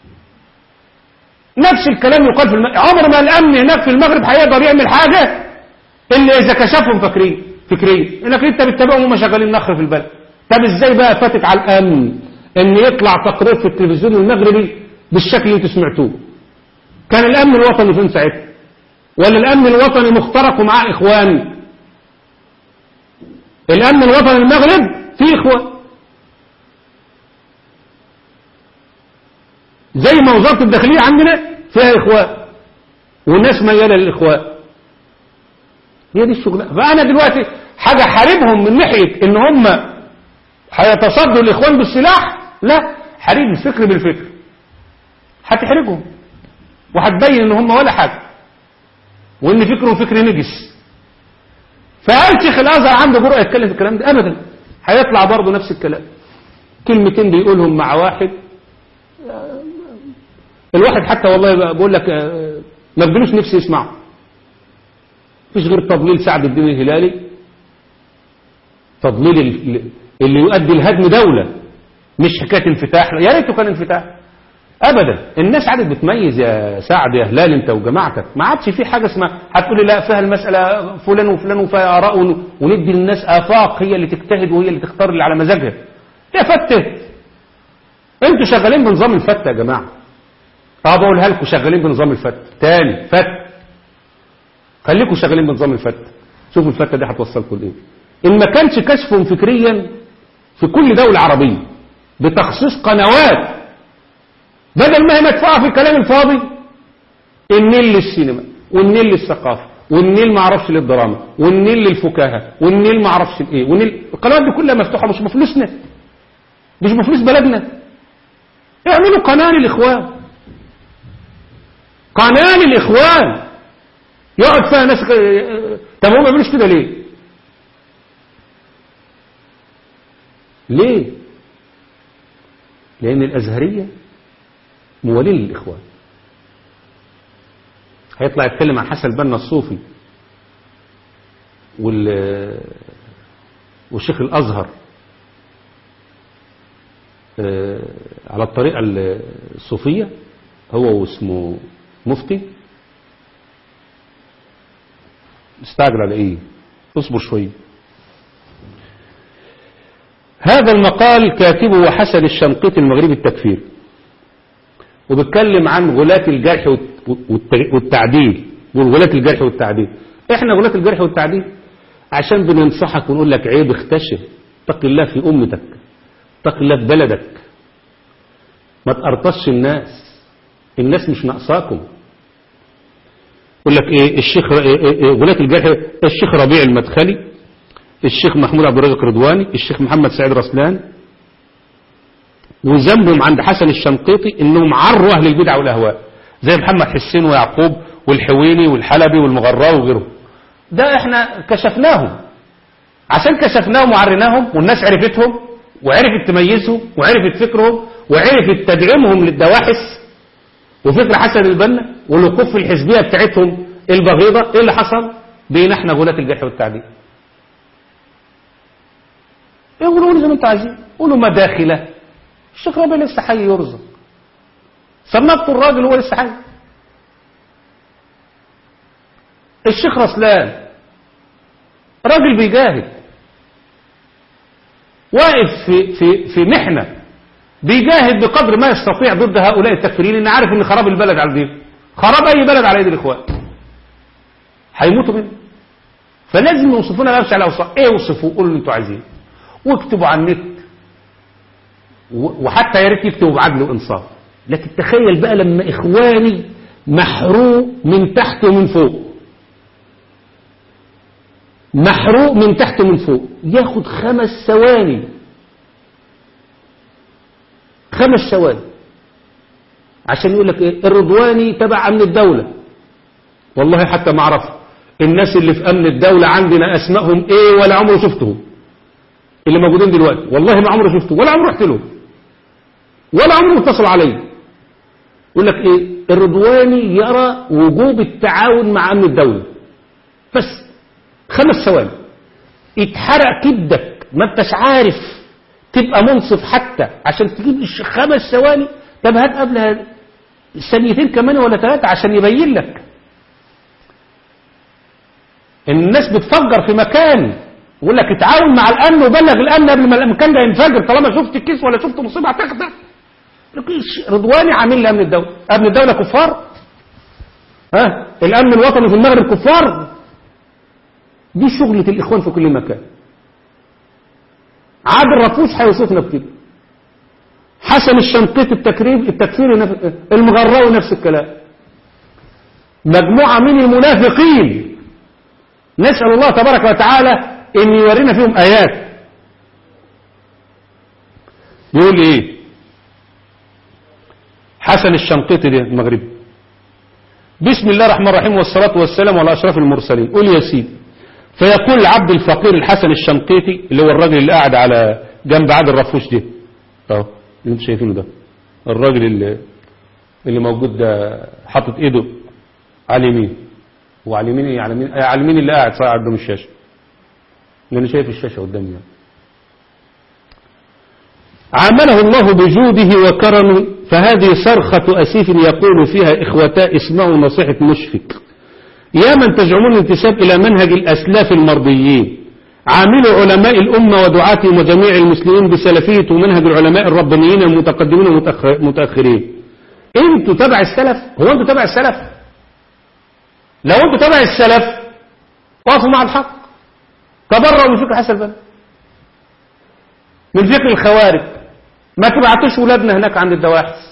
نفس الكلام يقال في المغرب عمر ما الأمن هناك في المغرب هيقدر يعمل حاجة إلا إذا كشفهم فكريا فكريا إنك أنت بتتابعهم وهم شغالين نخر في البلد طب إزاي بقى فاتت على الأمن إن يطلع تقرير في التلفزيون المغربي بالشكل اللي انتوا سمعتوه كان الأمن الوطني فين ساعتها ولا الأمن الوطني مخترق ومعاه إخوان الأمن الوطني المغرب فيه إخوة زي ما وزارة الداخلية عندنا فيها إخوة والناس ميالة للإخوة هي دي الشغلة فأنا دلوقتي حاجة حاربهم من ناحية إن هم هيتصدوا الإخوان بالسلاح لا حارب الفكر بالفكر هتحرجهم وهتبين إن هم ولا حاجة وإن فكرهم فكر نجس فهل شيخ الازهر عنده جرأة يتكلم في الكلام ده ابدا هيطلع برضه نفس الكلام كلمتين بيقولهم مع واحد الواحد حتى والله بقول لك ما بدلوش نفسي يسمعه مفيش غير تضليل سعد الدين الهلالي تضليل اللي يؤدي لهدم دولة مش حكاية انفتاح يا ريته كان انفتاح ابدا الناس عادت بتميز يا سعد يا هلال انت وجماعتك ما عادش في حاجه اسمها هتقولي لا فيها المساله فلان وفلان وفيها اراء وندي للناس افاق هي اللي تجتهد وهي اللي تختار اللي على مزاجها يا فتة انتوا شغالين بنظام الفتة يا جماعه اه بقولها لكم شغالين بنظام الفتة تاني فت خليكم شغالين بنظام الفتة شوفوا الفتة دي هتوصلكم لايه ان ما كانش كشفهم فكريا في كل دوله عربيه بتخصيص قنوات بدل ما هي مدفوعة في الكلام الفاضي النيل للسينما والنيل للثقافة والنيل ما اعرفش للدراما والنيل للفكاهة والنيل ما اعرفش الايه والنيل القنوات دي كلها مفتوحة مش بفلوسنا مش بفلوس بلدنا اعملوا قناة للإخوان قناة للإخوان يقعد فيها ناس طب هم ما بيعملوش كده ليه ليه لأن الأزهرية موالين للإخوان هيطلع يتكلم عن حسن البنا الصوفي وال والشيخ الأزهر آه، على الطريقة الصوفية هو واسمه مفتي استعجل على ايه اصبر شوية هذا المقال كاتبه حسن الشنقيطي المغربي التكفير وبيتكلم عن غلاة الجرح والت- والتعديل والغلاة الجرح والتعديل احنا غلاة الجرح والتعديل عشان بننصحك ونقول لك عيب اختشم اتق الله في امتك اتق الله في بلدك ما تقرطش الناس الناس مش ناقصاكم يقول لك ايه الشيخ إيه إيه إيه غلاة الجرح الشيخ ربيع المدخلي الشيخ محمود عبد الرازق رضواني الشيخ محمد سعيد رسلان وذنبهم عند حسن الشنقيطي انهم عروا اهل البدع والاهواء زي محمد حسين ويعقوب والحويني والحلبي والمغراوي وغيرهم ده احنا كشفناهم عشان كشفناهم وعريناهم والناس عرفتهم وعرفت تميزهم وعرفت فكرهم وعرفت تدعمهم للدواحس وفكر حسن البنا والوقوف في الحزبيه بتاعتهم البغيضه ايه اللي حصل؟ بين احنا غلاة الجرح والتعديل يقولوا قولوا زي ما انتوا عايزين قولوا مداخله الشيخ ربيع لسه حي يرزق صنفتوا الراجل هو لسه حي الشيخ رسلان راجل بيجاهد واقف في في في محنه بيجاهد بقدر ما يستطيع ضد هؤلاء التكفيرين ان عارف ان خراب البلد على ايديهم خراب اي بلد على ايدي الاخوان هيموتوا منه فلازم يوصفونا بقى على اوصاف ايه وصفوا قولوا اللي انتوا عايزين واكتبوا على النت و- وحتى يا ريت يكتبوا بعدل وانصاف لكن تخيل بقى لما اخواني محروق من تحت ومن فوق محروق من تحت ومن فوق ياخد خمس ثواني خمس ثواني عشان يقول لك ايه الرضواني تبع امن الدولة والله حتى ما اعرف الناس اللي في امن الدولة عندنا اسمائهم ايه ولا عمره شفتهم اللي موجودين دلوقتي والله ما عمره شفته ولا عمره رحت له ولا عمره اتصل علي يقول لك ايه الرضواني يرى وجوب التعاون مع امن الدولة بس خمس ثواني يتحرق كبدك ما انتش عارف تبقى منصف حتى عشان تجيب الش- خمس ثواني طب هات قبلها ثانيتين كمان ولا ثلاثة عشان يبين لك الناس بتفجر في مكان يقول لك اتعاون مع الامن وبلغ الامن قبل ما المكان ده ينفجر طالما شفت كيس ولا شفت مصيبه هتخدع لك إيش رضواني عامل لامن الدوله امن الدوله كفار ها الامن الوطني في المغرب كفار دي شغلة الاخوان في كل مكان عادل رفوش هيوصفنا بكده حسن الشنقيط التكريب التكفيري نف- المغراوي نفس الكلام مجموعة من المنافقين نسأل الله تبارك وتعالى ان يورينا فيهم ايات يقول ايه حسن الشنقيطي ده المغربي بسم الله الرحمن الرحيم والصلاة والسلام على أشرف المرسلين قول يا سيدي فيقول العبد الفقير الحسن الشنقيطي اللي هو الراجل اللي قاعد على جنب عادل الرفوش ده اهو اللي انتوا شايفينه ده الراجل اللي اللي موجود ده حاطط ايده على اليمين وعلى اليمين ايه على اليمين آه، على اليمين اللي قاعد صاعد قدام الشاشه اللي انا شايف الشاشه قدامي يعني. عامله الله بجوده وكرمه فهذه صرخة أسيف يقول فيها إخوتا اسمعوا نصيحة مشفق يا من تزعمون الانتساب إلى منهج الأسلاف المرضيين عاملوا علماء الأمة ودعاتهم وجميع المسلمين بسلفية ومنهج العلماء الربانيين المتقدمين والمتأخرين انتوا تبع السلف هو انتوا تبع السلف لو انتوا تبع السلف وقفوا مع الحق تبرعوا من فكر حسن البنا من فكر الخوارج ما تبعتوش ولادنا هناك عند الدواحس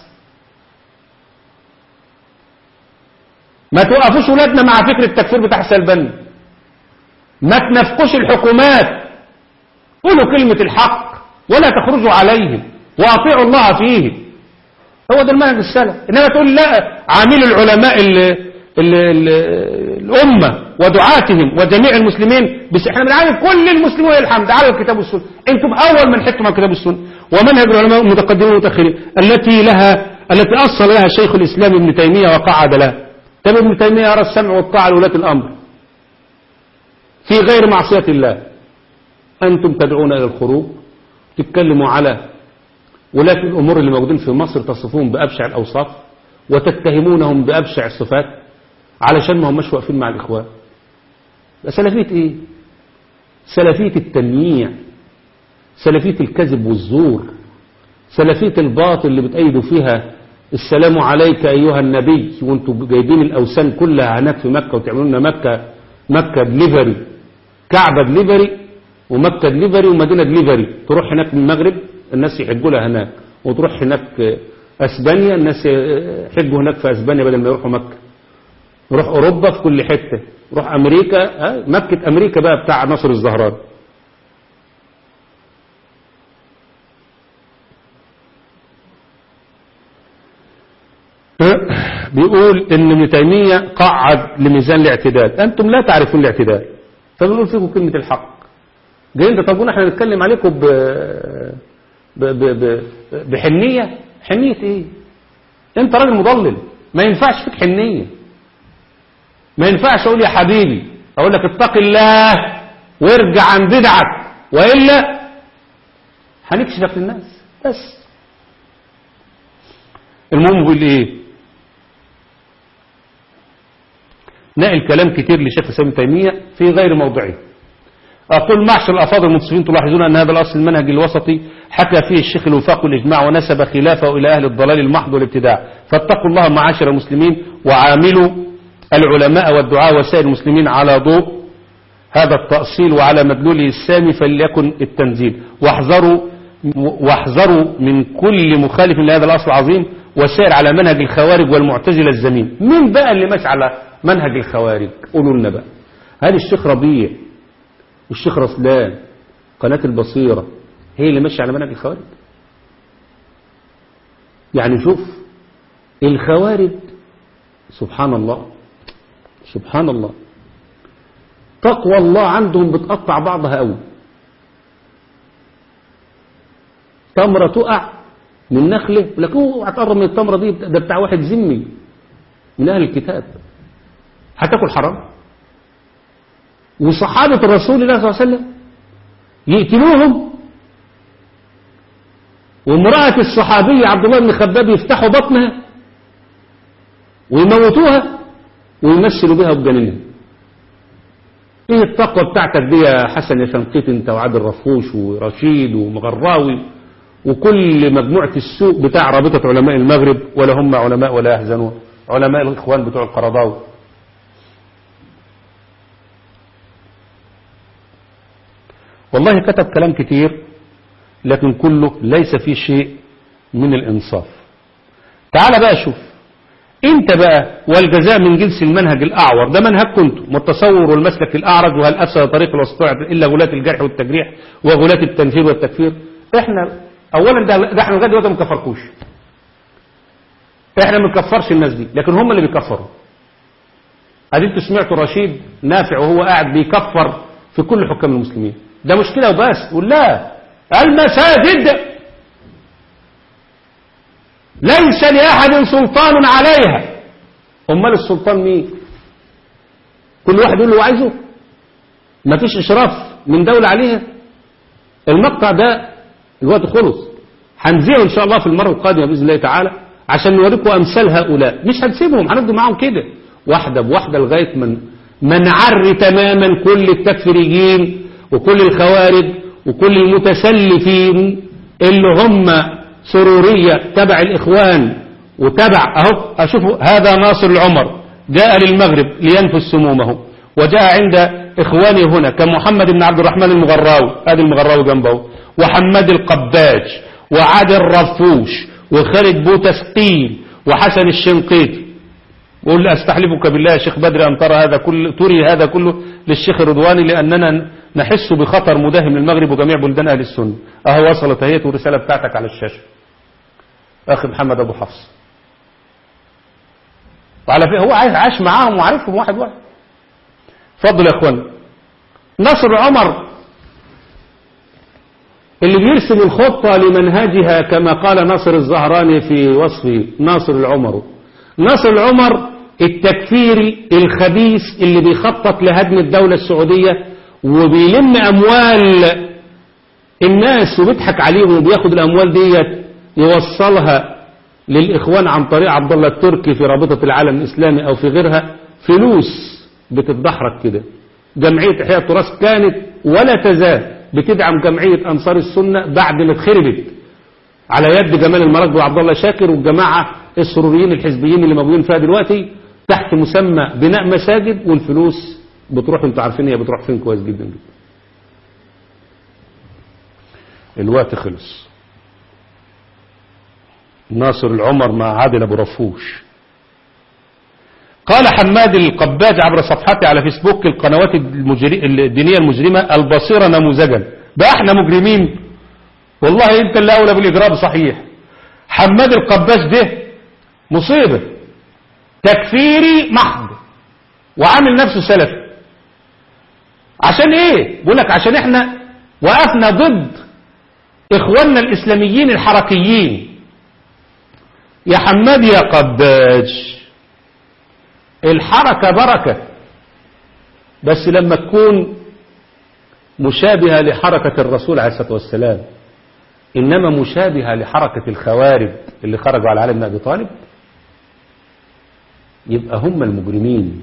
ما توقفوش ولادنا مع فكر التكفير بتاع حسن البنا ما تنافقوش الحكومات قولوا كلمة الحق ولا تخرجوا عليهم واطيعوا الله فيه هو ده المنهج السلف انما تقول لا عامل العلماء ال ال ال الامه ودعاتهم وجميع المسلمين بس احنا بنعرف كل المسلمين ولله الحمد على الكتاب والسنه انتم اول من حطوا مع الكتاب والسنه ومنهج العلماء المتقدمين والمتاخرين التي لها التي اصل لها شيخ الاسلام ابن تيميه وقعد لها طب ابن تيمية يرى السمع والطاعة لولاة الأمر في غير معصية الله أنتم تدعون إلى الخروج تتكلموا على ولاة الأمور اللي موجودين في مصر تصفون بأبشع الأوصاف وتتهمونهم بأبشع الصفات علشان ما هماش واقفين مع الإخوان ده سلفية إيه سلفية التنميع سلفية الكذب والزور سلفية الباطل اللي بتأيدوا فيها السلام عليك أيها النبي وانتوا جايبين الأوثان كلها هناك في مكة وتعملون لنا مكة مكة دليفري كعبة دليفري ومكة دليفري ومدينة دليفري تروح هناك من المغرب الناس يحجوا لها هناك وتروح هناك أسبانيا الناس يحجوا هناك في أسبانيا بدل ما يروحوا مكة يروح أوروبا في كل حتة يروح أمريكا ها، مكة أمريكا بقى بتاع نصر الزهران بيقول ان ابن تيمية قعد لميزان الاعتدال انتم لا تعرفون الاعتدال فبنقول فيكم كلمة الحق جايين تطلبون احنا نتكلم عليكم ب... ب... ب... ب... بحنية حنية ايه انت راجل مضلل ما ينفعش فيك حنية ما ينفعش اقول يا حبيبي اقول لك اتق الله وارجع عن بدعك والا هنكشفك للناس بس المهم بيقول ايه نقل كلام كتير لشيخ الاسلام ابن تيميه في غير موضعه أقول معشر الأفاضل المنصفين تلاحظون أن هذا الأصل المنهج الوسطي حكى فيه الشيخ الوفاق والإجماع ونسب خلافه إلى أهل الضلال المحض والابتداع فاتقوا الله معاشر المسلمين وعاملوا العلماء والدعاء وسائر المسلمين على ضوء هذا التأصيل وعلى مدلوله السامي فليكن التنزيل واحذروا واحذروا من كل مخالف لهذا الأصل العظيم وسائر على منهج الخوارج والمعتزلة الزمين مين بقى اللي ماشي على منهج الخوارج قولوا لنا بقى هل الشيخ ربيع والشيخ رسلان قناة البصيرة هي اللي ماشية على منهج الخوارج يعني شوف الخوارج سبحان الله سبحان الله تقوى الله عندهم بتقطع بعضها قوي تمرة تقع من نخلة لكن اوعى تقرب من التمرة دي ده بتاع واحد ذمي من أهل الكتاب هتاكل حرام وصحابة رسول الله صلى الله عليه وسلم يقتلوهم وامرأة الصحابي عبد الله بن خباب يفتحوا بطنها ويموتوها ويمثلوا بها بجنينها ايه التقوى بتاعتك دي يا حسن يا شنقيط انت وعادل رفوش ورشيد ومغراوي وكل مجموعة السوق بتاع رابطة علماء المغرب ولا هم علماء ولا يحزنون علماء الاخوان بتوع القرضاوي والله كتب كلام كتير لكن كله ليس فيه شيء من الإنصاف تعال بقى شوف انت بقى والجزاء من جنس المنهج الأعور ده منهج كنت والتصور والمسلك الأعرج وهل أفسد طريق الوسطاء إلا غلاة الجرح والتجريح وغلاة التنفير والتكفير احنا أولا ده, ده احنا لغاية دلوقتي ما كفركوش احنا ما بنكفرش الناس دي لكن هم اللي بيكفروا ادي انتوا سمعتوا رشيد نافع وهو قاعد بيكفر في كل حكام المسلمين ده مشكلة وبس قول لا المساجد ليس لأحد سلطان عليها أمال السلطان مين كل واحد يقول له عايزه ما فيش إشراف من دولة عليها المقطع ده الوقت خلص هنزيه إن شاء الله في المرة القادمة بإذن الله تعالى عشان نوريكم أمثال هؤلاء مش هنسيبهم هنفضل معاهم كده واحدة بواحدة لغاية من منعر تماما كل التكفيريين وكل الخوارج وكل المتسلفين اللي هم سرورية تبع الإخوان وتبع أهو أشوفوا هذا ناصر العمر جاء للمغرب لينفذ سمومه وجاء عند إخواني هنا كمحمد بن عبد الرحمن المغراوي هذا المغراوي جنبه وحماد القباج وعادل الرفوش وخالد بوتسقيل وحسن الشنقيطي وقل أستحلفك بالله يا شيخ بدر أن ترى هذا كل تري هذا كله للشيخ الرضواني لأننا نحس بخطر مداهم للمغرب وجميع بلدان أهل السنة أهو وصلت اهيت الرسالة بتاعتك على الشاشة أخي محمد أبو حفص وعلى فكرة هو عايز عاش معاهم وعارفهم واحد واحد اتفضل يا اخوان نصر عمر اللي بيرسم الخطة لمنهجها كما قال ناصر الزهراني في وصف ناصر العمر ناصر العمر التكفيري الخبيث اللي بيخطط لهدم الدولة السعودية وبيلم أموال الناس وبيضحك عليهم وبياخد الأموال ديت يوصلها للإخوان عن طريق عبد الله التركي في رابطة العالم الإسلامي أو في غيرها فلوس بتتدحرج كده جمعية إحياء التراث كانت ولا تزال بتدعم جمعية أنصار السنة بعد ما اتخربت على يد جمال المراكبي وعبد الله شاكر والجماعة السروريين الحزبيين اللي موجودين فيها دلوقتي تحت مسمى بناء مساجد والفلوس بتروح انتوا عارفين هي بتروح فين كويس جدا جدا الوقت خلص ناصر العمر مع عادل ابو رفوش قال حماد القباج عبر صفحته على فيسبوك القنوات المجري... الدينية المجرمة البصيرة نموذجا بقى احنا مجرمين والله انت اللي اولى بالاجرام صحيح حماد القباج ده مصيبة تكفيري محض وعامل نفسه سلفي عشان ايه بقول لك عشان احنا وقفنا ضد اخواننا الاسلاميين الحركيين يا حماد يا قباج الحركة بركة بس لما تكون مشابهة لحركة الرسول عليه الصلاة والسلام إنما مشابهة لحركة الخوارج اللي خرجوا على علي بن أبي طالب يبقى هم المجرمين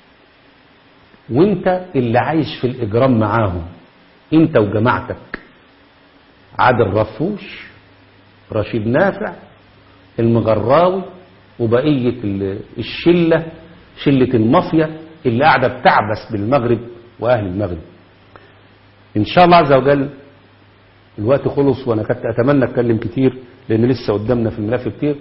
وانت اللي عايش في الإجرام معاهم انت وجماعتك عادل رفوش رشيد نافع المغراوي وبقية الشلة شلة المافيا اللي قاعدة بتعبس بالمغرب وأهل المغرب إن شاء الله عز وجل الوقت خلص وأنا كنت أتمنى أتكلم كتير لأن لسه قدامنا في الملف كتير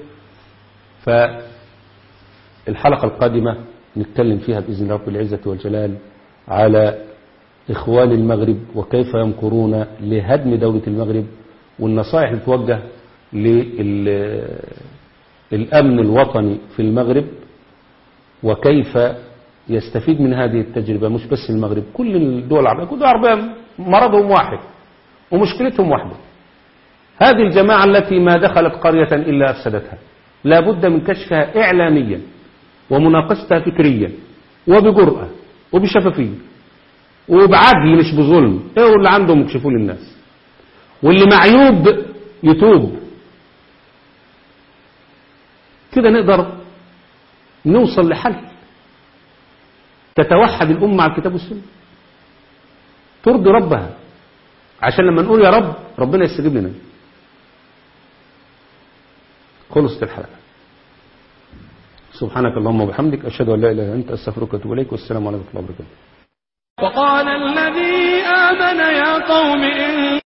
فالحلقة القادمة نتكلم فيها بإذن الله رب العزة والجلال على إخوان المغرب وكيف يمكرون لهدم دولة المغرب والنصائح اللي توجه للأمن الوطني في المغرب وكيف يستفيد من هذه التجربة مش بس المغرب كل الدول العربية كل الدول العربية مرضهم واحد ومشكلتهم واحدة هذه الجماعة التي ما دخلت قرية إلا أفسدتها لا بد من كشفها إعلاميا ومناقشتها فكريا وبجرأة وبشفافية وبعدل مش بظلم ايه اللي عندهم يكشفوه للناس واللي معيوب يتوب كده نقدر نوصل لحل تتوحد الأمة على الكتاب والسنة ترضي ربها عشان لما نقول يا رب ربنا يستجيب لنا خلصت الحلقة سبحانك اللهم وبحمدك أشهد أن لا إله إلا أنت أستغفرك وأتوب إليك والسلام عليكم ورحمة الله وبركاته وقال الذي آمن يا قوم إن